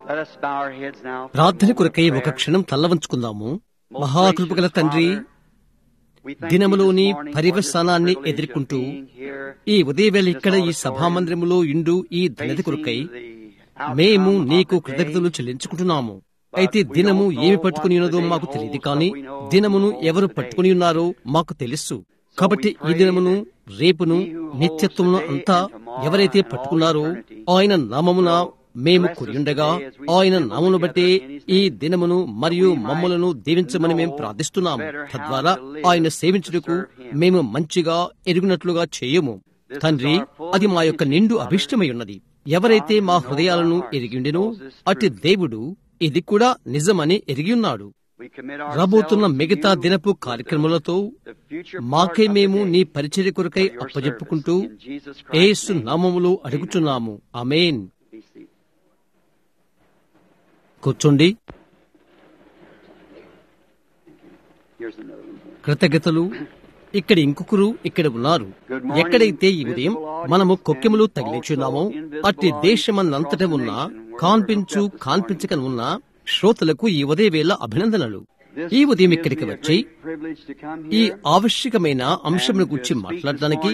Let us bow our heads now. for a ప్రార్థన moment కొరకై of ఒక prayer. క్షణం తల్లవంచుకుందాము Most మహాకృపగల gracious తండ్రి Father, we thank దినములోని you this morning for పరివసానాన్ని this privilege of ఎదుర్కొంటూ being here ఈ ఉదయవేళ in this ఇక్కడ ఈ auditorium, సభామందిరములో ఇండు ఈ ధన్యత facing కొరకై the మేము outcome of నీకు the day. కృతజ్ఞతలు చెల్లించుకుంటున్నాము అయితే దినము ఏమి పట్టుకుని ఉన్నదో మాకు తెలియదు కానీ దినమును ఎవరు పట్టుకుని ఉన్నారో మాకు తెలుసు కాబట్టి ఈ దినమును రేపును నిత్యత్వమును అంతా ఎవరైతే పట్టుకున్నారో ఆయన నామమున మేము కొరియుండగా ఆయన నామమును బట్టి ఈ దినమును మరియు మమ్మలను దీవించమని మేము ప్రార్థిస్తున్నాము తద్వారా ఆయన సేవించుటకు మేము మంచిగా ఎరుగునట్లుగా చేయము తండ్రి అది మా యొక్క నిండు అభిష్టమై ఉన్నది ఎవరైతే మా హృదయాలను ఎరిగిండెనో అట్టి దేవుడు ఇది కూడా నిజమని ఎరిగి ఉన్నాడు We commit రాబోతున్న ourselves to మిగతా you, దినపు కార్యక్రమాలతో the future part మాకై of the మేము day నీ పరిచర్య కొరకై for your అప్పజెప్పుకుంటూ service. In Jesus Christ's Yesu name. నామములో అడుగుచున్నాము అమేన్ Be seated. కూర్చోండి Here's another one. కృతజ్ఞతలు ఇక్కడ ఇంకొకరు ఇక్కడ ఉన్నారు ఎక్కడైతే ఈ ఉదయం మనము కొక్కెములు తగిలించున్నామో అట్టి దేశమన్నంతట ఉన్న కాన్పించు కాన్పించక ఉన్న శ్రోతలకు ఈ ఉదయ వేళ అభినందనలు ఈ ఉదయం ఇక్కడికి వచ్చి ఈ ఆవశ్యకమైన అంశమును గురించి మాట్లాడడానికి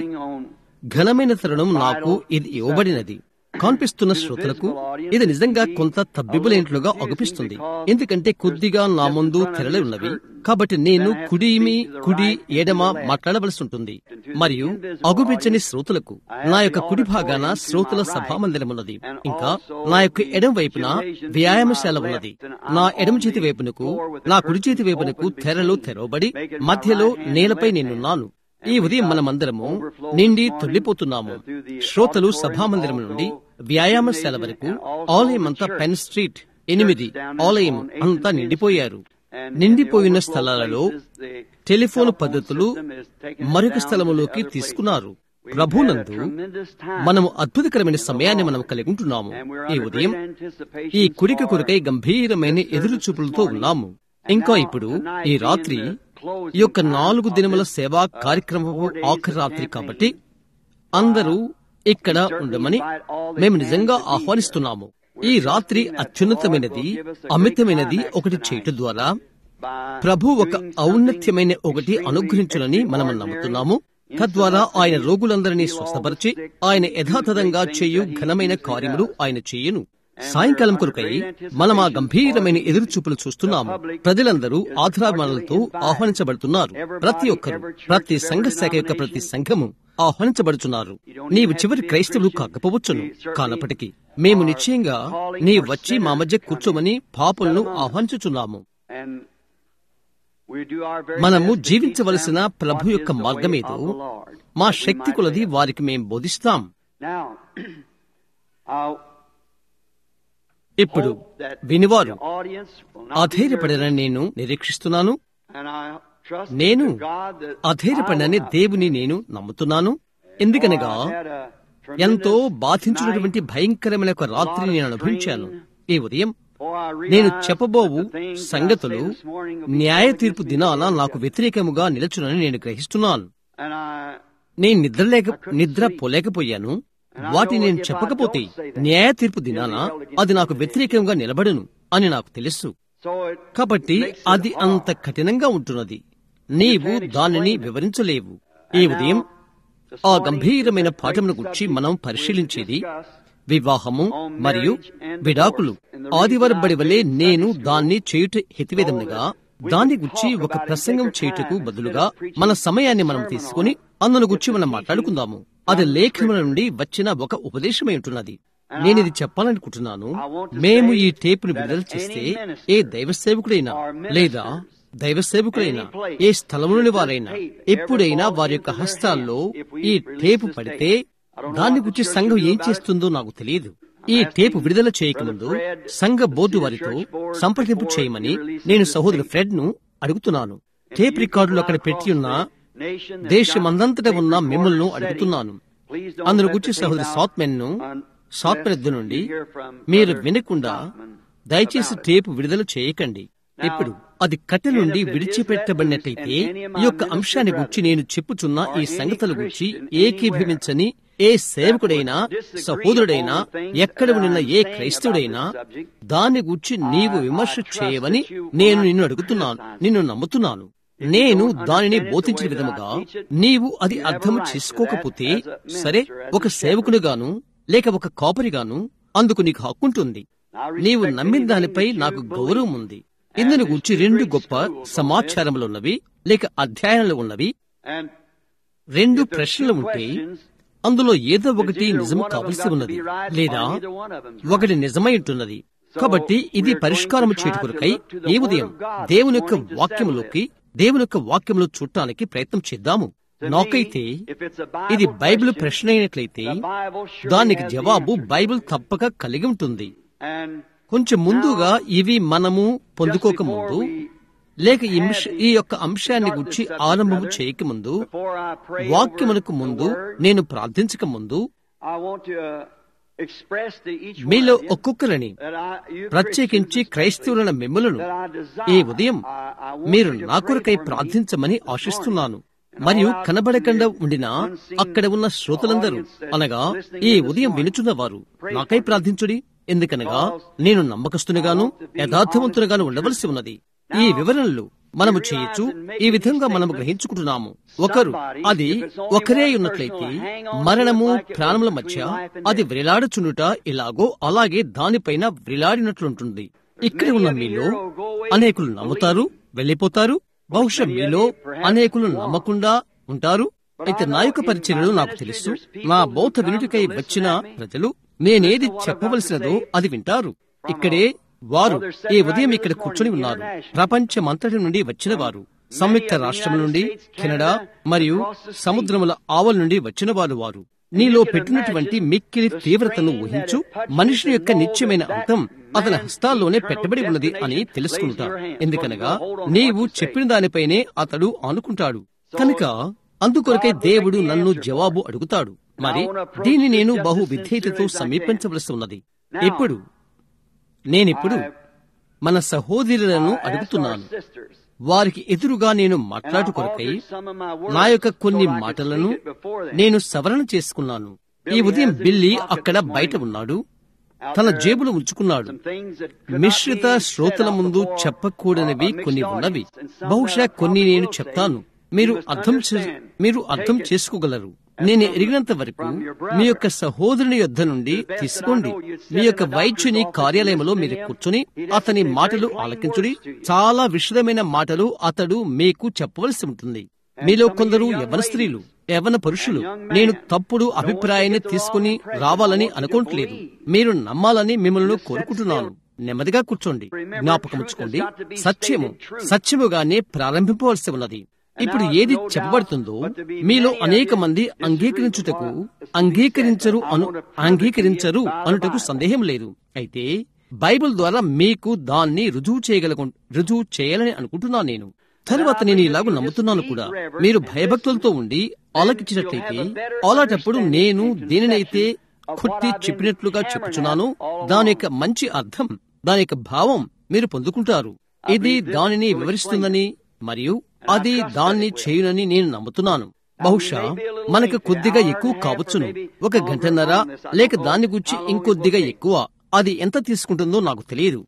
ఘనమైన తరుణం నాకు ఇది ఇవ్వబడినది కనిపిస్తున్న శ్రోతలకు ఇది నిజంగా కొంత తబ్బిబులేంట్లుగా అగుపిస్తుంది ఎందుకంటే కొద్దిగా నా ముందు తెరలే ఉన్నవి కాబట్టి నేను కుడిమి కుడి ఎడమ మాట్లాడవలసి ఉంటుంది మరియు అగుపించని శ్రోతలకు నా యొక్క కుడి భాగాన శ్రోతల సభామందిరం ఉన్నది ఇంకా నా యొక్క ఎడమ వైపున వ్యాయామశాల ఉన్నది నా ఎడమ చేతి వైపునకు నా కుడి చేతి వైపునకు తెరలు తెరవబడి మధ్యలో నేలపై నేనున్నాను ఈ ఉదయం మనమందరము నిండి తొల్లిపోతున్నాము శ్రోతలు సభామందిరం నుండి వ్యాయామశాల వరకు ఆలయమంతా పెన్ స్ట్రీట్ ఎనిమిది ఆలయం అంతా నిండిపోయారు నిండిపోయిన స్థలాలలో టెలిఫోన్ పద్ధతులు మరొక స్థలములోకి తీసుకున్నారు ప్రభునందు మనము అద్భుతకరమైన సమయాన్ని మనం కలిగి ఉంటున్నాము ఈ ఉదయం ఈ కుడిక కొరకై గంభీరమైన ఎదురు చూపులతో ఉన్నాము ఇంకా ఇప్పుడు ఈ రాత్రి ఈ యొక్క నాలుగు దినముల సేవా కార్యక్రమము ఆఖరి రాత్రి కాబట్టి అందరూ ఇక్కడ ఉండమని మేము నిజంగా ఆహ్వానిస్తున్నాము ఈ రాత్రి అత్యున్నతమైనది అమితమైనది ఒకటి చేయటం ద్వారా ప్రభు ఒక ఔన్నత్యమైన ఒకటి అనుగ్రహించునని మనము నమ్ముతున్నాము తద్వారా ఆయన రోగులందరినీ స్వస్థపరిచి ఆయన యథాతథంగా చేయు ఘనమైన కార్యములు ఆయన చెయ్యను సాయంకాలం కొరకై మనం ఆ గంభీరమైన ఎదురుచూపులు చూస్తున్నాము ప్రజలందరూ ఆధారమానాలతో ఆహ్వానించబడుతున్నారు ప్రతి ఒక్కరు ప్రతి సంఘ శాఖ యొక్క ప్రతి సంఘము ఆహ్వానించబడుతున్నారు నీవు చివరి క్రైస్తవులు కాకపోవచ్చును కానప్పటికీ మేము నిశ్చయంగా నీ వచ్చి మా మధ్య కూర్చోమని పాపులను ఆహ్వానించుచున్నాము మనము జీవించవలసిన ప్రభు యొక్క మార్గమేదో మా శక్తి కొలది వారికి మేం బోధిస్తాం ఇప్పుడు వినివారు అధైర్యపడరని నేను నిరీక్షిస్తున్నాను నేను అధైర్యపడని దేవుని నేను నమ్ముతున్నాను ఎందుకనగా ఎంతో బాధించినటువంటి భయంకరమైన ఒక రాత్రి నేను అనుభవించాను ఈ ఉదయం నేను చెప్పబోవు సంగతులు న్యాయ తీర్పు దినాన నాకు వ్యతిరేకముగా నిలచునని నేను గ్రహిస్తున్నాను నేను నిద్రలేక నిద్ర పోలేకపోయాను వాటిని నేను చెప్పకపోతే న్యాయ తీర్పు దినాన అది నాకు వ్యతిరేకంగా నిలబడును అని నాకు తెలుసు కాబట్టి అది అంత కఠినంగా ఉంటున్నది నీవు దానిని వివరించలేవు ఈ ఉదయం ఆ గంభీరమైన పాఠమును గురించి మనం పరిశీలించేది వివాహము మరియు విడాకులు ఆదివారం బడి వలె నేను దాన్ని చేయుట హెతివేదముగా దాని గురించి ఒక ప్రసంగం చేయుటకు బదులుగా మన సమయాన్ని మనం తీసుకుని అందును గురించి మనం మాట్లాడుకుందాము అది లేఖనముల నుండి వచ్చిన ఒక ఉపదేశమై ఉంటున్నది నేను ఇది చెప్పాలనుకుంటున్నాను మేము ఈ టేపును విడుదల చేస్తే ఏ దైవ సేవకుడైనా లేదా దైవ సేవకుడైనా ఏ స్థలంలోని వారైనా ఎప్పుడైనా వారి యొక్క హస్తాల్లో ఈ టేపు పడితే దాని గురించి సంఘం ఏం చేస్తుందో నాకు తెలియదు ఈ టేపు విడుదల చేయకముందు సంఘ బోర్డు వారితో సంప్రదింపు చేయమని నేను సహోదరు ఫ్రెడ్ ను అడుగుతున్నాను టేప్ రికార్డులు అక్కడ పెట్టి ఉన్న దేశమందంతటా ఉన్న మిమ్మల్ని అడుగుతున్నాను అందులో గురించి సహోదరి సాత్మెన్ ను సాత్మెన్ నుండి మీరు వినకుండా దయచేసి టేపు విడుదల చేయకండి ఇప్పుడు అది కట్టె నుండి విడిచిపెట్టబడినట్లయితే ఈ యొక్క అంశాన్ని గురించి నేను చెప్పుచున్న ఈ సంగతుల గురించి ఏకీభవించని ఏ సేవకుడైనా సహోదరుడైనా ఎక్కడ ఉన్న ఏ క్రైస్తవుడైనా దాని గురించి నీవు విమర్శ చేయవని నేను నిన్ను అడుగుతున్నాను నిన్ను నమ్ముతున్నాను నేను దానిని బోధించిన విధముగా నీవు అది అర్థం చేసుకోకపోతే సరే ఒక సేవకునిగాను లేక ఒక కాపరిగాను అందుకు నీకు హక్కుంటుంది నీవు నమ్మిన దానిపై నాకు గౌరవం ఉంది ఇందును గురించి రెండు గొప్ప సమాచారములు ఉన్నవి లేక అధ్యాయాలు ఉన్నవి రెండు ప్రశ్నలు ఉంటే అందులో ఏదో ఒకటి నిజం కావలసి ఉన్నది లేదా ఒకటి నిజమై ఉంటున్నది కాబట్టి ఇది పరిష్కారం చేయట కొరకై ఈ ఉదయం దేవుని యొక్క వాక్యములోకి దేవుని యొక్క వాక్యములో చూడటానికి ప్రయత్నం చేద్దాము నాకైతే ఇది బైబిల్ ప్రశ్న అయినట్లయితే దానికి జవాబు బైబిల్ తప్పక కలిగి ఉంటుంది కొంచెం ముందుగా ఇవి మనము పొందుకోక ముందు లేక ఈ అంశ- ఈ యొక్క అంశాన్ని గురించి ఆరంభము చేయక ముందు వాక్యములకు ముందు నేను ప్రార్థించక ముందు మీలో ఒక్కొక్కరిని ప్రత్యేకించి క్రైస్తవులైన మిమ్మలను ఈ ఉదయం మీరు నా కొరకై ప్రార్థించమని ఆశిస్తున్నాను మరియు కనబడకుండా ఉండిన అక్కడ ఉన్న శ్రోతలందరూ అనగా ఈ ఉదయం వినుచున్న వారు నాకై ప్రార్థించుడి ఎందుకనగా నేను నమ్మకస్తునిగాను యథార్థవంతునిగాను ఉండవలసి ఉన్నది ఈ వివరణలు మనము చేయొచ్చు ఈ విధంగా మనము గ్రహించుకుంటున్నాము ఒకరు అది ఒకరే ఉన్నట్లయితే మరణము ప్రాణముల మధ్య అది వ్రేలాడుచుండుట ఇలాగో అలాగే దానిపైన వ్రేలాడినట్లుంటుంది ఇక్కడ ఉన్న మీలో అనేకులు నమ్ముతారు వెళ్లిపోతారు బహుశా మీలో అనేకులు నమ్మకుండా ఉంటారు అయితే నా యొక్క పరిచర్యలు నాకు తెలుసు నా బౌద్ధ వినుటికై వచ్చిన ప్రజలు నేనేది చెప్పవలసినదో అది వింటారు ఇక్కడే వారు ఈ ఉదయం ఇక్కడ కూర్చొని ఉన్నారు ప్రపంచమంతటి నుండి వచ్చిన వారు సంయుక్త రాష్ట్రం నుండి కెనడా మరియు సముద్రముల ఆవల నుండి వచ్చిన వారు వారు నీలో పెట్టినటువంటి మిక్కిలి తీవ్రతను ఊహించు మనిషి యొక్క నిత్యమైన అంతం అతని హస్తాల్లోనే పెట్టబడి ఉన్నది అని తెలుసుకుంటా ఎందుకనగా నీవు చెప్పిన దానిపైనే అతడు ఆనుకుంటాడు కనుక అందుకొరకై దేవుడు నన్ను జవాబు అడుగుతాడు మరి దీన్ని నేను బహు విధేయతతో సమీపించవలసి ఉన్నది ఇప్పుడు నేనిప్పుడు మన సహోదరులను అడుగుతున్నాను వారికి ఎదురుగా నేను మాట్లాడు కొరకై నా యొక్క కొన్ని మాటలను నేను సవరణ చేసుకున్నాను ఈ ఉదయం బిల్లి అక్కడ బయట ఉన్నాడు తన జేబులు ఉంచుకున్నాడు మిశ్రిత శ్రోతల ముందు చెప్పకూడనివి కొన్ని ఉన్నవి బహుశా కొన్ని నేను చెప్తాను మీరు అర్థం చే- మీరు అర్థం చేసుకోగలరు నేను ఎరిగినంత వరకు మీ యొక్క సహోదరుని యొద్ద నుండి తీసుకోండి మీ యొక్క వైద్యుని కార్యాలయంలో మీరు కూర్చుని అతని మాటలు ఆలకించుడి చాలా విషదమైన మాటలు అతడు మీకు చెప్పవలసి ఉంటుంది మీలో కొందరు యవన స్త్రీలు యవన పురుషులు నేను తప్పుడు అభిప్రాయాన్ని తీసుకుని రావాలని అనుకోవట్లేదు మీరు నమ్మాలని మిమ్మల్ని కోరుకుంటున్నాను నెమ్మదిగా కూర్చోండి జ్ఞాపకముచ్చుకోండి సత్యము సత్యముగానే ప్రారంభింపవలసి ఉన్నది ఇప్పుడు ఏది చెప్పబడుతుందో మీలో అనేక మంది అంగీకరించుటకు అంగీకరించరు అను అంగీకరించరు అనుటకు సందేహం లేదు అయితే బైబిల్ ద్వారా మీకు దాన్ని రుజువు చేయగల రుజువు చేయాలని అనుకుంటున్నాను నేను తరువాత నేను ఇలాగ నమ్ముతున్నాను కూడా మీరు భయభక్తులతో ఉండి ఆలకించినట్లయితే అలాటప్పుడు నేను దేనినైతే కొట్టి చెప్పినట్లుగా చెప్పుచున్నాను దాని యొక్క మంచి అర్థం దాని యొక్క భావం మీరు పొందుకుంటారు ఇది దానిని వివరిస్తుందని మరియు అది దాన్ని చేయునని నేను నమ్ముతున్నాను బహుశా మనకు కొద్దిగా ఎక్కువ కావచ్చును ఒక గంటన్నర లేక దాని గురించి ఇంకొద్దిగా ఎక్కువ అది ఎంత తీసుకుంటుందో నాకు తెలియదు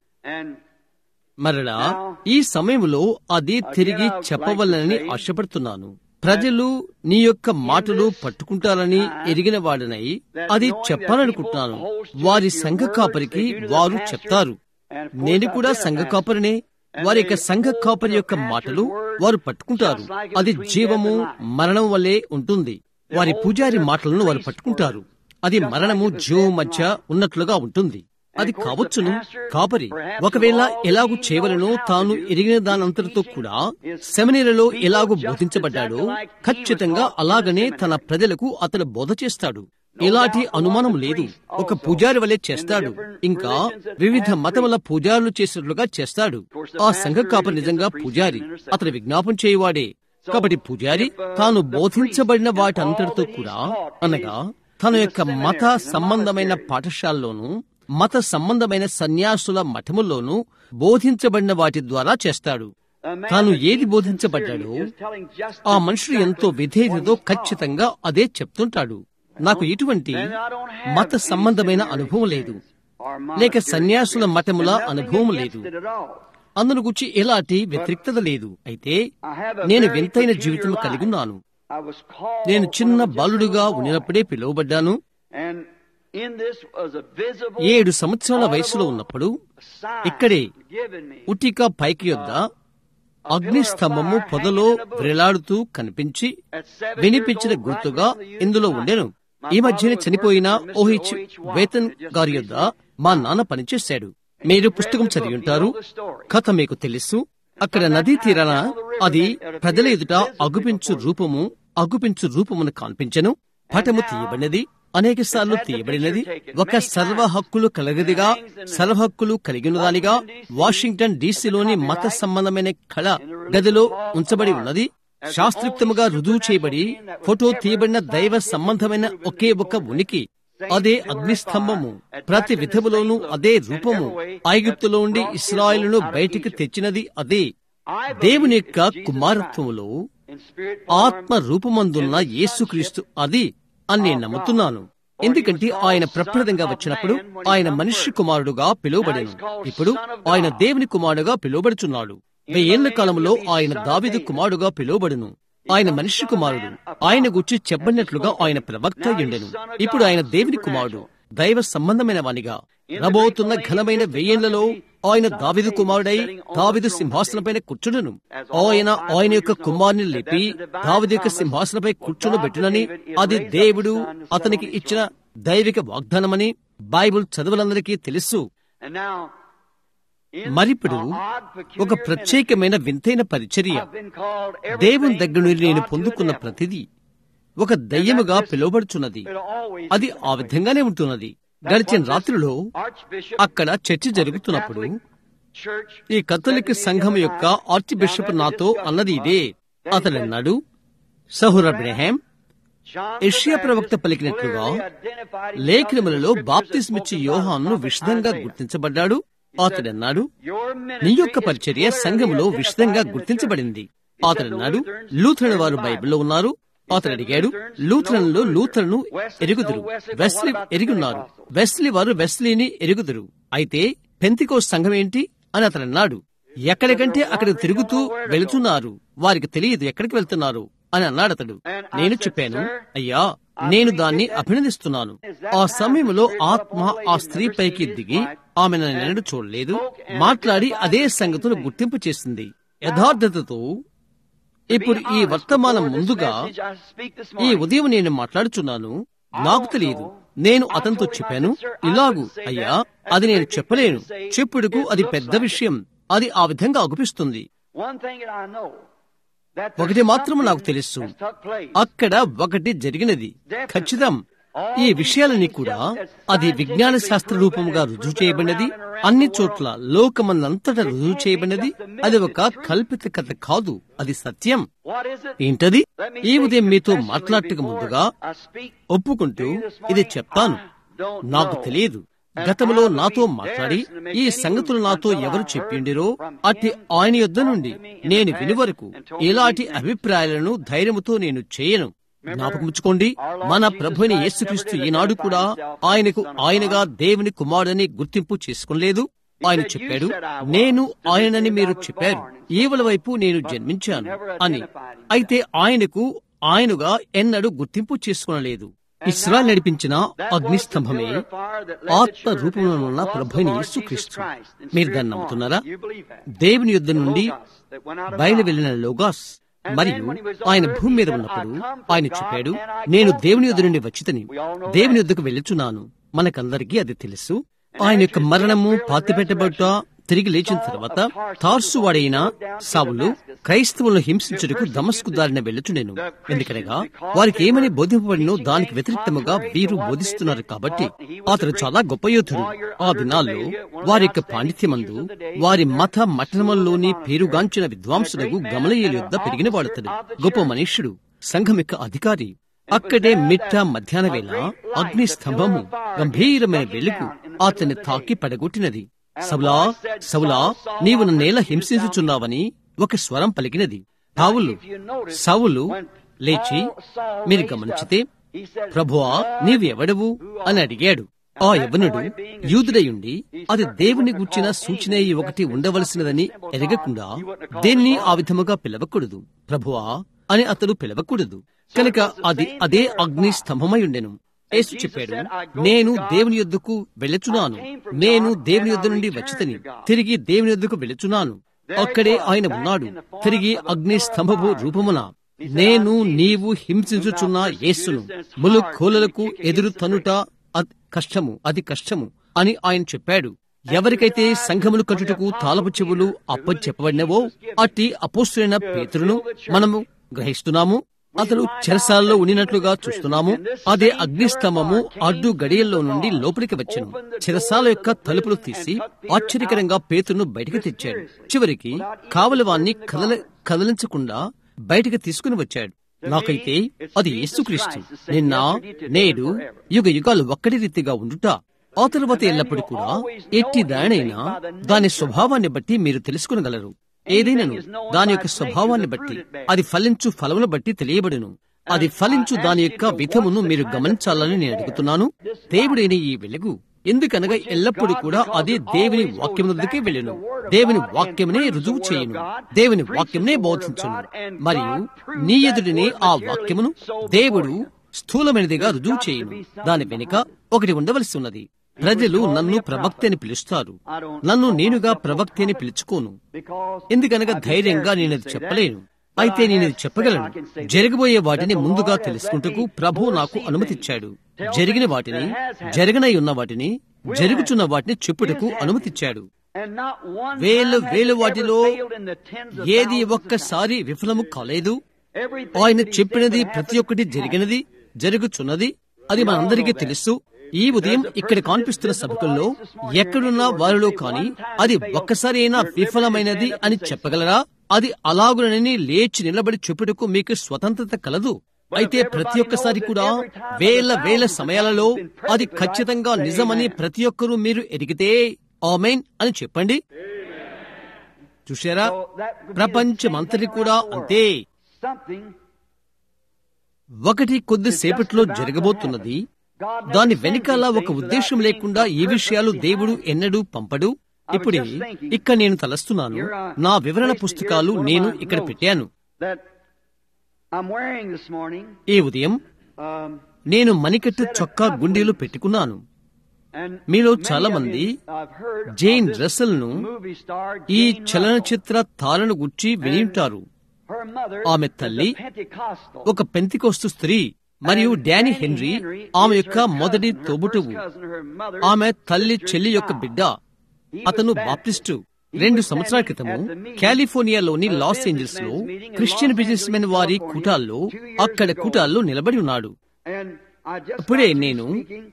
మరలా ఈ సమయంలో అది తిరిగి చెప్పవలనని ఆశపడుతున్నాను ప్రజలు నీ యొక్క మాటలు పట్టుకుంటారని ఎరిగిన వాడనై అది చెప్పాలనుకుంటున్నాను వారి సంఘ కాపరికి వారు చెప్తారు నేను కూడా సంఘ కాపరినే వారి యొక్క సంఘ కాపరి యొక్క మాటలు వారు పట్టుకుంటారు అది జీవము మరణం వల్లే ఉంటుంది వారి పూజారి మాటలను వారు పట్టుకుంటారు అది మరణము జీవము మధ్య ఉన్నట్లుగా ఉంటుంది అది కావచ్చును కాపరి ఒకవేళ ఎలాగూ చేయవలనో తాను ఎరిగిన దానంతటితో కూడా సెమినీలలో ఎలాగూ బోధించబడ్డాడో ఖచ్చితంగా అలాగనే తన ప్రజలకు అతను బోధ చేస్తాడు ఎలాంటి అనుమానం లేదు ఒక పూజారి వలె చేస్తాడు ఇంకా వివిధ మతముల పూజారులు చేసినట్లుగా చేస్తాడు ఆ సంఘ కాపరి నిజంగా పూజారి అతను విజ్ఞాపం చేయవాడే కాబట్టి పూజారి తాను బోధించబడిన వాటంతటితో కూడా అనగా తన యొక్క మత సంబంధమైన పాఠశాలలోనూ మత సంబంధమైన సన్యాసుల మఠముల్లోనూ బోధించబడిన వాటి ద్వారా చేస్తాడు తాను ఏది బోధించబడ్డాడో ఆ మనుషుడు ఎంతో విధేయతతో ఖచ్చితంగా అదే చెప్తుంటాడు నాకు ఎటువంటి మత సంబంధమైన అనుభవం లేదు లేక సన్యాసుల మఠముల అనుభవం లేదు అందును గురించి ఎలాంటి వ్యతిరిక్తత లేదు అయితే నేను వింతైన జీవితం కలిగి ఉన్నాను నేను చిన్న బాలుడుగా ఉన్నప్పుడే పిలువబడ్డాను ఏడు సంవత్సరాల వయసులో ఉన్నప్పుడు ఇక్కడే ఉటిక పైకి యొద్ద అగ్నిస్తంభము పొదలో వ్రేలాడుతూ కనిపించి వినిపించిన గుర్తుగా ఇందులో ఉండెను ఈ మధ్యనే చనిపోయిన ఓహిచ్ వేతన్ గారి యొద్ద మా నాన్న పనిచేశాడు మీరు పుస్తకం చదివి ఉంటారు కథ మీకు తెలుసు అక్కడ నదీ తీరాన అది ప్రజల ఎదుట అగుపించు రూపము అగుపించు రూపమును కనిపించను పటము తీయబడినది అనేక సార్లు తీయబడినది ఒక సర్వ హక్కులు కలగదిగా సర్వ హక్కులు కలిగినదానిగా వాషింగ్టన్ డీసీలోని మత సంబంధమైన కళ గదిలో ఉంచబడి ఉన్నది శాస్త్రోక్తముగా రుజువు చేయబడి ఫోటో తీయబడిన దైవ సంబంధమైన ఒకే ఒక ఉనికి అదే అగ్నిస్తంభము ప్రతి విధములోనూ అదే రూపము ఐగుప్తులో ఉండి ఇస్రాయిలును బయటికి తెచ్చినది అదే దేవుని యొక్క కుమారత్వములో ఆత్మ రూపమందున్న యేసుక్రీస్తు అది అని నేను నమ్ముతున్నాను ఎందుకంటే ఆయన ప్రప్రదంగా వచ్చినప్పుడు ఆయన మనిషి కుమారుడుగా పిలువబడేను ఇప్పుడు ఆయన దేవుని కుమారుడుగా పిలువబడుచున్నాడు వెయ్యేళ్ల కాలంలో ఆయన దావిదు కుమారుడుగా పిలువబడును ఆయన మనిషి కుమారుడు ఆయన గురించి చెప్పబడినట్లుగా ఆయన ప్రవక్త ఉండెను ఇప్పుడు ఆయన దేవుని కుమారుడు దైవ సంబంధమైన వానిగా రబోతున్న ఘనమైన వెయ్యేళ్లలో ఆయన దావిదు కుమారుడై దావిదు సింహాసనపైన కూర్చుండును ఆయన ఆయన యొక్క కుమారుని లేపి దావిదు యొక్క సింహాసనపై కూర్చుండబెట్టునని అది దేవుడు అతనికి ఇచ్చిన దైవిక వాగ్దానమని బైబుల్ చదువులందరికీ తెలుసు మరిప్పుడు ఒక ప్రత్యేకమైన వింతైన పరిచర్య దేవుని దగ్గర నుండి నేను పొందుకున్న ప్రతిదీ ఒక దయ్యముగా పిలువబడుచున్నది అది ఆ విధంగానే ఉంటున్నది గడిచిన రాత్రిలో అక్కడ చర్చ జరుగుతున్నప్పుడు ఈ కథలిక్ సంఘం యొక్క ఆర్చ్ బిషప్ నాతో అన్నది ఇదే అతడు అన్నాడు సహుర్ అబ్రహాం ఏషియా ప్రవక్త పలికినట్లుగా లేఖనములలో బాప్తిస్మిచ్చి యోహాను విషదంగా గుర్తించబడ్డాడు అతడన్నాడు నీ యొక్క పరిచర్య సంఘములో విషదంగా గుర్తించబడింది అతడన్నాడు లూథరన్ వారు బైబిల్లో ఉన్నారు అతడు అడిగాడు లూథరన్లు లూథరను ఎరుగుదురు వెస్లీ ఎరుగున్నారు వెస్లీ వారు వెస్లీని ఎరుగుదురు అయితే పెంతికో సంఘం ఏంటి అని అతడు అన్నాడు ఎక్కడికంటే అక్కడికి తిరుగుతూ వెళుతున్నారు వారికి తెలియదు ఎక్కడికి వెళ్తున్నారు అని అన్నాడు అతడు నేను చెప్పాను అయ్యా నేను దాన్ని అభినందిస్తున్నాను ఆ సమయంలో ఆత్మ ఆ స్త్రీ పైకి దిగి ఆమె నేను చూడలేదు మాట్లాడి అదే సంగతులు గుర్తింపు చేసింది యథార్థతతో ఇప్పుడు ఈ వర్తమానం ముందుగా ఈ ఉదయం నేను మాట్లాడుచున్నాను నాకు తెలియదు నేను అతనితో చెప్పాను ఇలాగు అయ్యా అది నేను చెప్పలేను చెప్పుడుకు అది పెద్ద విషయం అది ఆ విధంగా అగుపిస్తుంది ఒకటి మాత్రం నాకు తెలుసు అక్కడ ఒకటి జరిగినది ఖచ్చితం ఈ విషయాలని కూడా అది విజ్ఞాన శాస్త్ర రూపంగా రుజువు చేయబడినది అన్ని చోట్ల లోకమన్నంతటా రుజువు చేయబడినది అది ఒక కల్పిత కథ కాదు అది సత్యం ఏంటది ఈ ఉదయం మీతో మాట్లాడటకు ముందుగా ఒప్పుకుంటూ ఇది చెప్తాను నాకు తెలియదు గతంలో నాతో మాట్లాడి ఈ సంగతులు నాతో ఎవరు చెప్పిండిరో అట్టి ఆయన యొద్ద నుండి నేను విని వరకు ఇలాంటి అభిప్రాయాలను ధైర్యముతో నేను చేయను జ్ఞాపకముచ్చుకోండి మన ప్రభుని యేసుక్రీస్తు ఈనాడు కూడా ఆయనకు ఆయనగా దేవుని కుమారుడని గుర్తింపు చేసుకోలేదు ఆయన చెప్పాడు నేను ఆయనని మీరు చెప్పారు ఈవల వైపు నేను జన్మించాను అని అయితే ఆయనకు ఆయనగా ఎన్నడూ గుర్తింపు చేసుకోనలేదు ఇస్రాయల్ నడిపించిన అగ్నిస్తంభమే ఆత్మ రూపంలో ఉన్న ప్రభుని యేసుక్రీస్తు మీరు దాన్ని నమ్ముతున్నారా దేవుని యుద్ధ నుండి బయలు వెళ్లిన లోగాస్ మరియు ఆయన భూమి మీద ఉన్నప్పుడు ఆయన చెప్పాడు నేను దేవుని యుద్ధ నుండి వచ్చితని దేవుని యుద్ధకు వెళ్ళుచున్నాను మనకందరికీ అది తెలుసు ఆయన యొక్క మరణము పాతిపెట్టబడ్డ తిరిగి లేచిన తర్వాత తార్సు వాడైన సావులు క్రైస్తవులను హింసించుటకు దమస్కు దారిన వెళ్ళుచుండెను ఎందుకనగా వారికి ఏమని బోధింపబడినో దానికి వ్యతిరేక్తముగా వీరు బోధిస్తున్నారు కాబట్టి అతడు చాలా గొప్ప యోధుడు ఆ దినాల్లో వారి యొక్క పాండిత్యమందు వారి మత మఠనముల్లోని పేరుగాంచిన విద్వాంసులకు గమలయ్యల యుద్ధ పెరిగిన వాడతడు గొప్ప మనుష్యుడు సంఘం యొక్క అధికారి అక్కడే మిట్ట మధ్యాహ్న వేళ అగ్ని స్తంభము గంభీరమైన వెలుగు అతన్ని తాకి పడగొట్టినది సవులా సవులా నీవు నన్నేల హింసించుచున్నావని ఒక స్వరం పలికినది పావులు సవులు లేచి మీరు గమనించితే ప్రభువా నీవు ఎవడవు అని అడిగాడు ఆ యవనుడు యూదుడయుండి అది దేవుని గుర్చిన సూచన అయి ఒకటి ఉండవలసినదని ఎరగకుండా దేన్ని ఆ విధముగా పిలవకూడదు ప్రభువా అని అతడు పిలవకూడదు కనుక అది అదే అగ్ని స్తంభమై ఉండెను యేసు చెప్పాడు నేను దేవుని యొద్దకు వెళ్ళుచున్నాను నేను దేవుని యొద్ద నుండి వచ్చితని తిరిగి దేవుని యొద్దకు వెళ్ళుచున్నాను అక్కడే ఆయన ఉన్నాడు తిరిగి అగ్ని స్తంభపు రూపమున నేను నీవు హింసించుచున్న యేసును ములు కోలలకు ఎదురు తనుట అద్ కష్టము అది కష్టము అని ఆయన చెప్పాడు ఎవరికైతే సంఘములు కట్టుటకు తాళపు చెవులు అప్ప చెప్పబడినవో అట్టి అపోస్తులైన పేతురును మనము గ్రహిస్తున్నాము అతడు చెరసాలలో ఉండినట్లుగా చూస్తున్నాము అదే అగ్నిస్తంభము అడ్డు గడియల్లో నుండి లోపలికి వచ్చాను చెరసాల యొక్క తలుపులు తీసి ఆశ్చర్యకరంగా పేతురును బయటికి తెచ్చాడు చివరికి కావలవాన్ని కదల కదలించకుండా బయటికి తీసుకుని వచ్చాడు నాకైతే అది యేసుక్రీస్తు నిన్న నేడు యుగ యుగాలు ఒక్కటి రీతిగా ఉండుట ఆ తరువాత ఎల్లప్పుడూ కూడా ఎట్టి దానైనా దాని స్వభావాన్ని బట్టి మీరు తెలుసుకునగలరు ఏదైనాను దాని యొక్క స్వభావాన్ని బట్టి అది ఫలించు ఫలమును బట్టి తెలియబడును అది ఫలించు దాని యొక్క విధమును మీరు గమనించాలని నేను అడుగుతున్నాను దేవుడైన ఈ వెలుగు ఎందుకనగా ఎల్లప్పుడూ కూడా అది దేవుని వాక్యమునకే వెళ్ళును దేవుని వాక్యమునే రుజువు చేయును దేవుని వాక్యమునే బోధించును మరియు నీ ఎదుటిని ఆ వాక్యమును దేవుడు స్థూలమైనదిగా రుజువు చేయును దాని వెనుక ఒకటి ఉండవలసి ఉన్నది ప్రజలు నన్ను ప్రవక్త అని పిలుస్తారు నన్ను నేనుగా ప్రవక్త అని పిలుచుకోను ఎందుకనగా ధైర్యంగా నేను అది చెప్పలేను అయితే నేను ఇది చెప్పగలను జరగబోయే వాటిని ముందుగా తెలుసుకుంటకు ప్రభు నాకు అనుమతిచ్చాడు జరిగిన వాటిని జరగనై ఉన్న వాటిని జరుగుచున్న వాటిని చెప్పుటకు అనుమతిచ్చాడు వేలు వేలు వాటిలో ఏది ఒక్కసారి విఫలము కాలేదు ఆయన చెప్పినది ప్రతి ఒక్కటి జరిగినది జరుగుచున్నది అది మనందరికీ తెలుసు ఈ ఉదయం ఇక్కడ కనిపిస్తున్న సభకుల్లో ఎక్కడున్నా వారిలో కాని అది ఒక్కసారి అయినా విఫలమైనది అని చెప్పగలరా అది అలాగునని లేచి నిలబడి చెప్పుటకు మీకు స్వతంత్రత కలదు అయితే ప్రతి ఒక్కసారి కూడా వేల వేల సమయాలలో అది ఖచ్చితంగా నిజమని ప్రతి ఒక్కరూ మీరు ఎరిగితే ఆమెన్ అని చెప్పండి చూశారా ప్రపంచమంతటి కూడా అంతే ఒకటి కొద్దిసేపట్లో జరగబోతున్నది దాని వెనకాల ఒక ఉద్దేశం లేకుండా ఈ విషయాలు దేవుడు ఎన్నడూ పంపడు ఇప్పుడే ఇక్కడ నేను తలస్తున్నాను నా వివరణ పుస్తకాలు నేను ఇక్కడ పెట్టాను ఈ ఉదయం నేను మణికట్టు చొక్కా గుండీలు పెట్టుకున్నాను మీలో చాలా మంది జైన్ రసల్ ను ఈ చలనచిత్ర తారను గుర్చి విని ఉంటారు ఆమె తల్లి ఒక పెంతికోస్తు స్త్రీ మరియు డానీ హెన్రీ ఆమె యొక్క మొదటి తోబుటువు ఆమె తల్లి చెల్లి యొక్క బిడ్డ అతను బాప్టిస్టు రెండు సంవత్సరాల క్రితము కాలిఫోర్నియాలోని లాస్ ఏంజల్స్ లో క్రిస్టియన్ బిజినెస్ మెన్ వారి కూటాల్లో అక్కడ కూటాల్లో నిలబడి ఉన్నాడు ఇప్పుడే నేను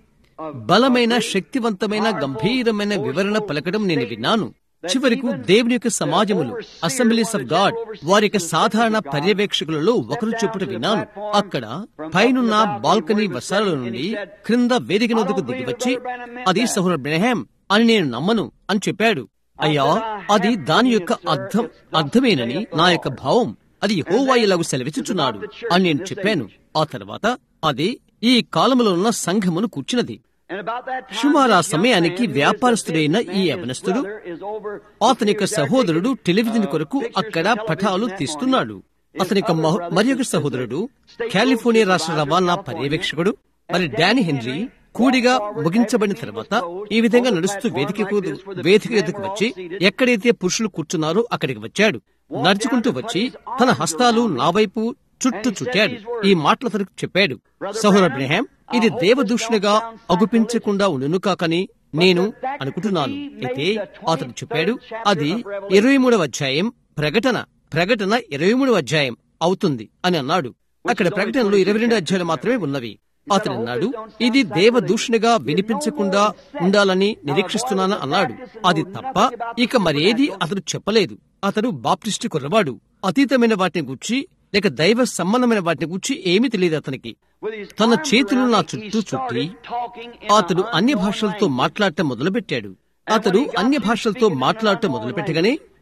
బలమైన శక్తివంతమైన గంభీరమైన వివరణ పలకడం నేను విన్నాను చివరకు దేవుని యొక్క సమాజములు అసెంబ్లీస్ ఆఫ్ గాడ్ వారి యొక్క సాధారణ పర్యవేక్షకులలో ఒకరు చెప్పుట విన్నాను అక్కడ పైనున్న బాల్కనీ వసాల నుండి క్రింద వేదిక నదుకు దిగివచ్చి అది సహోర బ్రహ్యాం అని నేను నమ్మను అని చెప్పాడు అయ్యా అది దాని యొక్క అర్థం అర్థమేనని నా యొక్క భావం అది హోవా ఇలాగు సెలవిచ్చుచున్నాడు అని నేను చెప్పాను ఆ తర్వాత అది ఈ కాలములో ఉన్న సంఘమును కూర్చున్నది సుమారు ఆ సమయానికి వ్యాపారస్తుడైన ఈ యవనస్తుడు అతని యొక్క సహోదరుడు టెలివిజన్ కొరకు అక్కడ పటాలు తీస్తున్నాడు అతని యొక్క మరి ఒక సహోదరుడు కాలిఫోర్నియా రాష్ట్ర రవాణా పర్యవేక్షకుడు మరి డానీ హెన్రీ కూడిగా ముగించబడిన తర్వాత ఈ విధంగా నడుస్తూ వేదికకు వేదిక ఎదుకు వచ్చి ఎక్కడైతే పురుషులు కూర్చున్నారో అక్కడికి వచ్చాడు నడుచుకుంటూ వచ్చి తన హస్తాలు నా వైపు చుట్టూ చుట్టాడు ఈ మాటలు అతనికి చెప్పాడు సహోర బ్రహాం ఇది దేవదూషణగా అగుపించకుండా ఉండును కాకని నేను అనుకుంటున్నాను అయితే అతను చెప్పాడు అది ఇరవై మూడవ అధ్యాయం ప్రకటన ప్రకటన ఇరవై మూడవ అధ్యాయం అవుతుంది అని అన్నాడు అక్కడ ప్రకటనలో ఇరవై రెండు అధ్యాయులు మాత్రమే ఉన్నవి అతను అన్నాడు ఇది దేవదూషణగా వినిపించకుండా ఉండాలని నిరీక్షిస్తున్నాను అన్నాడు అది తప్ప ఇక మరేది అతడు చెప్పలేదు అతడు బాప్టిస్టు కుర్రవాడు అతీతమైన వాటిని గుర్చి లేక దైవ సంబంధమైన వాటిని గురించి ఏమీ తెలియదు అతనికి తన చేతులు నా చుట్టూ చుట్టి అతడు అన్య భాషలతో మాట్లాడటం మొదలుపెట్టాడు అతడు అన్య భాషలతో మాట్లాడటం మొదలుపెట్టగానే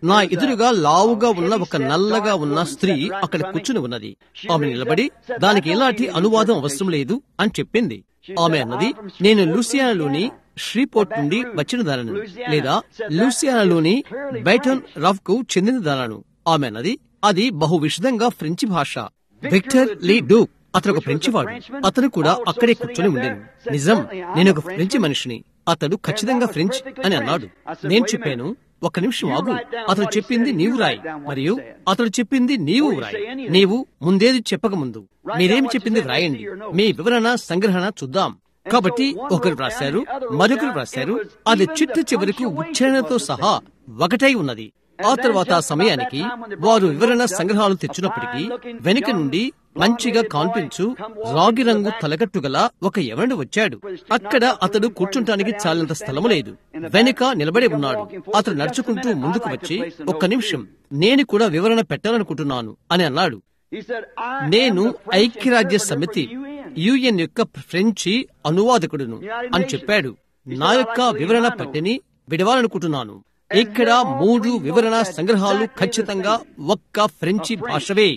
నా ఎదురుగా లావుగా ఉన్న ఒక నల్లగా ఉన్న స్త్రీ అక్కడ కూర్చుని ఉన్నది ఆమె నిలబడి దానికి ఎలాంటి అనువాదం అవసరం లేదు అని చెప్పింది ఆమె అన్నది నేను లూసియానాలోని శ్రీపోర్ట్ నుండి వచ్చిన దానను లేదా లూసియానాలోని బైటన్ రఫ్ కు చెందిన దానను ఆమె అన్నది అది బహు విషదంగా ఫ్రెంచి భాష విక్టర్ లీ డూక్ అతను ఒక ఫ్రెంచి వాడు అతను కూడా అక్కడే కూర్చొని ఉండేను నిజం నేను ఒక ఫ్రెంచి మనిషిని అతడు ఖచ్చితంగా ఫ్రెంచ్ అని అన్నాడు నేను చెప్పాను ఒక నిమిషం ఆగు అతడు చెప్పింది నీవు రాయి మరియు అతడు చెప్పింది నీవు రాయి నీవు ముందేది చెప్పకముందు మీరేమి చెప్పింది రాయండి మీ వివరణ సంగ్రహణ చూద్దాం కాబట్టి ఒకరు రాశారు మరొకరు రాశారు అది చిట్ట చివరికి ఉచ్చారణతో సహా ఒకటై ఉన్నది ఆ తర్వాత ఆ సమయానికి వారు వివరణ సంగ్రహాలు తెచ్చినప్పటికీ వెనుక నుండి మంచిగా కాన్పించు రాగి రంగు తలకట్టు గల ఒక ఎవరుడు వచ్చాడు అక్కడ అతడు కూర్చుంటానికి చాలంత స్థలము లేదు వెనుక నిలబడి ఉన్నాడు అతడు నడుచుకుంటూ ముందుకు వచ్చి ఒక్క నిమిషం నేను కూడా వివరణ పెట్టాలనుకుంటున్నాను అని అన్నాడు నేను ఐక్యరాజ్య సమితి యుఎన్ యొక్క ఫ్రెంచి అనువాదకుడును అని చెప్పాడు నా యొక్క వివరణ పట్టిని విడవాలనుకుంటున్నాను ఇక్కడ మూడు వివరణ సంగ్రహాలు ఖచ్చితంగా ఒక్క ఫ్రెంచి భాషవే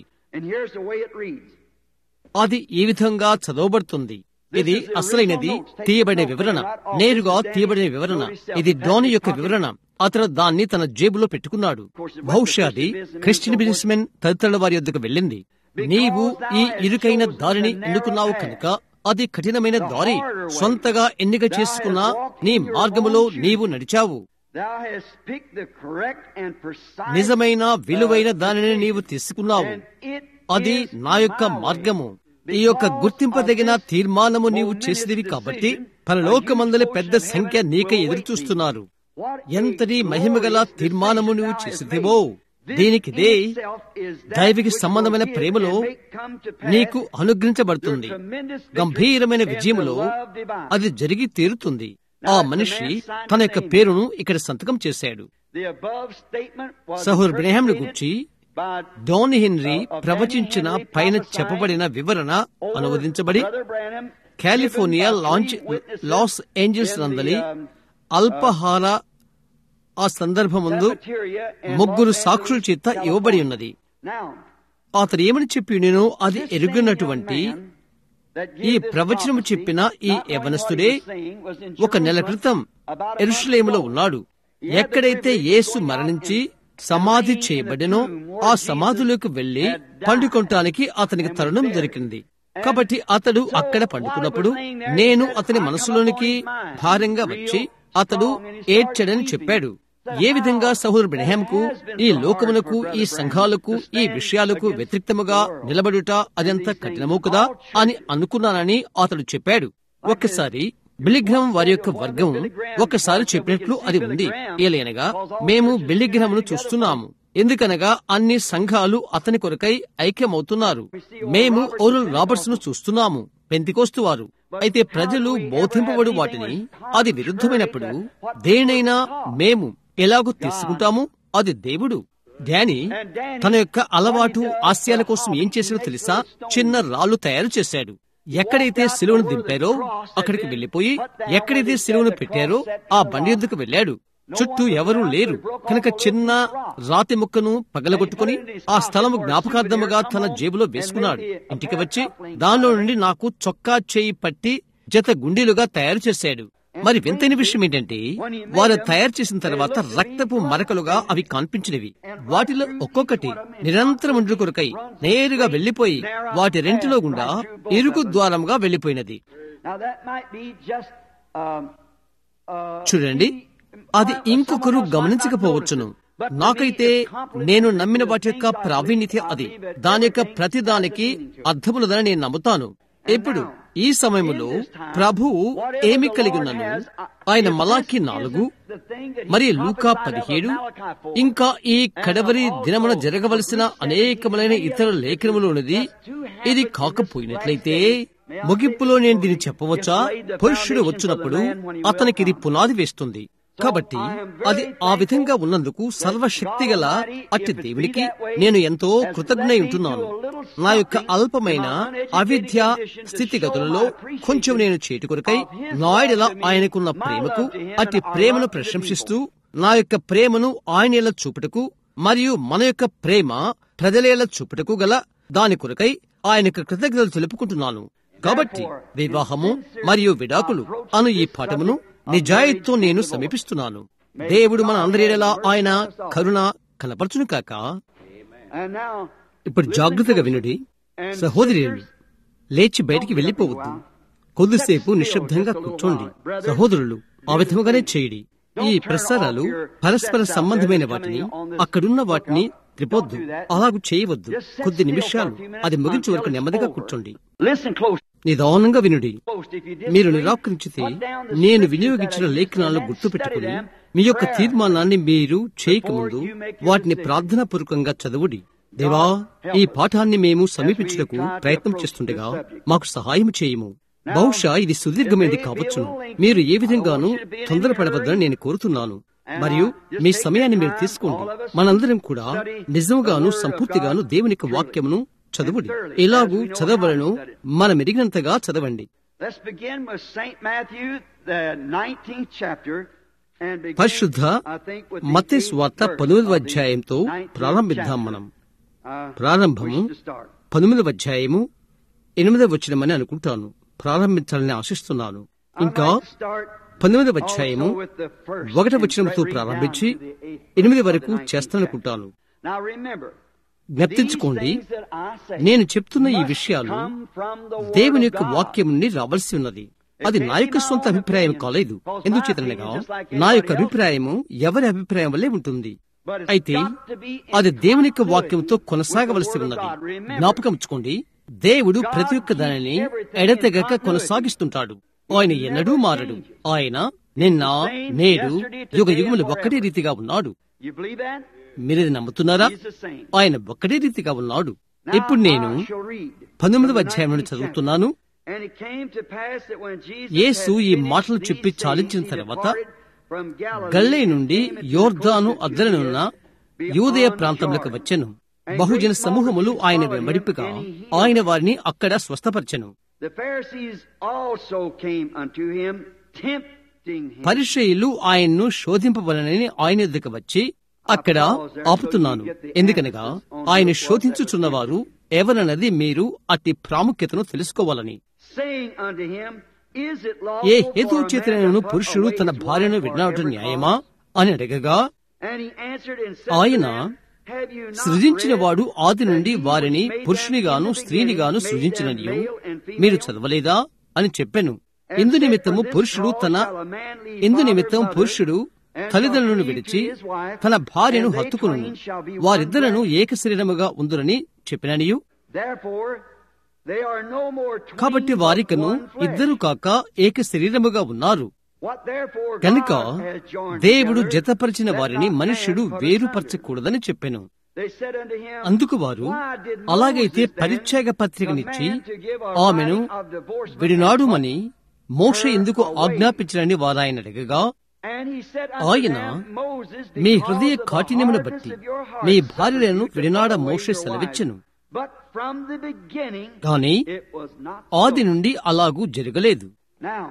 అది ఈ విధంగా చదవబడుతుంది ఇది అసలైనది తీయబడిన వివరణ నేరుగా తీయబడిన వివరణ ఇది డోని యొక్క వివరణ అతను దాన్ని తన జేబులో పెట్టుకున్నాడు బహుశా అది క్రిస్టియన్ బిజినెస్ మెన్ తదితరుల వారి యొద్దకు వెళ్ళింది నీవు ఈ ఇరుకైన దారిని ఎన్నుకున్నావు కనుక అది కఠినమైన దారి సొంతగా ఎన్నిక చేసుకున్న నీ మార్గములో నీవు నడిచావు నిజమైన విలువైన దానిని నీవు తీసుకున్నావు అది నా యొక్క మార్గము ఈ యొక్క గుర్తింపదగిన తీర్మానము నీవు చేసేదివి కాబట్టి పరలోకమందలి పెద్ద సంఖ్య నీకై ఎదురు చూస్తున్నారు ఎంతటి మహిమగల తీర్మానము నువ్వు చేసేదివో దీనికిదే దైవిక సంబంధమైన ప్రేమలో నీకు అనుగ్రహించబడుతుంది గంభీరమైన విజయములో అది జరిగి తీరుతుంది ఆ మనిషి తన యొక్క పేరును ఇక్కడ సంతకం చేశాడు సహోర్ బ్రహంను గుర్చి డోన్ హెన్రీ ప్రవచించిన పైన చెప్పబడిన వివరణ అనువదించబడి కాలిఫోర్నియా లాంచ్ లాస్ ఏంజల్స్ నందలి అల్పహార ఆ సందర్భముందు ముగ్గురు సాక్షుల చేత ఇవ్వబడి ఉన్నది అతను ఏమని చెప్పి నేను అది ఎరుగున్నటువంటి ఈ ప్రవచనము చెప్పిన ఈ యవనస్తుడే ఒక నెల క్రితం ఎరుషులేములో ఉన్నాడు ఎక్కడైతే యేసు మరణించి సమాధి చేయబడినో ఆ సమాధిలోకి వెళ్లి పండుకొనటానికి అతనికి తరుణం దొరికింది కాబట్టి అతడు అక్కడ పండుకున్నప్పుడు నేను అతని మనసులోనికి భారంగా వచ్చి అతడు ఏడ్చడని చెప్పాడు ఏ విధంగా సహోదరు బ్రహ్యంకు ఈ లోకమునకు ఈ సంఘాలకు ఈ విషయాలకు వ్యతిరేక్తముగా నిలబడుట అదంత కఠినము కదా అని అనుకున్నానని అతడు చెప్పాడు ఒక్కసారి బిలిగ్రహం వారి యొక్క వర్గం ఒకసారి చెప్పినట్లు అది ఉంది ఏలైనగా మేము బిలిగ్రహమును చూస్తున్నాము ఎందుకనగా అన్ని సంఘాలు అతని కొరకై ఐక్యమవుతున్నారు మేము ఓరల్ రాబర్ట్స్ ను చూస్తున్నాము పెంతికోస్తు వారు అయితే ప్రజలు బోధింపబడు వాటిని అది విరుద్ధమైనప్పుడు దేనైనా మేము ఎలాగో తీసుకుంటాము అది దేవుడు డానీ తన యొక్క అలవాటు ఆశయాల కోసం ఏం చేశాడో తెలుసా చిన్న రాళ్లు తయారు చేశాడు ఎక్కడైతే సిలువను దింపారో అక్కడికి వెళ్లిపోయి ఎక్కడైతే సిలువను పెట్టారో ఆ బండి ఎద్దుకు వెళ్ళాడు చుట్టూ ఎవరూ లేరు కనుక చిన్న రాతి ముక్కను పగలగొట్టుకుని ఆ స్థలము జ్ఞాపకార్థముగా తన జేబులో వేసుకున్నాడు ఇంటికి వచ్చి దానిలో నుండి నాకు చొక్కా చేయి పట్టి జత గుండీలుగా తయారు చేశాడు మరి వింతైన విషయం ఏంటంటే వారు తయారు చేసిన తర్వాత రక్తపు మరకలుగా అవి కనిపించినవి వాటిలో ఒక్కొక్కటి నిరంతరం ఉండు కొరకై నేరుగా వెళ్లిపోయి వాటి రెంటిలో గుండా ఇరుకు ద్వారంగా వెళ్లిపోయినది చూడండి అది ఇంకొకరు గమనించకపోవచ్చును నాకైతే నేను నమ్మిన వాటి యొక్క ప్రావీణ్యత అది దాని యొక్క ప్రతిదానికి అర్థములదని నేను నమ్ముతాను ఇప్పుడు ఈ సమయంలో ప్రభువు ఏమి కలిగి ఉన్నను ఆయన మలాకి నాలుగు మరి లూకా పదిహేడు ఇంకా ఈ కడవరి దినమున జరగవలసిన అనేకములైన ఇతర లేఖనములోనిది ఇది కాకపోయినట్లయితే ముగింపులో నేను దీన్ని చెప్పవచ్చా పురుషుడు వచ్చినప్పుడు అతనికి ఇది పునాది వేస్తుంది కాబట్టి అది ఆ విధంగా ఉన్నందుకు సర్వశక్తి గల అట్టి దేవునికి నేను ఎంతో కృతజ్ఞ ఉంటున్నాను నా యొక్క అల్పమైన అవిద్య స్థితిగతులలో కొంచెం నేను చేటు కొరకై నాయుడులా ఆయనకున్న ప్రేమకు అట్టి ప్రేమను ప్రశంసిస్తూ నా యొక్క ప్రేమను ఆయనేలా చూపుటకు మరియు మన యొక్క ప్రేమ ప్రజలేలా చూపుటకు గల దాని కొరకై ఆయనకు కృతజ్ఞతలు తెలుపుకుంటున్నాను కాబట్టి వివాహము మరియు విడాకులు అను ఈ పాఠమును నిజాయితీతో నేను సమీపిస్తున్నాను దేవుడు మన అందరిలా ఆయన కరుణ కనపరచును కాక And now, ఇప్పుడు జాగ్రత్తగా వినుడి సహోదరులు లేచి బయటికి వెళ్లిపోవద్దు కొద్దిసేపు నిశ్శబ్దంగా కూర్చోండి సహోదరులు ఆ విధముగానే చేయడి ఈ ప్రసారాలు పరస్పర సంబంధమైన వాటిని అక్కడున్న వాటిని త్రిపొద్దు అలాగూ చేయవద్దు కొద్ది నిమిషాలు అది ముగించే వరకు నెమ్మదిగా కూర్చోండి listen close. నిదానంగా వినుడి Close. If you మీరు disagree, నిరాకరించితే put down the నేను scriptures వినియోగించిన that I లేఖనాలను used and గుర్తుపెట్టుకుని study them. మీ యొక్క Prayer. తీర్మానాన్ని మీరు చేయకముందు వాటిని ప్రార్థనాపూర్వకంగా చదువుడి దేవా ఈ పాఠాన్ని మేము సమీపించుటకు ప్రయత్నం చేస్తుండగా మాకు సహాయం చేయము బహుశా ఇది సుదీర్ఘమైనది కావచ్చును మీరు ఏ విధంగానూ తొందరపడవద్దని నేను కోరుతున్నాను మరియు మీ సమయాన్ని మీరు తీసుకోండి మనందరం కూడా నిజంగాను సంపూర్తిగాను దేవుని యొక్క వాక్యమును చదువుడి ఎలాగూ చదవలను మనం ఎరిగినంతగా చదవండి Let's begin with St. Matthew, the 19th chapter. And begin, పరిశుద్ధ I think, with the మత్తయి eighth స్వార్త verse పనుమదవ of the అధ్యాయంతో 19th ప్రారంభిద్దాం chapter. మనం Uh, ప్రారంభము wish to start. పనుమదవ అధ్యాయము ఎనిమిదవ వచనమని అనుకుంటాను ప్రారంభించాలని ఆశిస్తున్నాను I'd ఇంకా like to start పంతొమ్మిదవ అధ్యాయము also with the first ఒకట and వచనంతో read ప్రారంభించి down to the eighth ఎనిమిది verse of వరకు the 19th చేస్తాననుకుంటాను chapter. Now remember, జ్ఞప్తించుకోండి these things that I say నేను చెప్తున్న ఈ must విషయాలు come from the word దేవుని of యొక్క God. వాక్యం నుండి రావాల్సి ఉన్నది అది నా యొక్క సొంత అభిప్రాయం కాలేదు ఎందుచేతనగా నా యొక్క అభిప్రాయము ఎవరి అభిప్రాయం వల్లే ఉంటుంది But it's అయితే got to be in అది దేవుని యొక్క వాక్యంతో continuity కొనసాగవలసి with the ఉన్నది word of God. Remember, జ్ఞాపకం ఉంచుకోండి దేవుడు ప్రతి ఒక్క దానిని ఎడతెగక కొనసాగిస్తుంటాడు ఆయన ఎన్నడూ మారడు ఆయన నిన్న నేడు యుగ యుగములు ఒక్కటే రీతిగా ఉన్నాడు You believe that? మీరేది నమ్ముతున్నారా He's the same. ఆయన ఒక్కటే రీతిగా ఉన్నాడు Now ఇప్పుడు నేను I shall read పంతొమ్మిదవ from the అధ్యాయం 19th చదువుతున్నాను chapter. And it came to pass that when Jesus Yesu had ఈ finished మాటలు these చెప్పి sayings, చాలించిన he తర్వాత departed from Galilee గల్లే and నుండి came into the యోర్దాను coast of అద్దరనున్న Judea యూదయ beyond ప్రాంతంలోకి Jordan. వచ్చెను And బహుజన great సమూహములు multitudes ఆయన followed him, వెంబడిపగా and he healed ఆయన them. వారిని అక్కడ స్వస్థపరచెను The Pharisees also came unto him, tempting him. పరిచయులు ఆయన్ను శోధింపవలనని ఆయన ఎదుకు వచ్చి అక్కడ ఆపుతున్నాను ఎందుకనగా ఆయన శోధించుచున్నవారు ఎవరన్నది మీరు అట్టి ప్రాముఖ్యతను తెలుసుకోవాలని saying unto him, Is it A lawful హేతు for a man చేతనను to put పురుషుడు away తన his భార్యను wife for విడనాడటం every న్యాయమా cause? అని అడగగా And he answered and said ఆయన to them, Have you not సృజించిన read వాడు ఆది that నుండి he వారిని which made them పురుషునిగాను in the స్త్రీనిగాను beginning made them సృజించిననియు male and female? మీరు చదవలేదా అని చెప్పాను And ఇందు said, నిమిత్తము For this పురుషుడు cause తన shall a man leave Indu father నిమిత్తం and mother, పురుషుడు and తల్లిదండ్రులను shall విడిచి cleave to his wife, తన భార్యను and they హత్తుకును twain shall be one వారిద్దరను flesh. ఏక శరీరముగా ఉందురని చెప్పిననియు Therefore, they are no more twain, కాబట్టి but వారికను one flesh. ఇద్దరు కాక ఏక శరీరముగా ఉన్నారు What therefore కనుక God has joined దేవుడు together, జతపరిచిన let వారిని not man మనుష్యుడు put వేరుపరచకూడదని చెప్పెను asunder. They said unto him, అందుకు వారు Why did అలాగైతే Moses then పరిత్యాగ పత్రికనిచ్చి command to give a ఆమెను writing of divorcement విడినాడుమని మోష ఎందుకు ఆజ్ఞాపించడని వారాయన అడగగా And he said unto ఆయన them, Moses, మీ because హృదయ of the కాఠిన్యమును hardness బట్టి of your heart me suffered భార్యలను you to విడినాడ put away Moshe your సెలవిచ్చెను wives. But from the beginning, కాని it was not ఆది so. నుండి అలాగూ జరగలేదు Now,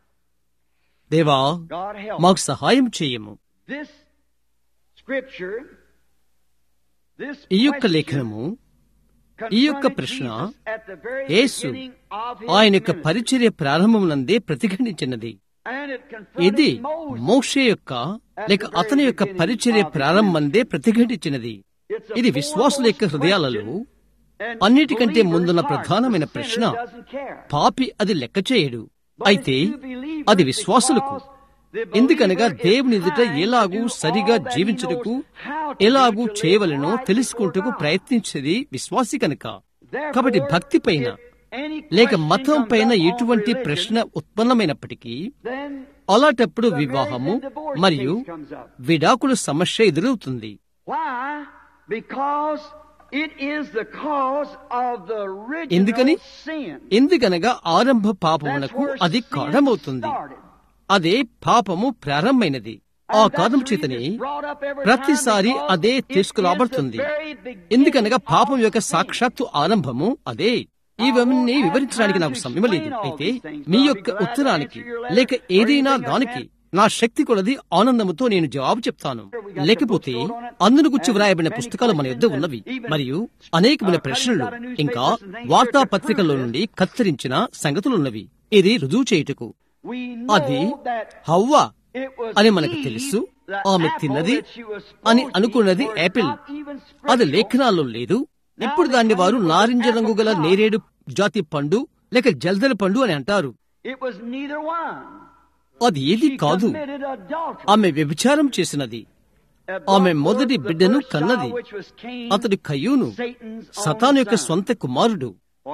దేవా God help మాకు సహాయం చేయము this scripture, this ఈ యొక్క question లేఖనము ఈ యొక్క confronted ప్రశ్న Jesus at the very Yesu beginning of his ఆయన యొక్క ministry. పరిచర్య ప్రారంభమునందే ప్రతిఘటించినది And it ఇది confronted Moses. మోషే యొక్క లేక అతని యొక్క పరిచర్య ప్రారంభమందే ప్రతిఘటించినది It's a ఇది విశ్వాసుల యొక్క foremost హృదయాలలో question, and అన్నిటికంటే believer's ముందున్న heart, ప్రధానమైన the ప్రశ్న sinner doesn't care. పాపి అది లెక్క చేయడు But అయితే it's to believers అది విశ్వాసులకు because the ఎందుకనగా believer is దేవుని ఎదుట trying to ఎలాగూ do సరిగా all that he జీవించుటకు knows how to do ఎలాగూ to live చేయవలనో right తెలుసుకుంటకు before God. ప్రయత్నించేది విశ్వాసి కనుక Therefore, కాబట్టి భక్తి పైన if any లేక question మతం comes పైన up on ఎటువంటి religion, ప్రశ్న ఉత్పన్నమైనప్పటికీ then అలాంటప్పుడు the marriage వివాహము and divorce మరియు case comes up. విడాకుల సమస్య ఎదురవుతుంది Why? Because it is the cause of the original ఎందుకని? sin. ఎందుకనగా ఆరంభ That's పాపమునకు where అది sin కారణమవుతుంది started. అదే పాపము ప్రారంభమైనది ఆ And కారణం that's the reason చేతనే it's brought up every ప్రతిసారి time because అదే it is తీసుకురాబడుతుంది the very beginning ఎందుకనగా పాపం యొక్క of sin. సాక్షాత్తు ఆరంభము అదే ఇవన్నీ వివరించడానికి నాకు సమయం లేదు అయితే మీ యొక్క ఉత్తరానికి లేక ఏదైనా దానికి నా శక్తి కొలది ఆనందముతో నేను జవాబు చెప్తాను లేకపోతే అందును గుచ్చి వ్రాయబడిన పుస్తకాలు మన యొద్ద ఉన్నవి మరియు అనేకమైన ప్రశ్నలు ఇంకా వార్తాపత్రికల్లో నుండి కత్తిరించిన సంగతులున్నవి ఇది రుజువు చేయుటకు అది హవ్వ అని మనకు తెలుసు ఆమె తిన్నది అని అనుకున్నది యాపిల్ అది లేఖనాల్లో లేదు ఇప్పుడు దాన్ని వారు నారింజ రంగు గల నేరేడు జాతి పండు లేక జల్దల పండు అని అంటారు అది ఏది కాదు ఆమె వ్యభిచారం చేసినది ఆమె మొదటి బిడ్డను కన్నది అతడు కయ్యూను సతాను యొక్క స్వంత కుమారుడు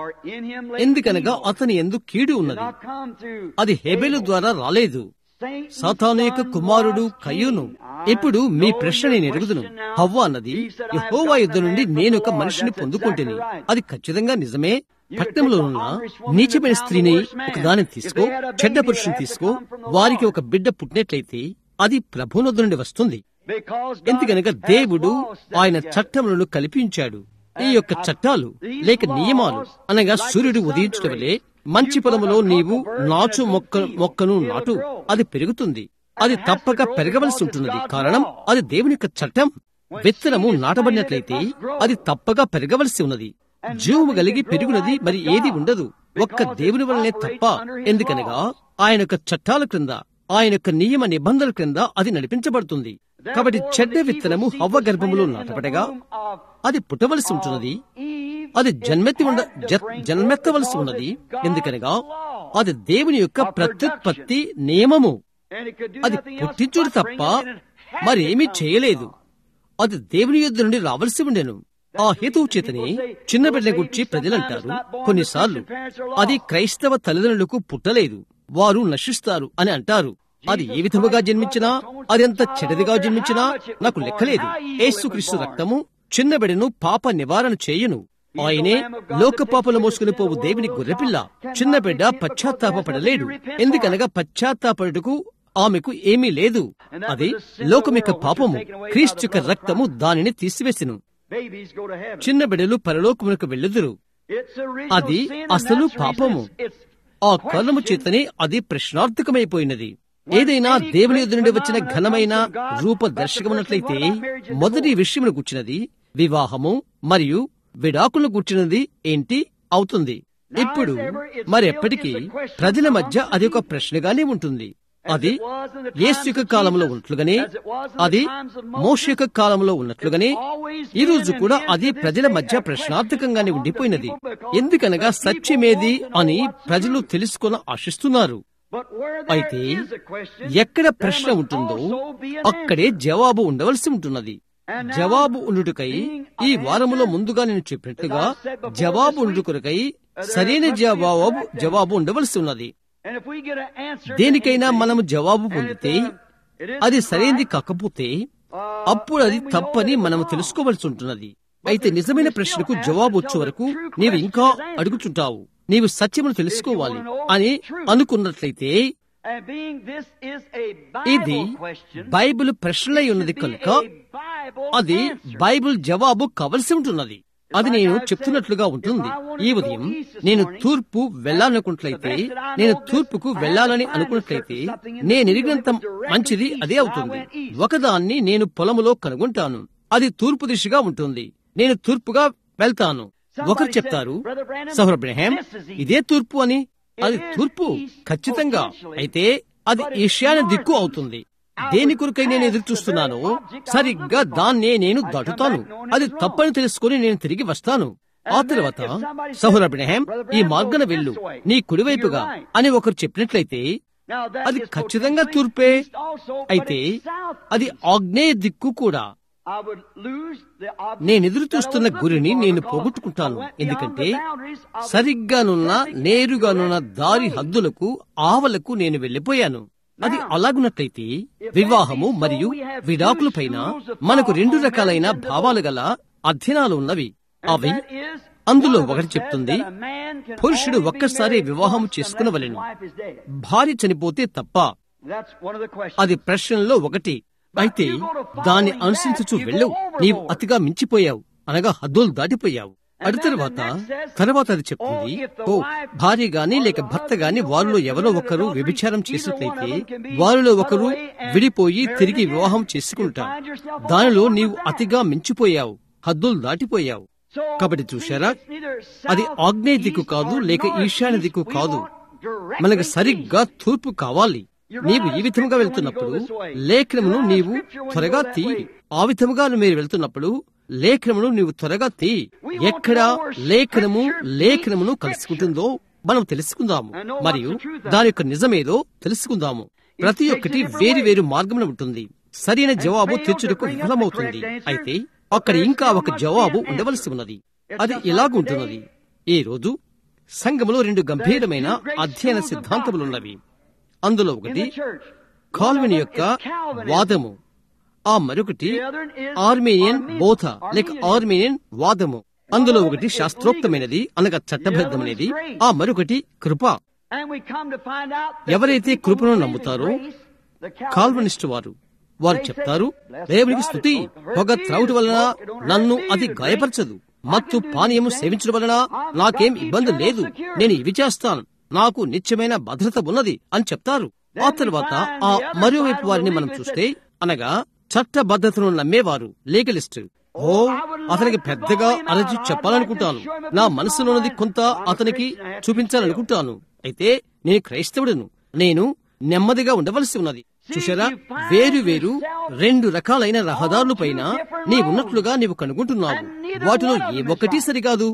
ఎందుకనగా అతని ఎందు కీడు ఉన్నది అది హేబేలు ద్వారా రాలేదు సాతాను యొక్క కుమారుడు కయ్యూను ఇప్పుడు మీ ప్రశ్న నేను ఎరుగుదును హవ్వ అన్నది యహోవా యుద్ధ నుండి నేను ఒక మనిషిని పొందుకుంటేని అది ఖచ్చితంగా నిజమే పట్టణంలో ఉన్న నీచమైన స్త్రీని ఒక దానిని తీసుకో చెడ్డ పురుషుని తీసుకో వారికి ఒక బిడ్డ పుట్టినట్లయితే అది ప్రభునొద్దు నుండి వస్తుంది ఎందుకనగా దేవుడు ఆయన చట్టములను కల్పించాడు ఈ యొక్క చట్టాలు లేక నియమాలు అనగా సూర్యుడు ఉదయించడం వలె మంచి పొలములో నీవు నాచు మొక్క మొక్కను నాటు అది పెరుగుతుంది అది తప్పక పెరగవలసి ఉంటున్నది కారణం అది దేవుని యొక్క చట్టం విత్తనము నాటబడినట్లయితే అది తప్పగా పెరగవలసి ఉన్నది జీవము కలిగి పెరుగునది మరి ఏది ఉండదు ఒక్క దేవుని వల్లనే తప్ప ఎందుకనగా ఆయన యొక్క చట్టాల క్రింద ఆయన యొక్క నియమ నిబంధనల క్రింద అది నడిపించబడుతుంది కాబట్టి చెడ్డ విత్తనము హవ్వ గర్భములో నాటబడగా అది పుట్టవలసి ఉంటున్నది అది జన్మెత్తి ఉండ జన్మెత్తవలసి ఉన్నది ఎందుకనగా అది దేవుని యొక్క ప్రత్యుత్పత్తి నియమము అది పుట్టించుడు తప్ప మరేమీ చేయలేదు అది దేవుని యుద్ధ నుండి రావలసి ఉండెను ఆ హేతువు చేతని చిన్న బిడ్డని గురించి ప్రజలంటారు కొన్నిసార్లు అది క్రైస్తవ తల్లిదండ్రులకు పుట్టలేదు వారు నశిస్తారు అని అంటారు అది ఏ విధముగా జన్మించినా అది ఎంత చెడదిగా జన్మించినా నాకు లెక్కలేదు ఏసుక్రీస్తు రక్తము చిన్న బిడ్డను పాప నివారణ చేయను ఆయనే లోక పాపలు మోసుకుని పోవు దేవుని గొర్రెపిల్ల చిన్న బిడ్డ పశ్చాత్తాపడలేడు ఎందుకనగా పశ్చాత్తాపడుటకు ఆమెకు ఏమీ లేదు అది లోకం యొక్క పాపము క్రీస్తు యొక్క రక్తము దానిని తీసివేసెను చిన్న బిడ్డలు పరలోకమునకు వెళ్ళుదురు అది అసలు పాపము ఆ కాలము చేతనే అది ప్రశ్నార్థకమైపోయినది ఏదైనా దేవుని ఎదురు నుండి వచ్చిన ఘనమైన రూపదర్శకమున్నట్లయితే మొదటి విషయమును కూర్చున్నది వివాహము మరియు విడాకులను కూర్చున్నది ఏంటి అవుతుంది ఇప్పుడు మరెప్పటికీ ప్రజల మధ్య అది ఒక ప్రశ్నగానే ఉంటుంది అది యేసు యొక్క కాలంలో ఉన్నట్లుగానే అది మోష యొక్క కాలంలో ఉన్నట్లుగానే ఈ రోజు కూడా అది ప్రజల మధ్య ప్రశ్నార్థకంగానే ఉండిపోయినది ఎందుకనగా సత్యమేది అని ప్రజలు తెలుసుకొని ఆశిస్తున్నారు అయితే ఎక్కడ ప్రశ్న ఉంటుందో అక్కడే జవాబు ఉండవలసి ఉంటున్నది జవాబు ఉండుటకై ఈ వారములో ముందుగా నేను చెప్పినట్లుగా జవాబు ఉండుకొరకై సరైన జవాబు జవాబు ఉండవలసి ఉన్నది దేనికైనా మనము జవాబు పొందితే అది సరైనది కాకపోతే అప్పుడు అది తప్పని మనము తెలుసుకోవలసి ఉంటున్నది అయితే నిజమైన ప్రశ్నకు జవాబు వచ్చే వరకు నీవు ఇంకా అడుగుచుంటావు నీవు సత్యమును తెలుసుకోవాలి అని అనుకున్నట్లయితే ఇది బైబిల్ ప్రశ్నలై ఉన్నది కనుక అది బైబిల్ జవాబు కావలసి ఉంటున్నది అది నేను చెప్తున్నట్లుగా ఉంటుంది ఈ ఉదయం నేను తూర్పు వెళ్ళాలనుకున్నట్లయితే నేను తూర్పుకు వెళ్ళాలని అనుకున్నట్లయితే నేను ఎరిగినంత మంచిది అదే అవుతుంది ఒకదాన్ని నేను పొలములో కనుగొంటాను అది తూర్పు దిశగా ఉంటుంది నేను తూర్పుగా వెళ్తాను ఒకరు చెప్తారు సహర్ అబ్రహాం ఇదే తూర్పు అని అది తూర్పు ఖచ్చితంగా అయితే అది ఈశాన్య దిక్కు అవుతుంది దేని కొరకై నేను ఎదురు చూస్తున్నానో సరిగ్గా దాన్నే నేను దాటుతాను అది తప్పని తెలుసుకుని నేను తిరిగి వస్తాను ఆ తర్వాత సహుర్ అబ్రహాం ఈ మార్గన వెళ్ళు నీ కుడివైపుగా అని ఒకరు చెప్పినట్లయితే అది ఖచ్చితంగా తూర్పే అయితే అది ఆగ్నేయ దిక్కు కూడా నేను ఎదురు చూస్తున్న గురిని నేను పోగొట్టుకుంటాను ఎందుకంటే సరిగ్గానున్న నేరుగానున్న దారి హద్దులకు ఆవలకు నేను వెళ్లిపోయాను అది అలాగున్నట్లయితే వివాహము మరియు విడాకుల పైన మనకు రెండు రకాలైన భావాలు గల అధ్యయనాలు ఉన్నవి అవి అందులో ఒకటి చెప్తుంది పురుషుడు ఒక్కసారి వివాహం చేసుకునవలెను భార్య చనిపోతే తప్ప అది ప్రశ్నలో ఒకటి అయితే దాన్ని అనుసరించుచు వెళ్ళవు నీవు అతిగా మించిపోయావు అనగా హద్దులు దాటిపోయావు అటు తర్వాత తర్వాత అది చెప్తుంది ఓ భార్య గాని లేక భర్త గాని వారిలో ఎవరో ఒకరు వ్యభిచారం చేసినట్లయితే వారిలో ఒకరు విడిపోయి తిరిగి వివాహం చేసుకుంటారు దానిలో నీవు అతిగా మించిపోయావు హద్దులు దాటిపోయావు కాబట్టి చూశారా అది ఆగ్నేయ దిక్కు కాదు లేక ఈశాన్య దిక్కు కాదు మనకు సరిగ్గా తూర్పు కావాలి నీవు ఈ విధముగా వెళ్తున్నప్పుడు లేఖనమును నీవు త్వరగా తీ ఆ విధముగా మీరు వెళ్తున్నప్పుడు లేఖనమును నీవు త్వరగా తీ ఎక్కడ లేఖనము లేఖనమును కలుసుకుంటుందో మనం తెలుసుకుందాము మరియు దాని యొక్క నిజమేదో తెలుసుకుందాము ప్రతి ఒక్కటి వేరు వేరు మార్గమున ఉంటుంది సరైన జవాబు తెచ్చుటకు విఫలమవుతుంది అయితే అక్కడ ఇంకా ఒక జవాబు ఉండవలసి ఉన్నది అది ఇలాగుంటున్నది ఈ రోజు సంఘములో రెండు గంభీరమైన అధ్యయన సిద్ధాంతములున్నవి అందులో ఒకటి కాల్విన్ యొక్క వాదము ఆ మరొకటి ఆర్మేనియన్ బోధ లేక ఆర్మేనియన్ వాదము అందులో ఒకటి శాస్త్రోక్తమైనది అనగా చట్టబద్ధమైనది ఆ మరొకటి కృప ఎవరైతే కృపను నమ్ముతారో కాల్వనిస్ట్ వారు వారు చెప్తారు దేవునికి స్థుతి పొగ త్రౌటి వలన నన్ను అది గాయపరచదు మత్తు పానీయము సేవించడం వలన నాకేం ఇబ్బంది లేదు నేను ఇవి చేస్తాను నాకు నిత్యమైన భద్రత ఉన్నది అని చెప్తారు ఆ తర్వాత ఆ మరోవైపు వారిని మనం చూస్తే అనగా చట్టబద్ధతను నమ్మేవారు లీగలిస్ట్ ఓ అతనికి పెద్దగా అరచి చెప్పాలనుకుంటాను నా మనసులోనది కొంత అతనికి చూపించాలనుకుంటాను అయితే నేను క్రైస్తవుడును నేను నెమ్మదిగా ఉండవలసి ఉన్నది చూసారా వేరు వేరు రెండు రకాలైన రహదారుల పైన నీ ఉన్నట్లుగా నీవు కనుగొంటున్నావు వాటిలో ఏ ఒక్కటి సరికాదు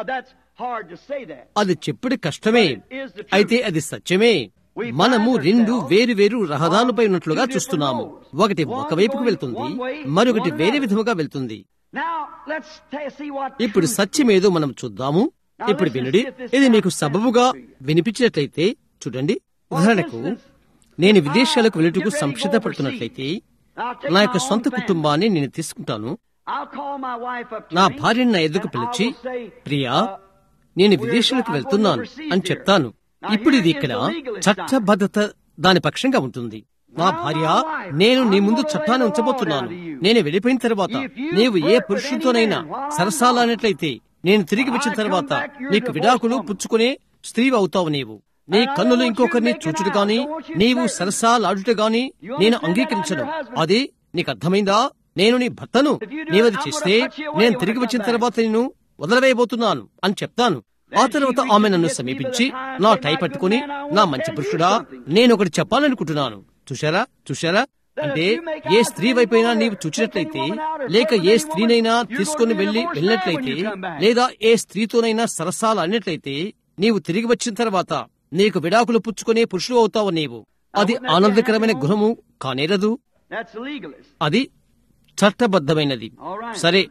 అది చెప్పుడు కష్టమే అయితే అది సత్యమే మనము రెండు వేరు వేరు రహదారులపై ఉన్నట్లుగా చూస్తున్నాము ఒకటి ఒకవైపుకు వెళ్తుంది మరొకటి వేరే విధముగా వెళ్తుంది ఇప్పుడు సత్యమేదో మనం చూద్దాము ఇప్పుడు వినుడి ఇది మీకు సబబుగా వినిపించినట్లయితే చూడండి ఉదాహరణకు నేను విదేశాలకు వెళ్ళుటకు సంసిద్ధపడుతున్నట్లయితే నా యొక్క సొంత కుటుంబాన్ని నేను తీసుకుంటాను నా భార్యను నా ఎదుకు పిలిచి ప్రియా నేను విదేశాలకు వెళ్తున్నాను అని చెప్తాను ఇప్పుడు ఇది ఇక్కడ చట్టబద్ధత దాని పక్షంగా ఉంటుంది నా భార్య నేను నీ ముందు చట్టాన్ని ఉంచబోతున్నాను నేను వెళ్ళిపోయిన తర్వాత నీవు ఏ పురుషుడితోనైనా సరసాలన్నట్లయితే నేను తిరిగి వచ్చిన తర్వాత నీకు విడాకులు పుచ్చుకునే స్త్రీ అవుతావు నీవు నీ కన్నులు ఇంకొకరిని చూచుడు గాని నీవు సరసాలాడుట గాని నేను అంగీకరించను అది నీకు అర్థమైందా నేను నీ భర్తను నీవది చేస్తే నేను తిరిగి వచ్చిన తర్వాత నేను వదలవేయబోతున్నాను అని చెప్తాను ఆ తర్వాత ఆమె నన్ను సమీపించి నా టై పట్టుకుని నా మంచి పురుషుడా నేను ఒకటి చెప్పాలనుకుంటున్నాను చూశారా చూశారా అంటే ఏ స్త్రీ వైపైనా నీవు చూచినట్లయితే లేక ఏ స్త్రీనైనా తీసుకుని వెళ్లి వెళ్ళినట్లయితే లేదా ఏ స్త్రీతోనైనా సరసాలు అన్నట్లయితే నీవు తిరిగి వచ్చిన తర్వాత నీకు విడాకులు పుచ్చుకునే పురుషుడు అవుతావు నీవు అది ఆనందకరమైన గృహము కానేరదు అది చట్టబద్ధమైనది సరే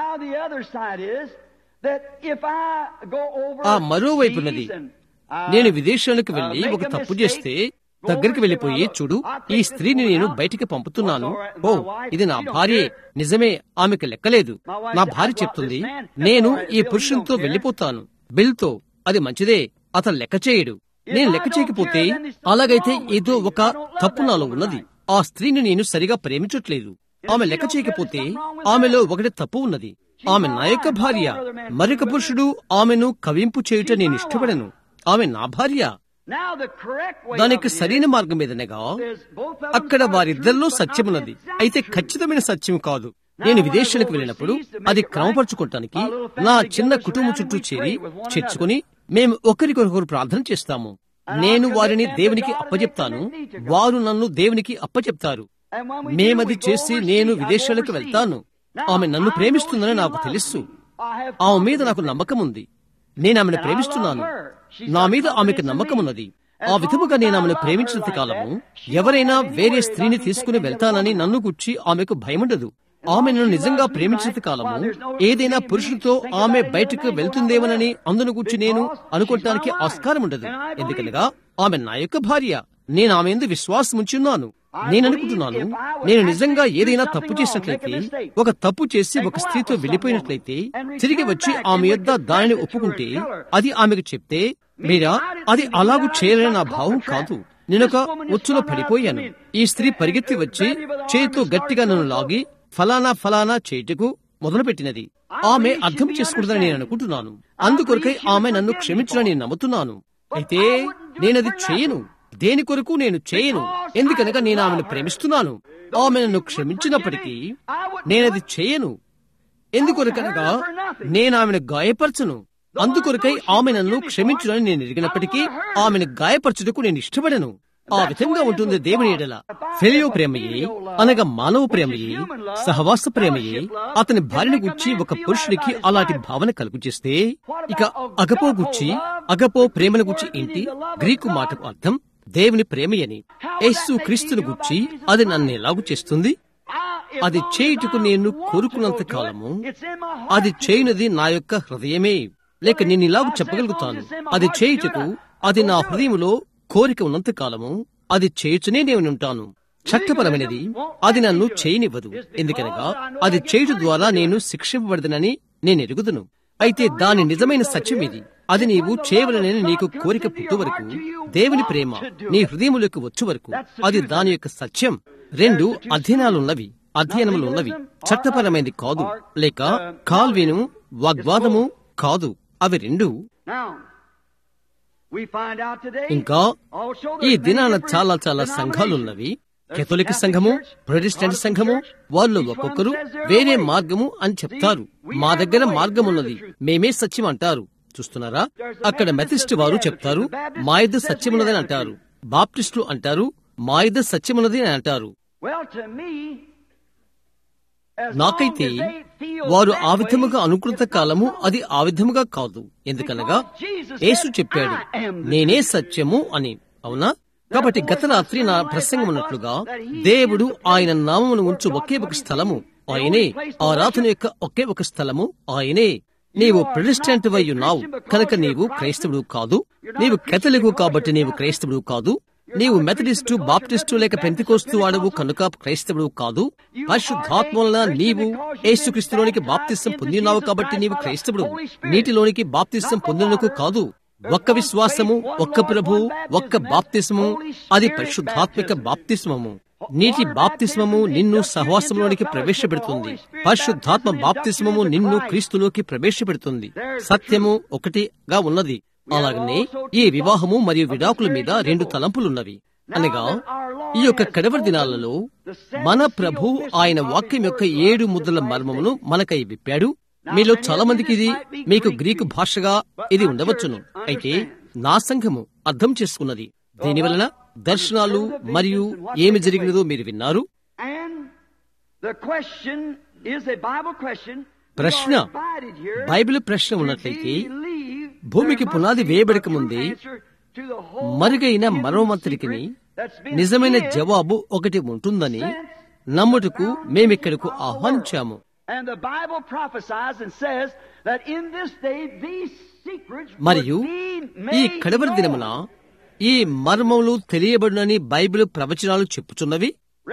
ఆ మరోవైపున్నది నేను విదేశాలకు వెళ్లి ఒక తప్పు చేస్తే దగ్గరికి వెళ్లిపోయి చూడు ఈ స్త్రీని నేను బయటికి పంపుతున్నాను ఓ ఇది నా భార్య నిజమే ఆమెకు లెక్కలేదు నా భార్య చెప్తుంది నేను ఈ పురుషునితో వెళ్లిపోతాను బిల్తో అది మంచిదే అతను లెక్క చేయడు నేను లెక్క చేయకపోతే అలాగైతే ఏదో ఒక తప్పు నాలో ఉన్నది ఆ స్త్రీని నేను సరిగా ప్రేమించట్లేదు ఆమె లెక్క చేయకపోతే ఆమెలో ఒకటి తప్పు ఉన్నది ఆమె నా యొక్క భార్య మరొక పురుషుడు ఆమెను కవింపు చేయుట నేను ఇష్టపడను ఆమె నా భార్య దానికి సరైన మార్గం మీదనగా అక్కడ వారిద్దరిలో సత్యమున్నది అయితే ఖచ్చితమైన సత్యం కాదు నేను విదేశాలకు వెళ్ళినప్పుడు అది క్రమపరచుకోవటానికి నా చిన్న కుటుంబం చుట్టూ చేరి చేర్చుకుని మేము ఒకరికొకరు ప్రార్థన చేస్తాము నేను వారిని దేవునికి అప్పచెప్తాను వారు నన్ను దేవునికి అప్పచెప్తారు మేమది చేసి నేను విదేశాలకు వెళ్తాను ఆమె నన్ను ప్రేమిస్తుందని నాకు తెలుసు ఆమె మీద నాకు నమ్మకం ఉంది నేను ఆమెను ప్రేమిస్తున్నాను నా మీద ఆమెకు నమ్మకం ఉన్నది ఆ విధముగా నేను ఆమెను ప్రేమించినంత కాలము ఎవరైనా వేరే స్త్రీని తీసుకుని వెళ్తానని నన్ను గుర్చి ఆమెకు భయముండదు ఆమె నన్ను నిజంగా ప్రేమించినంత కాలము ఏదైనా పురుషునితో ఆమె బయటకు వెళ్తుందేమోనని అందును గుర్చి నేను అనుకోవటానికి ఆస్కారం ఉండదు ఎందుకనగా ఆమె నా యొక్క భార్య నేను ఆమె ఎందు విశ్వాసం ఉంచున్నాను నేను అనుకుంటున్నాను నేను నిజంగా ఏదైనా తప్పు చేసినట్లయితే ఒక తప్పు చేసి ఒక స్త్రీతో వెళ్లిపోయినట్లయితే తిరిగి వచ్చి ఆమె యొద్ద దానిని ఒప్పుకుంటే అది ఆమెకు చెప్తే మీరా అది అలాగూ చేయాలని నా భావం కాదు నేనొక ఉచ్చులో పడిపోయాను ఈ స్త్రీ పరిగెత్తి వచ్చి చేతితో గట్టిగా నన్ను లాగి ఫలానా ఫలానా చేయుటకు మొదలుపెట్టినది ఆమె అర్థం చేసుకుంటుందని నేను అనుకుంటున్నాను అందుకొరకై ఆమె నన్ను క్షమించునని నేను నమ్ముతున్నాను అయితే నేనది చేయను దేని కొరకు నేను చేయను ఎందుకనగా నేను ఆమెను ప్రేమిస్తున్నాను ఆమె నన్ను క్షమించినప్పటికీ నేనది చేయను ఎందుకొరకనగా నేను ఆమెను గాయపరచను అందుకొరకై ఆమె నన్ను క్షమించునని నేను ఎరిగినప్పటికీ ఆమెను గాయపరచుటకు నేను ఇష్టపడను ఆ విధంగా ఉంటుంది దేవుని ఎడల ఫెలియో ప్రేమయే అనగా మానవ ప్రేమయే సహవాస ప్రేమయే అతని భార్యను గుచ్చి ఒక పురుషుడికి అలాంటి భావన కలుగు చేస్తే ఇక అగపో గుచ్చి అగపో ప్రేమను గుచ్చి ఏంటి గ్రీకు మాటకు అర్థం దేవుని ప్రేమయని యేసు క్రీస్తును గుచ్చి అది నన్ను ఎలాగు చేస్తుంది అది చేయుటకు నేను కోరుకున్నంత కాలము అది చేయునది నా యొక్క హృదయమే లేక నేను ఇలాగ చెప్పగలుగుతాను అది చేయుటకు అది నా హృదయములో కోరిక ఉన్నంత కాలము అది చేయుచునే నేను ఉంటాను చట్టపరమైనది అది నన్ను చేయనివ్వదు ఎందుకనగా అది చేయుట ద్వారా నేను శిక్షింపబడదనని నేను ఎరుగుదును అయితే దాని నిజమైన సత్యం ఇది అది నీవు చేయవలనని నీకు కోరిక పుట్టు వరకు దేవుని ప్రేమ నీ హృదయములకు వచ్చు వరకు అది దాని యొక్క సత్యం రెండు అధ్యయనాలున్నవి అధ్యయనములున్నవి చట్టపరమైనది కాదు లేక కాల్వీను వాగ్వాదము కాదు అవి రెండు ఇంకా ఈ దినాన చాలా చాలా సంఘాలున్నవి కెథోలిక్ సంఘము ప్రొటెస్టెంట్ సంఘము వాళ్ళు ఒక్కొక్కరు వేరే మార్గము అని చెప్తారు మా దగ్గర మార్గం ఉన్నది మేమే సత్యం అంటారు చూస్తున్నారా అక్కడ మెథిస్ట్ వారు చెప్తారు మా ఇద్ద సత్యమున్నదని అంటారు బాప్టిస్టులు అంటారు మా ఇద్ద సత్యమున్నది అని అంటారు నాకైతే వారు ఆ విధముగా అనుకృత కాలము అది ఆ విధముగా కాదు ఎందుకనగా యేసు చెప్పాడు నేనే సత్యము అని అవునా కాబట్టి గత రాత్రి నా ప్రసంగం ఉన్నట్లుగా దేవుడు ఆయన నామమును ఉంచు ఒకే ఒక స్థలము ఆయనే ఆరాధన యొక్క ఒకే ఒక స్థలము ఆయనే నీవు ప్రొటెస్టెంట్ వై ఉన్నావు కనుక నీవు క్రైస్తవుడు కాదు నీవు కెథలికు కాబట్టి నీవు క్రైస్తవుడు కాదు నీవు మెథడిస్టు బాప్టిస్టు లేక పెంతికోస్తు వాడవు కనుక క్రైస్తవుడు కాదు పరిశుద్ధాత్మ వలన నీవు యేసుక్రీస్తులోనికి బాప్తిస్సం పొందినావు కాబట్టి నీవు క్రైస్తవుడు నీటిలోనికి బాప్తిస్సం పొందినకు కాదు ఒక్క విశ్వాసము ఒక్క ప్రభు ఒక్క బాప్తిస్మము అది పరిశుద్ధాత్మిక బాప్తిస్మము నీటి బాప్తిస్మము నిన్ను సహవాసంలోనికి ప్రవేశపెడుతుంది పరిశుద్ధాత్మ బాప్తిస్మము నిన్ను క్రీస్తులోకి ప్రవేశపెడుతుంది సత్యము ఒకటిగా ఉన్నది అలాగనే ఈ వివాహము మరియు విడాకుల మీద రెండు తలంపులున్నవి అనగా ఈ యొక్క కడవరి దినాలలో మన ప్రభు ఆయన వాక్యం యొక్క ఏడు ముద్రల మర్మమును మనకై విప్పాడు మీలో చాలా మందికి ఇది మీకు గ్రీకు భాషగా ఇది ఉండవచ్చును అయితే నా సంఘము అర్థం చేసుకున్నది దీనివలన దర్శనాలు మరియు ఏమి జరిగినదో మీరు విన్నారు ప్రశ్న బైబిల్ ప్రశ్న ఉన్నట్లయితే భూమికి పునాది వేయబడక ముందే మరుగైన మరోమంతరికి నిజమైన జవాబు ఒకటి ఉంటుందని నమ్ముటకు మేమిక్కడకు ఆహ్వానించాము మరియు ఈ కడవరి దినమున ఈ మర్మములు తెలియబడునని బైబిల్ ప్రవచనాలు చెప్పుచున్నవి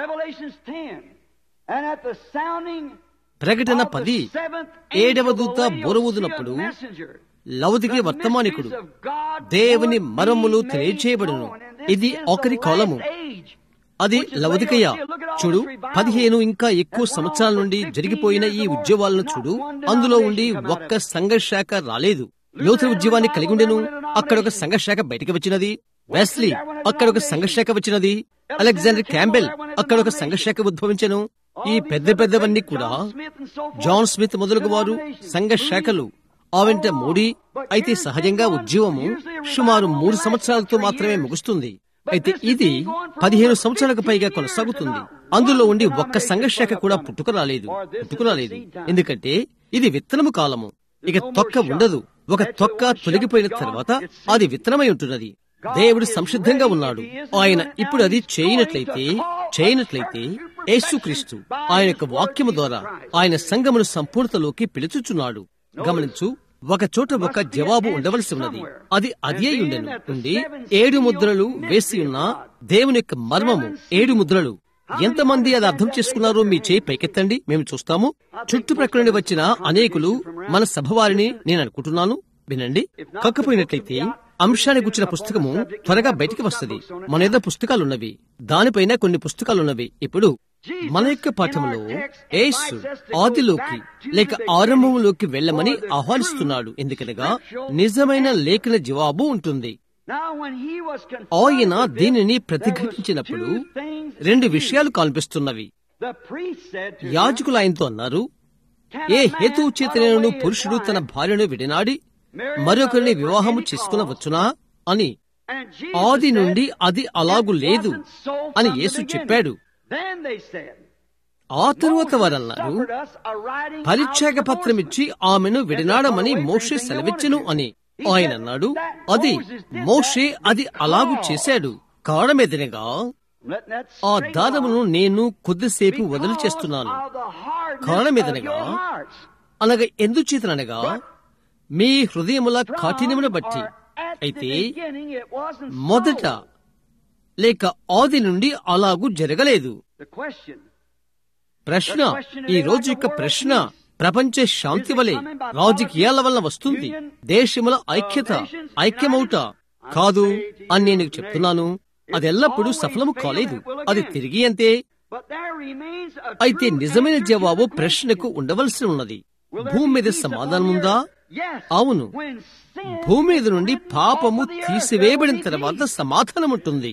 ప్రకటన పది ఏడవ దూత బోరవుదునప్పుడు లవదికి వర్తమానికుడు దేవుని మరములు తెలియచేయబడును ఇది ఒకరి కాలము అది లవదికయ్య చూడు పదిహేను ఇంకా ఎక్కువ సంవత్సరాల నుండి జరిగిపోయిన ఈ ఉద్యోగాలను చూడు అందులో ఉండి ఒక్క సంఘశాఖ రాలేదు యోధ ఉద్యమాన్ని కలిగి ఉండెను అక్కడ ఒక సంఘశాఖ బయటకు వచ్చినది వెస్లీ అక్కడ ఒక సంఘశాఖ వచ్చినది అలెగ్జాండర్ క్యాంబెల్ అక్కడ ఒక సంఘశాఖ ఉద్భవించను ఈ పెద్ద పెద్దవన్నీ కూడా జాన్ స్మిత్ మొదలగు వారు సంఘ శాఖలు ఆ వెంట మూడి అయితే సహజంగా ఉద్యమము సుమారు మూడు సంవత్సరాలతో మాత్రమే ముగుస్తుంది అయితే ఇది పదిహేను సంవత్సరాలకు పైగా కొనసాగుతుంది అందులో ఉండి ఒక్క సంఘశాఖ కూడా పుట్టుకురాలేదు పుట్టుకురాలేదు ఎందుకంటే ఇది విత్తనము కాలము ఇక తొక్క ఉండదు ఒక తొక్క తొలగిపోయిన తర్వాత అది విత్తనమై ఉంటున్నది దేవుడు సంసిద్ధంగా ఉన్నాడు ఆయన ఇప్పుడు అది చేయనట్లయితే చేయనట్లయితే యేసుక్రీస్తు ఆయన యొక్క వాక్యము ద్వారా ఆయన సంఘమును సంపూర్ణతలోకి పిలుచుచున్నాడు గమనించు ఒక చోట ఒక జవాబు ఉండవలసి ఉన్నది అది అదే ఉండెను ఉండి ఏడు ముద్రలు వేసి ఉన్న దేవుని యొక్క మర్మము ఏడు ముద్రలు ఎంతమంది అది అర్థం చేసుకున్నారో మీ చేయి పైకెత్తండి మేము చూస్తాము చుట్టుప్రక్కల నుండి వచ్చిన అనేకులు మన సభ వారిని నేను అనుకుంటున్నాను వినండి కక్కపోయినట్లయితే అంశాన్ని గుచ్చిన పుస్తకము త్వరగా బయటికి వస్తుంది మన ఏదో పుస్తకాలున్నవి దానిపైన కొన్ని పుస్తకాలున్నవి ఇప్పుడు మన యొక్క పాఠంలో యేసు ఆదిలోకి లేక ఆరంభంలోకి వెళ్ళమని ఆహ్వానిస్తున్నాడు ఎందుకనగా నిజమైన లేఖన జవాబు ఉంటుంది ఆయన దీనిని ప్రతిఘటించినప్పుడు రెండు విషయాలు కనిపిస్తున్నవి యాజకులు ఆయనతో అన్నారు ఏ హేతువు చేతనేను పురుషుడు తన భార్యను విడినాడి మరొకరిని వివాహము చేసుకునవచ్చునా అని ఆది నుండి అది అలాగు లేదు అని యేసు చెప్పాడు ఆ తరువాత వారన్నారు పరిత్యాగ పత్రమిచ్చి ఆమెను విడినాడమని మోషే సెలవిచ్చెను అని ఆయన అన్నాడు అది మోషే అది అలాగు చేశాడు కారణమెదినగా ఆ దానమును నేను కొద్దిసేపు వదిలి చేస్తున్నాను కారణమెదనగా అనగా ఎందుచేతనగా మీ హృదయముల కాఠిన్యమును బట్టి అయితే మొదట లేక ఆది నుండి అలాగూ జరగలేదు ప్రశ్న ఈ రోజు యొక్క ప్రశ్న ప్రపంచ శాంతి వలె రాజకీయాల వల్ల వస్తుంది దేశముల ఐక్యత ఐక్యమౌట కాదు అని నేను చెప్తున్నాను అది ఎల్లప్పుడూ సఫలము కాలేదు అది తిరిగి అంతే అయితే నిజమైన జవాబు ప్రశ్నకు ఉండవలసి ఉన్నది భూమి మీద సమాధానం ఉందా అవును భూమి మీద నుండి పాపము తీసివేయబడిన తర్వాత సమాధానం ఉంటుంది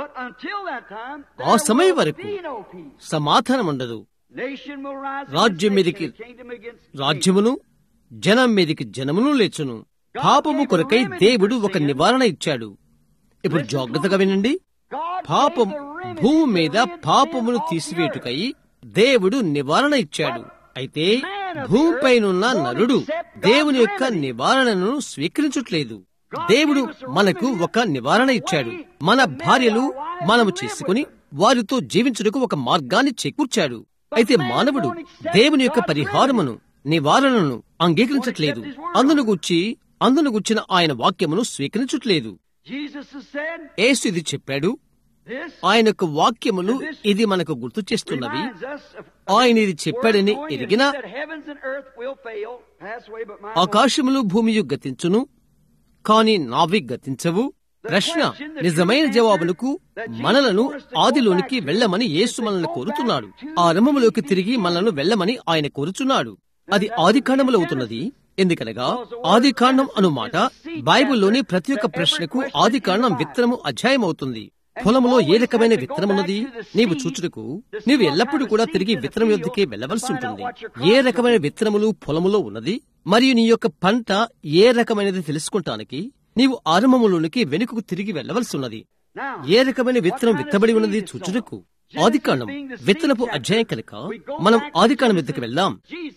ఆ సమయం వరకు సమాధానం ఉండదు రాజ్యం మీదికి రాజ్యమును జనం మీదికి జనమును లేచును పాపము కొరకై దేవుడు ఒక నివారణ ఇచ్చాడు ఇప్పుడు జాగ్రత్తగా వినండి పాపం భూమి మీద పాపమును తీసివేటుకై దేవుడు నివారణ ఇచ్చాడు అయితే భూమిపైనున్న నరుడు దేవుని యొక్క నివారణను స్వీకరించట్లేదు దేవుడు మనకు ఒక నివారణ ఇచ్చాడు మన భార్యలు మనము చేసుకుని వారితో జీవించుటకు ఒక మార్గాన్ని చేకూర్చాడు అయితే మానవుడు దేవుని యొక్క పరిహారమును నివారణను అంగీకరించట్లేదు అందును గుచ్చి అందును గుచ్చిన ఆయన వాక్యమును స్వీకరించట్లేదు ఏసు ఇది చెప్పాడు ఆయన యొక్క వాక్యములు ఇది మనకు గుర్తు చేస్తున్నవి ఆయన ఇది చెప్పాడని ఎరిగినా ఆకాశములు భూమియు గతించును కాని నావి గతించవు ప్రశ్న నిజమైన జవాబులకు మనలను ఆదిలోనికి వెళ్లమని యేసు మనల్ని కోరుతున్నాడు ఆరంభములోకి తిరిగి మనలను వెళ్లమని ఆయన కోరుచున్నాడు అది ఆది కాండములో అవుతున్నది ఎందుకనగా ఆది కాండం అను మాట బైబిల్లోని ప్రతి ఒక్క ప్రశ్నకు ఆది కాండం విత్తనము అధ్యాయం అవుతుంది పొలములో ఏ రకమైన విత్తనమున్నది నీవు చూచుటకు నీవు ఎల్లప్పుడూ కూడా తిరిగి విత్తనం యొద్దకే వెళ్లవలసి ఉంటుంది ఏ రకమైన విత్తనములు పొలములో ఉన్నది మరియు నీ యొక్క పంట ఏ రకమైనది తెలుసుకుంటానికి నీవు ఆరంభములోనికి వెనుకకు తిరిగి వెళ్లవలసి ఉన్నది ఏ రకమైన విత్తనం విత్తబడి ఉన్నది చూచుటకు ఆదికాండం విత్తనపు అధ్యాయం కనుక మనం ఆదికాండం ఎద్దుకు వెళ్దాం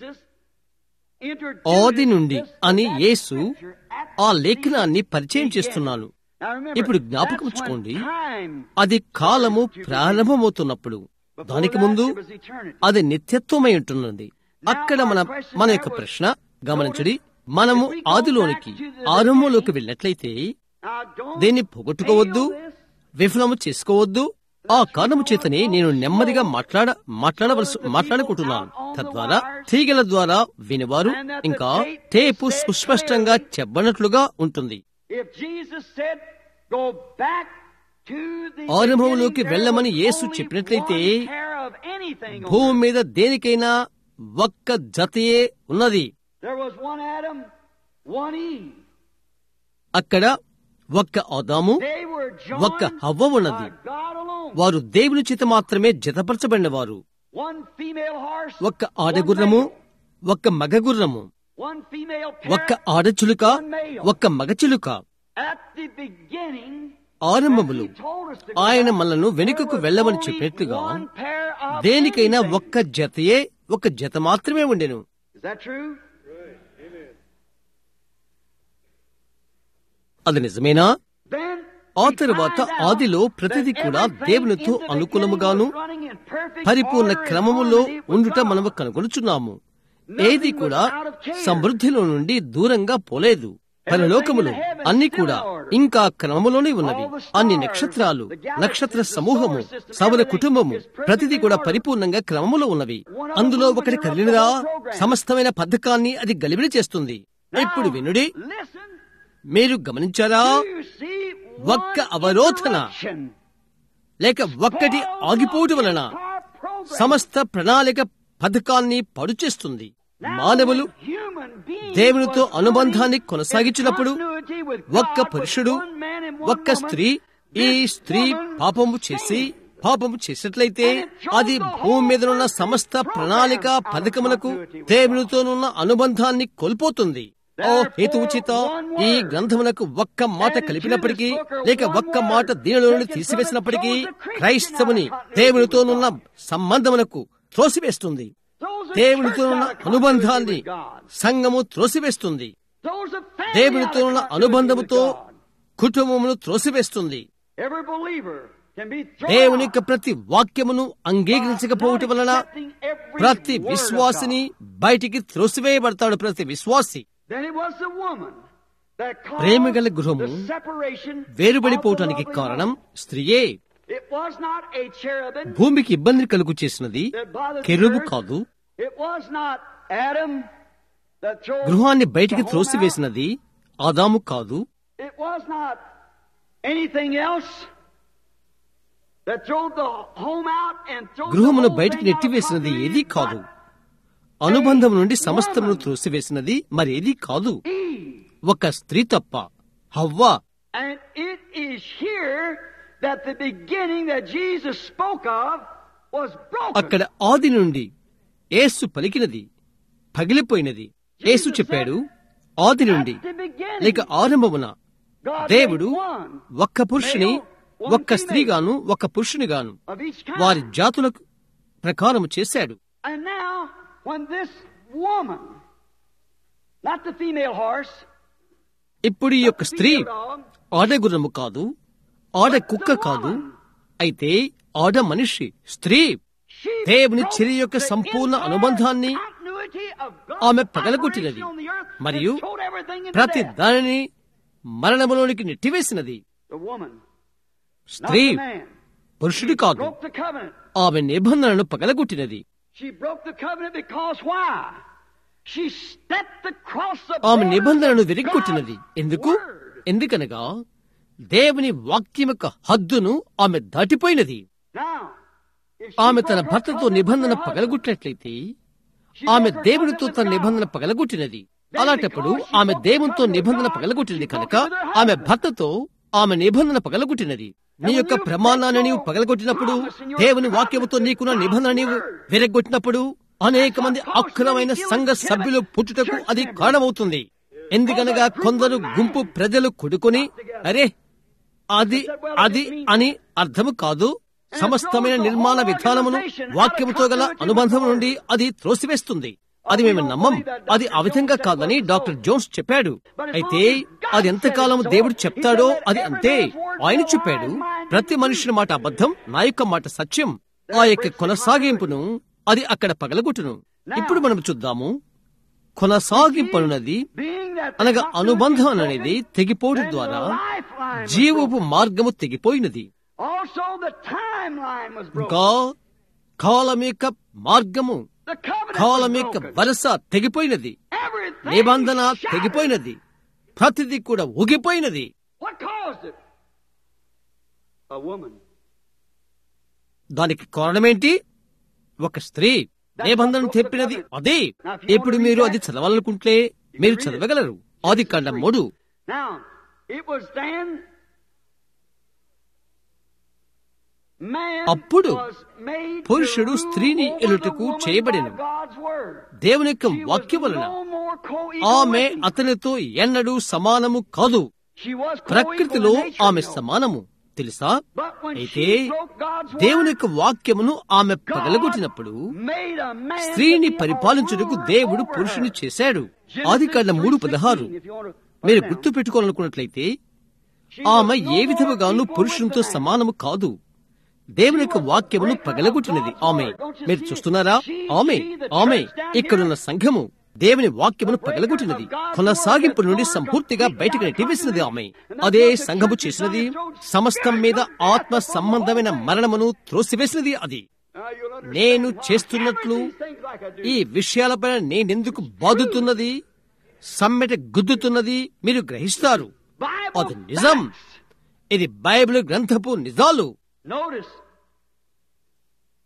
ఆది నుండి అని యేసు ఆ లేఖనాన్ని పరిచయం చేస్తున్నాను ఇప్పుడు జ్ఞాపకం ఉంచుకోండి అది కాలము ప్రారంభమవుతున్నప్పుడు దానికి ముందు అది నిత్యత్వమై ఉంటున్నది అక్కడ మన మన యొక్క ప్రశ్న గమనించడి మనము ఆదిలోనికి ఆరంభంలోకి వెళ్ళినట్లయితే దీన్ని పోగొట్టుకోవద్దు విఫలము చేసుకోవద్దు ఆ కారణము చేతనే నేను నెమ్మదిగా మాట్లాడ మాట్లాడవలసి మాట్లాడుకుంటున్నాను తద్వారా తీగల ద్వారా వినివారు ఇంకా టేపు సుస్పష్టంగా చెప్పనట్లుగా ఉంటుంది ఆరంభంలోకి వెళ్ళమని యేసు చెప్పినట్లయితే భూమి మీద దేనికైనా ఒక్క జతయే ఉన్నది అక్కడ ఒక్క ఆదాము ఒక్క హవ్వ ఉన్నది వారు దేవుని చేత మాత్రమే జతపరచబడిన వారు ఒక్క ఆడగుర్రము ఒక్క మగగుర్రము ఒక్క ఆడచులుక ఒక్క మగచిలుక ఆరంభములు ఆయన మనను వెనుకకు వెళ్ళమని చెప్పినట్లుగా దేనికైనా ఒక్క జతయే ఒక జత మాత్రమే ఉండెను అది నిజమేనా ఆ తరువాత ఆదిలో ప్రతిది కూడా దేవునితో అనుకూలముగాను పరిపూర్ణ క్రమములో ఉండుట మనము కనుగొనుచున్నాము ఏది కూడా సమృద్ధిలో నుండి దూరంగా పోలేదు పరలోకములు అన్ని కూడా ఇంకా క్రమములోనే ఉన్నవి అన్ని నక్షత్రాలు నక్షత్ర సమూహము సవర కుటుంబము ప్రతిదీ కూడా పరిపూర్ణంగా క్రమములో ఉన్నవి అందులో ఒకటి కదిలినదా సమస్తమైన పథకాన్ని అది గలిబిలి చేస్తుంది ఇప్పుడు వినుడి మీరు గమనించారా ఒక్క అవరోధన లేక ఒక్కటి ఆగిపోవటం వలన సమస్త ప్రణాళిక పథకాన్ని పడు చేస్తుంది మానవులు human beings దేవునితో was అనుబంధాన్ని running కొనసాగించినప్పుడు in continuity with ఒక్క God, పురుషుడు with one man and one ఒక్క woman, స్త్రీ ఈ this స్త్రీ woman పాపము చేసి పాపము చేసినట్లయితే అది భూమి మీద ఉన్న సమస్త ప్రణాళిక పథకములకు దేవునితోనున్న అనుబంధాన్ని కోల్పోతుంది ఓ హేతువుచిత ఈ గ్రంథమునకు ఒక్క మాట కలిపినప్పటికీ లేక ఒక్క మాట దీనిలో నుండి తీసివేసినప్పటికీ క్రైస్తవుని దేవునితోనున్న సంబంధమునకు త్రోసివేస్తుంది those are దేవునితో church ఉన్న out of అనుబంధాన్ని continuity with God. సంఘము త్రోసివేస్తుంది Those are family దేవునితో out ఉన్న of continuity అనుబంధముతో with God. కుటుంబమును త్రోసివేస్తుంది Every believer can be thrown దేవుని out యొక్క ప్రతి వాక్యమును అంగీకరించకపోవటం వలన by not accepting every ప్రతి word of విశ్వాసిని God. బయటికి త్రోసివేయబడతాడు ప్రతి విశ్వాసి Then it was the woman that caused ప్రేమగల గృహము the separation వేరుబడిపోవటానికి of the lovely కారణం woman. స్త్రీయే It was not a cherubim భూమికి ఇబ్బంది కలుగు చేసినది that bothered the కెరుబు earth. కాదు It was not Adam that drove గృహాన్ని బయటికి the home out. త్రోసివేసినది ఆదాము కాదు It was not anything else that drove the home out and drove గృహమును the whole బయటికి thing out of నెట్టివేసినది continuity, ఏదీ కాదు but అనుబంధం నుండి సమస్తమును త్రోసివేసినది మరేదీ కాదు Eve. ఒక స్త్రీ తప్ప హవ్వా And it is here that the beginning that Jesus spoke of was broken. అక్కడ ఆది నుండి యేసు పలికినది పగిలిపోయినది యేసు చెప్పాడు ఆది నుండి At the beginning, లేక ఆరంభమున God దేవుడు made one ఒక్క పురుషుని ఒక్క స్త్రీగాను ఒక్క పురుషునిగాను of each kind. వారి జాతులకు ప్రకారము చేశాడు And now, when this woman, not the female horse, ఇప్పుడు ఈ యొక్క the స్త్రీ female dog, ఆడగుర్రము కాదు ఆడ కుక్క కాదు అయితే ఆడ మనిషి స్త్రీ she దేవుని broke చర్య యొక్క the సంపూర్ణ entire అనుబంధాన్ని continuity of God's ఆమె పగలగొట్టినది operation on the earth మరియు and thrown everything into ప్రతి death. దానిని మరణములోనికి నెట్టివేసినది The woman, not స్త్రీ the man, పురుషుడు కాదు broke the covenant. ఆమె నిబంధనను పగలగొట్టినది She broke the covenant because why? She stepped across the ఆమె border నిబంధనను of విరిగొట్టినది God's ఎందుకు word. ఎందుకనగా దేవుని వాక్యం యొక్క హద్దును ఆమె దాటిపోయినది Now, if she ఆమె తన broke her భర్తతో covenant నిబంధన with her husband, పగలగొట్టినట్లయితే she ఆమె broke her దేవునితో covenant తన with నిబంధన God. పగలగొట్టినది అలాంటప్పుడు ఆమె దేవునితో నిబంధన పగలగొట్టినది కనుక ఆమె భర్తతో ఆమె నిబంధన పగలగొట్టినది నీ యొక్క ప్రమాణాన్ని నీవు పగలగొట్టినప్పుడు దేవుని వాక్యముతో నీకున్న నిబంధన నీవు విరగొట్టినప్పుడు అనేక మంది అక్రమైన సంఘ సభ్యులు పుట్టుటకు అది కారణమవుతుంది ఎందుకనగా కొందరు గుంపు ప్రజలు కొడుకొని అరే అది అది అని అర్థము కాదు సమస్తమైన నిర్మాణ విధానమును వాక్యముతో గల అనుబంధం నుండి అది త్రోసివేస్తుంది అది మేము నమ్మం అది ఆ విధంగా కాదని డాక్టర్ జోన్స్ చెప్పాడు అయితే అది ఎంతకాలం దేవుడు చెప్తాడో అది అంతే ఆయన చెప్పాడు ప్రతి మనుషుని మాట అబద్ధం నా యొక్క మాట సత్యం ఆ యొక్క కొనసాగింపును అది అక్కడ పగలగొట్టును ఇప్పుడు మనం చూద్దాము కొనసాగింపనున్నది Being that the అనగా continuity అనుబంధం is అనేది broken, తెగిపోవడం then ద్వారా the lifeline was జీవపు broken. మార్గము తెగిపోయినది Also the timeline was broken. ఇంకా కాలం యొక్క మార్గము The covenant కాలం was యొక్క broken. వరస తెగిపోయినది Everything నిబంధన shattered. తెగిపోయినది ప్రతిదీ కూడా ఊగిపోయినది What caused it? A woman. దానికి కారణమేంటి ఒక స్త్రీ నిబంధన తెప్పినది అదే ఇప్పుడు మీరు అది చదవాలనుకుంటే మీరు చదవగలరు ఆది కాండం మూడు Now, it was then man అప్పుడు was made పురుషుడు to rule స్త్రీని over the ఎలుటకు woman చేయబడెను. by God's word. దేవుని యొక్క She was వాక్య వలన no more co-equal ఆమె with him. అతనితో ఎన్నడూ సమానము కాదు She was co-equal ప్రకృతిలో in nature, ఆమె you know. సమానము తెలుసా But when అయితే she broke God's word, దేవుని యొక్క వాక్యమును ఆమె God పగలగొట్టినప్పుడు made a man స్త్రీని to be a పరిపాలించుటకు ruler దేవుడు over పురుషుని her. చేశాడు Genesis ఆది కాండ మూడు 3:16, పదహారు if you want to put మీరు it down. గుర్తు పెట్టుకోవాలనుకున్నట్లయితే She ఆమె was no A more విధముగాను equal పురుషునితో with the man. సమానము కాదు దేవుని యొక్క వాక్యమును పగలగొట్టినది ఆమె మీరు చూస్తున్నారా ఆమె ఆమె ఇక్కడున్న సంఘము దేవుని వాక్యమును పగలగొట్టినది కొనసాగింపు నుండి సంపూర్తిగా బయటకు నెట్టివేసినది ఆమె అదే సంఘము చేసినది సమస్తం మీద ఆత్మ సంబంధమైన మరణమును త్రోసివేసినది అది Now you'll understand నేను why చేస్తున్నట్లు I every these things like I do. ఈ విషయాలపైన నేనెందుకు బాదుతున్నది సమ్మెట గుద్దుతున్నది మీరు గ్రహిస్తారు Bible అది నిజం facts. ఇది బైబిల్ గ్రంథపు నిజాలు Notice,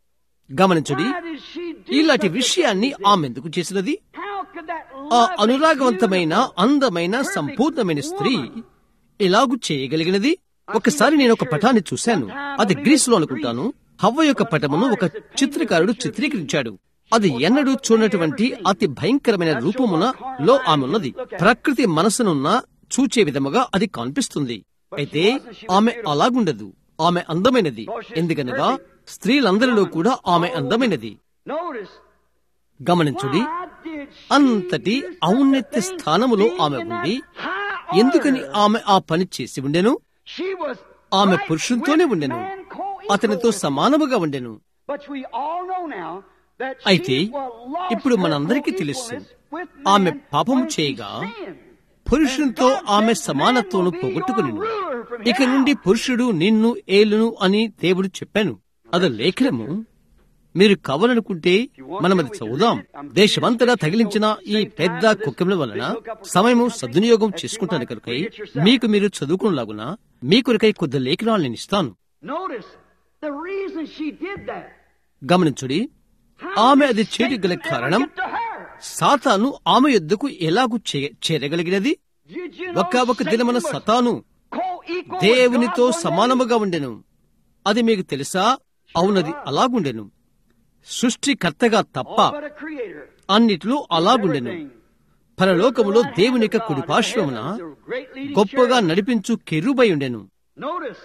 గమనించుడి Why did she do ఇలాంటి such a విషయాన్ని thing? ఆమె ఎందుకు చేసినది How could that ఆ lovely, అనురాగవంతమైన beautiful, అందమైన perfect సంపూర్ణమైన స్త్రీ woman ఎలాగూ చేయగలిగినది ఒకసారి నేను ఒక పటాన్ని చూశాను అది గ్రీస్ లో అనుకుంటాను హవ్వ యొక్క పటమును ఒక చిత్రకారుడు చిత్రీకరించాడు అది ఎన్నడూ చూడనటువంటి అతి భయంకరమైన రూపమున లో ఆమె ఉన్నది ప్రకృతి మనసునున్న చూచే విధముగా అది కనిపిస్తుంది అయితే ఆమె అలాగుండదు ఆమె అందమైనది ఎందుకనగా స్త్రీలందరిలో కూడా ఆమె అందమైనది Notice, గమనించుడి why did she అంతటి do such a ఔన్నత్య thing, స్థానములో being ఆమె in ఉండి that high ఎందుకని order? ఆమె ఆ పని చేసి ఉండెను She was ఆమె right పురుషునితోనే with ఉండెను man, co-equal అతనితో with him. సమానముగా ఉండెను But we all know now that she అయితే was lost ఇప్పుడు her మనందరికీ తెలుసు co-equalness with ఆమె man పాపము when she చేయగా sinned. పురుషునితో ఆమె సమానత్వను పోగొట్టుకుని ఇక నుండి పురుషుడు నిన్ను ఏలును అని దేవుడు చెప్పాను అది లేఖనము మీరు కావాలనుకుంటే మనం అది చదువుదాం దేశమంతటా తగిలించిన ఈ పెద్ద కుక్కముల వలన సమయము సద్వినియోగం చేసుకుంటాను కనుకై మీకు మీరు చదువుకునేలాగున మీ కొరకై కొద్ది లేఖనాలు నేను ఇస్తాను Notice the reason she did that. గమనించుడి How ఆమె did అది చేయగల Satan ever కారణం get to her? సాతాను ఆమె యొద్దకు ఎలాగూ చే- చేరగలిగినది Did you know ఒక్క ఒక Satan దినమున was సతాను co-equal with దేవునితో God one day? సమానముగా ఉండెను అది మీకు తెలుసా అవునది అలాగుండెను సృష్టికర్తగా తప్ప All but a creator. అన్నిట్లో అలాగుండెను Everything. పరలోకములో దేవుని యొక్క కుడి పార్శ్వమున గొప్పగా నడిపించు కెరుబై ఉండెను Notice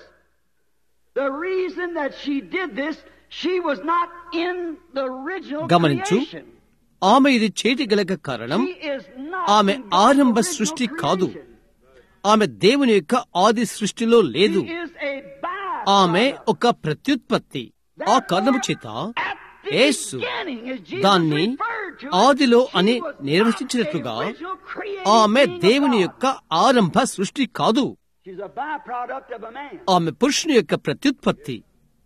the reason that she did this, she was not in the original గమనించు. creation. ఆమె ఇది చేయగలగ కారణం She is not ఆమె in God's ఆరంభ original సృష్టి కాదు. creation. ఆమె దేవుని యొక్క ఆది సృష్టిలో లేదు She is a ఆమె byproduct. ఒక ప్రత్యుత్పత్తి ఆ కారణము చేత At the Yesu beginning, as Jesus దాన్ని referred to it, ఆదిలో she అని was not నిర్వచించినట్లుగా a original created ఆమె being of దేవుని God. యొక్క ఆరంభ సృష్టి కాదు She's a byproduct of a man. ఆమె పురుషుని యొక్క ప్రత్యుత్పత్తి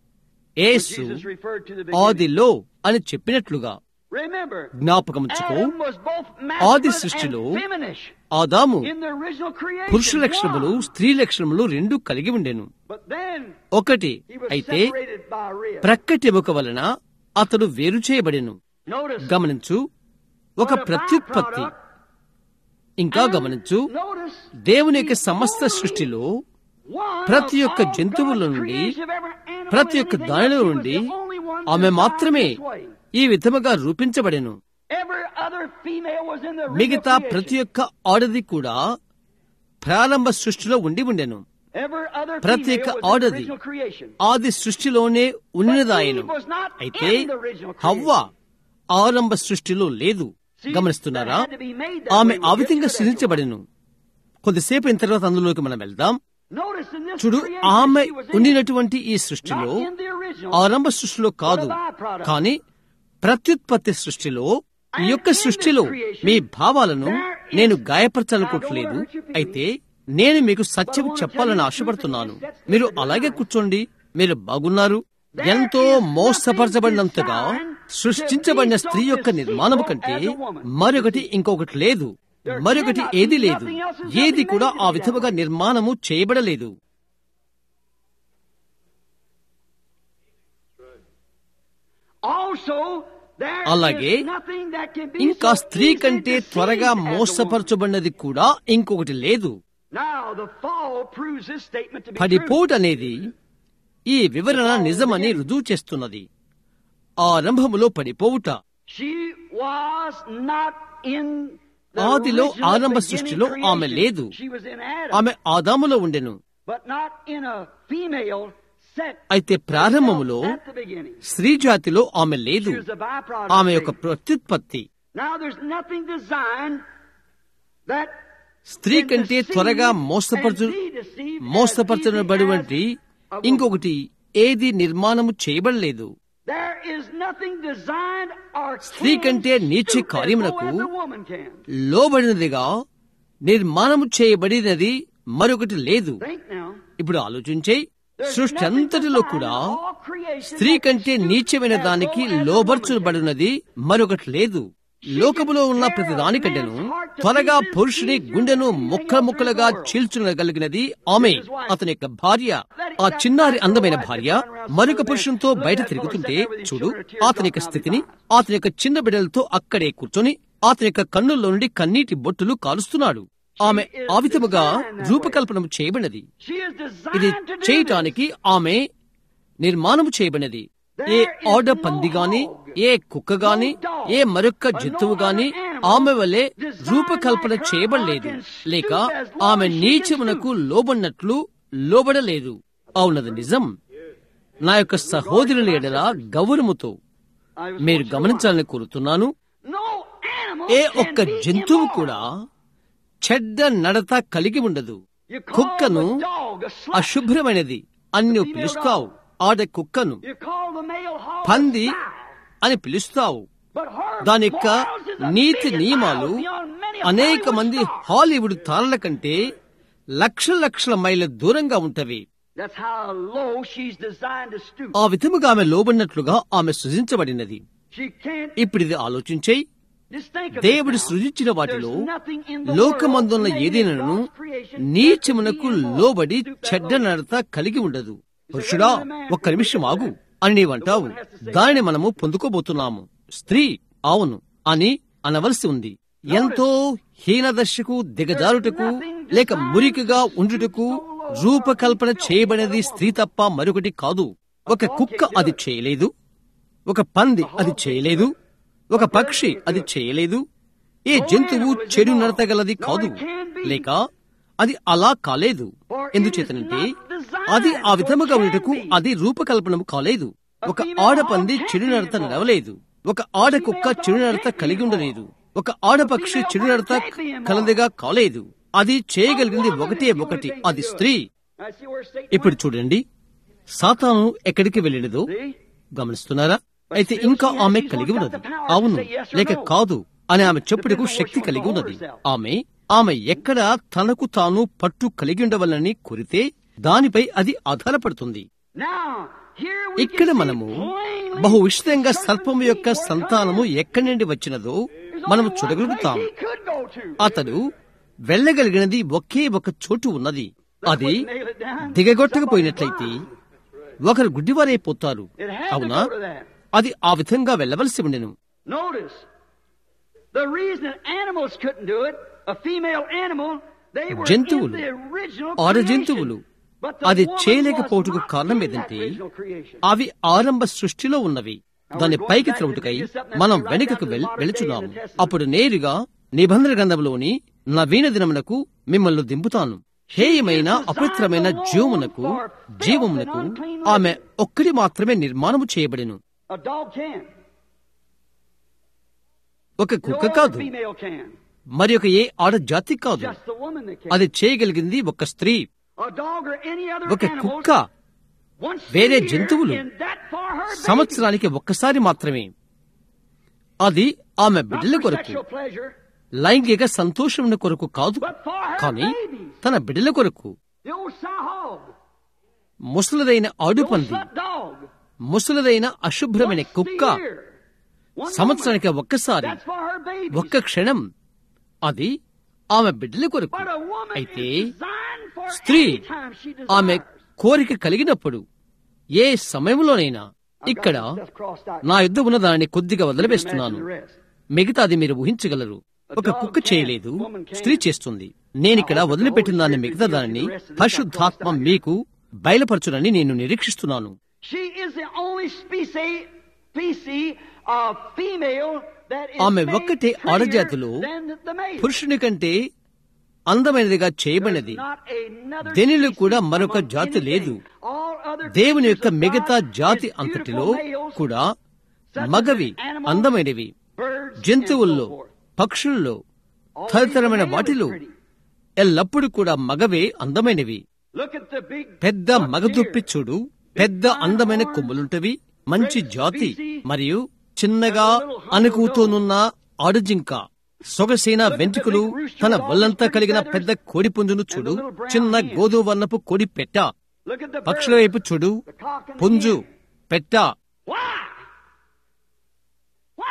యేసు Jesus referred to the beginning. ఆదిలో అని చెప్పినట్లుగా Remember, జ్ఞాపకముచ్చుకో Adam was both ఆది masculine సృష్టిలో and feminish ఆదాము in the original creation. పురుష లక్షణములు God. స్త్రీ లక్షణములు రెండు కలిగి ఉండెను But then ఒకటి he was అయితే separated by a rib. ప్రక్కటెముక వలన అతడు వేరు చేయబడెను Notice గమనించు ఒక what a ప్రత్యుత్పత్తి byproduct. ఇంకా And గమనించు notice దేవుని యొక్క the సమస్త only సృష్టిలో one ప్రతి of ఒక్క all జంతువుల God's నుండి creation of every animal ప్రతి and ఒక్క anything దానిలో else, he was నుండి the only one ఆమె designed మాత్రమే this way. ఈ విధముగా రూపించబడెను Every other female was in the original మిగతా creation. ప్రతి ఒక్క ఆడది కూడా ప్రారంభ సృష్టిలో ఉండి ఉండెను Every other ప్రతి female ఒక్క was in the ఆడది original creation. ఆది సృష్టిలోనే ఉన్నదాయను But Eve was not అయితే in the original creation. హవ్వ ఆరంభ సృష్టిలో లేదు See, గమనిస్తున్నారా that had to be made that ఆమె way. ఆ We'll get విధంగా to that సృజించబడెను కొద్దిసేపు అయిన తర్వాత అందులోకి మనం వెళ్దాం Notice in this చూడు creation ఆమె she was in, ఉండినటువంటి ఈ సృష్టిలో not in the original, ఆరంభ సృష్టిలో కాదు కానీ ప్రత్యుత్పత్తి సృష్టిలో ఈ యొక్క సృష్టిలో మీ భావాలను నేను గాయపరచాలనుకోవట్లేదు అయితే నేను మీకు సత్యం చెప్పాలని ఆశపడుతున్నాను మీరు అలాగే కూర్చోండి మీరు బాగున్నారు ఎంతో మోసపరచబడినంతగా సృష్టించబడిన స్త్రీ యొక్క నిర్మాణము కంటే మరొకటి ఇంకొకటి లేదు మరొకటి ఏది లేదు ఏది కూడా ఆ విధముగా నిర్మాణము చేయబడలేదు Also, there అలాగే is nothing that can be ఇంకా so స్త్రీ easily కంటే deceived త్వరగా as a woman. మోసపరచబడినది కూడా ఇంకొకటి లేదు Now, the fall proves this statement to be true. పడిపోటు అనేది ఈ వివరణ నిజమని రుజువు చేస్తున్నది ఆరంభములో పడిపోవుట She was not in the ఆదిలో original ఆరంభ beginning సృష్టిలో creation. ఆమె లేదు. She was in Adam, ఆమె ఆదాములో ఉండెను but not in a female sex. అయితే ప్రారంభములో At the beginning. స్త్రీ జాతిలో ఆమె లేదు She was a byproduct. ఆమె of యొక్క things. ప్రత్యుత్పత్తి Now, there's nothing designed that స్త్రీ can కంటే deceive త్వరగా and మోసపరచు be deceived as మోసపరచబడినటువంటి easily as a woman. ఇంకొకటి ఏది నిర్మాణము చేయబడలేదు There is nothing designed or స్త్రీ can కంటే నీచ stoop as కార్యములకు low as a woman can. లోబడినదిగా నిర్మాణము చేయబడినది మరొకటి లేదు Think now. ఇప్పుడు ఆలోచించే There's సృష్టి nothing అంతటిలో designed కూడా in all creation స్త్రీ that కంటే stoops నీచమైన as దానికి low as a woman లోబర్చబడినది మరొకటి లేదు can. లోకములో ఉన్న ప్రతి దానికంటేను త్వరగా పురుషుని గుండెను ముక్కల ముక్కలుగా చీల్చునగలిగినది ఆమె అతని యొక్క భార్య ఆ చిన్నారి అందమైన భార్య మరొక పురుషునితో బయట తిరుగుతుంటే చూడు అతని యొక్క స్థితిని అతని యొక్క చిన్న బిడ్డలతో అక్కడే కూర్చొని అతని యొక్క కన్నుల్లో నుండి కన్నీటి బొట్టులు కాలుస్తున్నాడు ఆమె ఆ విధముగా రూపకల్పన చేయబడినది ఇది చేయటానికి ఆమె నిర్మాణము చేయబడినది ఏ ఆడ పంది గాని ఏ కుక్క గాని ఏ మరొక్క జంతువు గాని ఆమె వలె రూపకల్పన చేయబడలేదు లేక ఆమె నీచమునకు లోబడినట్లు లోబడలేదు అవునది నిజం నా యొక్క సహోదరుని ఎడల గౌరవముతో మీరు గమనించాలని కోరుతున్నాను ఏ ఒక్క జంతువు కూడా చెడ్డ నడత కలిగి ఉండదు కుక్కను అశుభ్రమైనది అని నువ్వు పిలుస్తావు ఆడ కుక్కను పంది అని పిలుస్తావు దాని యొక్క నీతి నియమాలు అనేక మంది హాలీవుడ్ తారల కంటే లక్షల లక్షల మైళ్ళ దూరంగా ఉంటవి ఆ విధముగా ఆమె లోబడినట్లుగా ఆమె సృజించబడినది ఇప్పుడు ఇది ఆలోచించే దేవుడు సృజించిన వాటిలో లోకమందున్న ఏదైనాను నీచమునకు లోబడి చెడ్డ నడత కలిగి ఉండదు పురుషుడా ఒక్క నిమిషం ఆగు అని నీవంటావు దానిని మనము పొందుకోబోతున్నాము స్త్రీ అవును అని అనవలసి ఉంది ఎంతో హీనదశకు దిగజారుటకు లేక మురికిగా ఉండుటకు రూపకల్పన చేయబడినది స్త్రీ తప్ప మరొకటి కాదు ఒక కుక్క అది చేయలేదు ఒక పంది అది చేయలేదు ఒక పక్షి అది చేయలేదు ఏ జంతువు చెడు నడతగలది కాదు లేక అది అలా కాలేదు ఎందుచేతనంటే అది ఆ విధముగా ఉండటకు అది రూపకల్పనము కాలేదు ఒక ఆడపంది చెడు నడత నడవలేదు ఒక ఆడ కుక్క చెడు నడత కలిగి ఉండలేదు ఒక ఆడపక్షి చెడు నడత కలదిగా కాలేదు అది చేయగలిగింది ఒకటే ఒకటి అది స్త్రీ ఇప్పుడు చూడండి సాతాను ఎక్కడికి వెళ్ళినదో గమనిస్తున్నారా అయితే ఇంకా ఆమె కలిగి ఉన్నది అవును లేక కాదు అని ఆమె చెప్పుటకు శక్తి కలిగి ఉన్నది ఆమె ఆమె ఎక్కడ తనకు తాను పట్టు కలిగి ఉండవలని కోరితే దానిపై అది ఆధారపడుతుంది ఇక్కడ మనము బహు విషితంగా సర్పము యొక్క సంతానము ఎక్కడి నుండి వచ్చినదో మనము చూడగలుగుతాం అతడు వెళ్ళగలిగినది ఒకే ఒక చోటు ఉన్నది అది దిగగొట్టకపోయినట్లయితే ఒకరు గుడ్డివారైపోతారు అవునా అది ఆ విధంగా వెళ్ళవలసి ఉండెను Notice, the reason animals couldn't do it, a female animal, they were జంతువులు, in the original ఆడ creation. జంతువులు But the అది woman చేయలేకపోవటకు was not కారణం in that ఏదంటే original creation. అవి ఆరంభ సృష్టిలో ఉన్నవి దాని పైకి త్రవుటకై మనం వెనుకకు వెళ్- వెళుచున్నాము అప్పుడు నేరుగా నిబంధన గ్రంథంలోని నవీన దినమునకు మిమ్మల్ని దింపుతాను హేయమైన అపవిత్రమైన జీవమునకు జీవమునకు ఆమె ఒక్కడి మాత్రమే నిర్మాణము చేయబడెను A dog can. ఒక No కుక్క కాదు female can. మరి ఒక ఏ ఆడ జాతి కాదు Just the woman that can. అది చేయగలిగింది ఒక స్త్రీ A dog or any other ఒక animal, కుక్క once వేరే a year, జంతువులు in that for her baby. సంవత్సరానికి ఒక్కసారి మాత్రమే అది ఆమె Not బిడ్డల for కొరకు sexual pleasure, లైంగిక సంతోషమున కొరకు కాదు but for her కానీ babies. తన బిడ్డల కొరకు The old sow hog, ముసలిదైన the old ఆడుపంది slut dog. ముసలిదైన అశుభ్రమైన Once a కుక్క year. One సంవత్సరానికి woman. ఒక్కసారి That's for her babies. ఒక్క క్షణం అది ఆమె బిడ్డల కొరకు But a woman అయితే is designed for స్త్రీ any time she desires. ఆమె కోరిక కలిగినప్పుడు ఏ సమయంలోనైనా ఇక్కడ Just crossed out. నా యుద్ధ ఉన్న దానిని కొద్దిగా వదిలివేస్తున్నాను Imagine the rest. మిగతాది మీరు ఊహించగలరు ఒక కుక్క చేయలేదు స్త్రీ చేస్తుంది నేనిక్కడ వదిలిపెట్టిన దాన్ని మిగతా దానిని పరిశుద్ధాత్మ మీకు బయలుపరచునని నేను నిరీక్షిస్తున్నాను She is the only species, species of female that is ఆమె made ఒక్కటే prettier ఆడజాతిలో than the male. పురుషుని కంటే అందమైనదిగా చేయబడినది There's not another దీనిలో కూడా species మరొక among జాతి anything. లేదు All other దేవుని యొక్క creatures of మిగతా God జాతి is అంతటిలో beautiful males, కూడా such as మగవి animals, అందమైనవి birds, జంతువుల్లో and so forth. పక్షుల్లో Always తదితరమైన the male is వాటిలో pretty. ఎల్లప్పుడూ కూడా మగవే అందమైనవి Look at the big పెద్ద buck మగదుప్పి deer. చూడు పెద్ద అందమైన కొమ్ములుంటవి మంచి జాతి మరియు చిన్నగా అనుకుతోనున్న ఆడుజింక సొగసైన వెంట్రుకలు తన వల్లంతా కలిగిన పెద్ద కోడి పుంజును చూడు చిన్న గోధుమ వర్ణపు కోడి పెట్ట Look at the పక్షుల bird. వైపు చూడు The cock and the పుంజు hen. పెట్ట Why? Why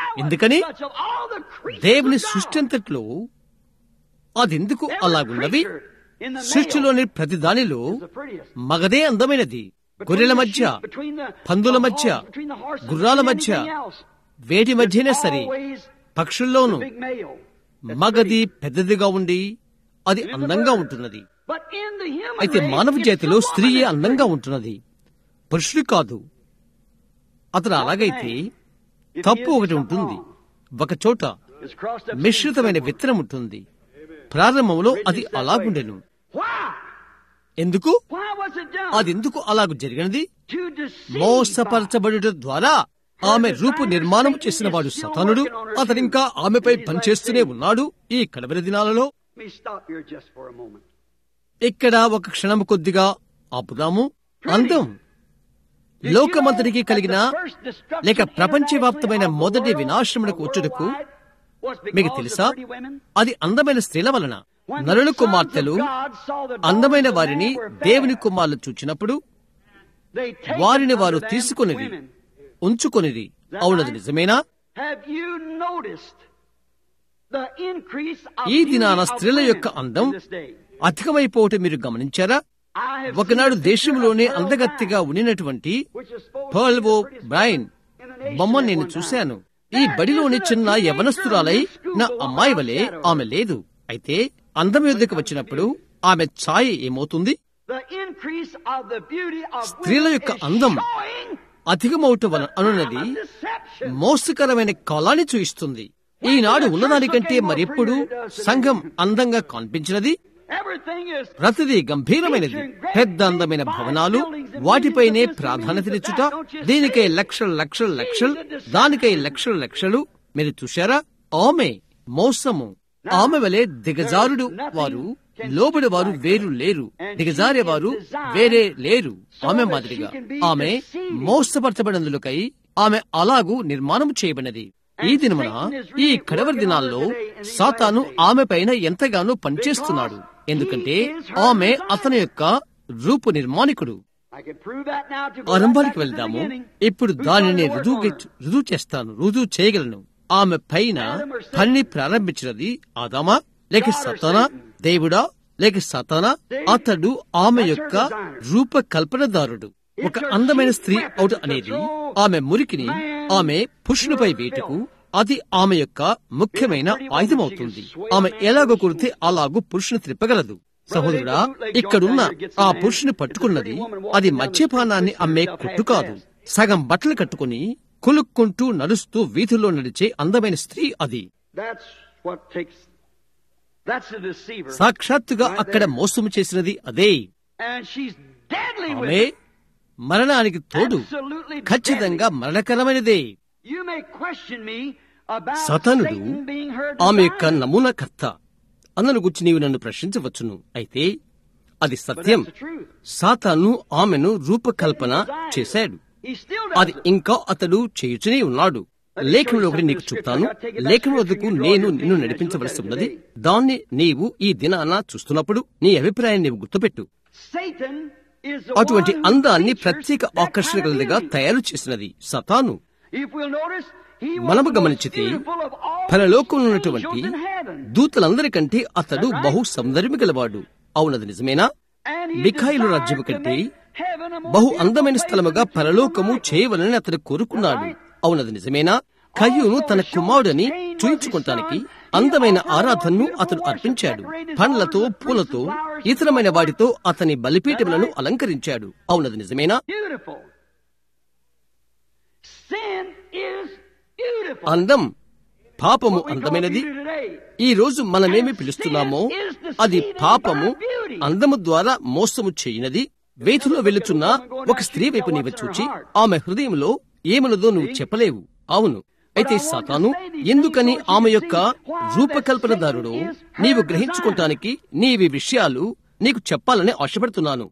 ఎందుకని such of all the creatures దేవుని of God. సృష్టి అంతట్లో అదెందుకు Every అలాగున్నవి creature in the male సృష్టిలోని ప్రతి దానిలో is the prettiest. మగదే అందమైనది గొర్రెల మధ్య Between the- పందుల the మధ్య horse, between the horses, గుర్రాల between మధ్య anything else. వేటి మధ్యనే సరే Always పక్షుల్లోనూ big male. మగది పెద్దదిగా ఉండి అది అందంగా ఉంటున్నది But in the human అయితే race, మానవ it's జాతిలో the స్త్రీయే woman that's అందంగా pretty. ఉంటున్నది పురుషుడు కాదు అతను అలాగైతే If తప్పు he is ఒకటి something ఉంటుంది wrong, ఒక చోట it's crossed up మిశ్రితమైన somewhere. విత్తనం ఉంటుంది ప్రారంభంలో అది అలాగుండెను Why? ఎందుకు Why was it done? అది ఎందుకు అలాగు జరిగినది To deceive by- మోసపరచబడుట ద్వారా ఆమె రూపు నిర్మాణం చేసిన వాడు సతానుడు అతనింకా ఆమెపై పనిచేస్తూనే ఉన్నాడు ఈ కడవరి దినాలలో Let me stop here just for a moment. ఇక్కడ ఒక క్షణం కొద్దిగా ఆపుదాము అందం లోకమంతటికి కలిగిన లేక ప్రపంచవ్యాప్తమైన మొదటి వినాశనమునకు వచ్చుటకు మీకు తెలుసా అది అందమైన స్త్రీల వలన నరుల కుమార్తెలు అందమైన వారిని దేవుని కుమారులు చూచినప్పుడు వారిని వారు తీసుకొనిది ఉంచుకొనిది అవునది నిజమేనా ఈ దినాన స్త్రీల యొక్క అందం అధికమైపోవటం మీరు గమనించారా ఒకనాడు దేశంలోనే అందగత్తిగా ఉండినటువంటి పర్ల్వో బ్రైన్ బొమ్మ నేను చూశాను ఈ బడిలోని చిన్న యవనస్తురాలై నా అమ్మాయి వలె ఆమె లేదు అయితే అందం యుద్ధకు వచ్చినప్పుడు ఆమె ఛాయ ఏమవుతుంది స్త్రీల యొక్క అందం అధికమవుట వలన అనున్నది మోసకరమైన కాలాన్ని చూయిస్తుంది ఈనాడు ఉన్నదానికంటే మరెప్పుడు సంఘం అందంగా కనిపించినది ప్రతిదీ గంభీరమైనది పెద్ద అందమైన భవనాలు వాటిపైనే ప్రాధాన్యతనిచ్చుట దీనికై లక్షల లక్షల లక్షలు దానికై లక్షల లక్షలు మీరు చూశారా ఆమె మోసము ఆమె వలె దిగజారుడు వారు లోబడి వారు వేరు లేరు దిగజారే వారు వేరే లేరు ఆమె మాదిరిగా ఆమె మోసపరచబడినందులకై ఆమె అలాగూ నిర్మాణం చేయబడినది ఈ దినమున ఈ కడవరి దినాల్లో సాతాను ఆమె పైన ఎంతగానో పనిచేస్తున్నాడు ఎందుకంటే ఆమె అతని యొక్క రూపు నిర్మాణికుడు ఆరంభానికి వెళ్దాము ఇప్పుడు దానిని రుజువు రుజువు చేస్తాను రుజువు చేయగలను ఆమె పైన పని ప్రారంభించినది ఆదామా లేక సతానా దేవుడా లేక సతానా అతడు ఆమె యొక్క రూపకల్పనదారుడు ఒక అందమైన స్త్రీ అవుట అనేది ఆమె మురికిని ఆమె పురుషునిపై వేటుకు అది ఆమె యొక్క ముఖ్యమైన ఆయుధమవుతుంది ఆమె ఎలాగో కురితే అలాగూ పురుషుని త్రిప్పగలదు సహోదరుడా ఇక్కడున్న ఆ పురుషుని పట్టుకున్నది అది మద్యపానాన్ని అమ్మే కొట్టు కాదు సగం బట్టలు కట్టుకుని కులుక్కుంటూ నడుస్తూ వీధుల్లో నడిచే అందమైన స్త్రీ అది సాక్షాత్తుగా అక్కడ మోసము చేసినది అదే ఆమె మరణానికి తోడు ఖచ్చితంగా మరణకరమైనదే సతనుడు ఆమె యొక్క నమూనాకర్త అన్నను గురించి నీవు నన్ను ప్రశ్నించవచ్చును అయితే అది సత్యం సాతాను ఆమెను రూపకల్పన చేశాడు అది ఇంకా అతడు చేయుచునే ఉన్నాడు లేఖనంలో ఒకటి నీకు చెప్తాను లేఖనం వద్దకు నేను నిన్ను నడిపించవలసి ఉన్నది దాన్ని నీవు ఈ దినాన చూస్తున్నప్పుడు నీ అభిప్రాయాన్ని నీవు గుర్తుపెట్టు అటువంటి అందాన్ని ప్రత్యేక ఆకర్షణ గలదిగా తయారు చేసినది సతాను మనము గమనించితే పరలోకంలో ఉన్నటువంటి దూతలందరికంటే అతడు బహు సౌందర్యం గలవాడు అవునది నిజమేనా మిఖాయిలు రాజ్యము కంటే బహు అందమైన స్థలముగా పరలోకము చేయవలని అతడు కోరుకున్నాడు అవునది నిజమేనా కయ్యూను తన కుమారుడని చూయించుకుంటానికి అందమైన ఆరాధనను అతడు అర్పించాడు పండ్లతో పూలతో ఇతరమైన వాటితో అతని బలిపీఠములను అలంకరించాడు అవునది నిజమేనా అందం పాపము అందమైనది ఈ రోజు మనమేమి పిలుస్తున్నామో అది పాపము అందము ద్వారా మోసము చేయనది వేతులో వెళుచున్న ఒక స్త్రీ వైపు నీవు చూచి ఆమె హృదయంలో ఏమనదో నువ్వు చెప్పలేవు అవును అయితే సాతాను ఎందుకని ఆమె యొక్క రూపకల్పనదారుడు నీవు గ్రహించుకుంటానికి నీవి విషయాలు నీకు చెప్పాలని ఆశపడుతున్నాను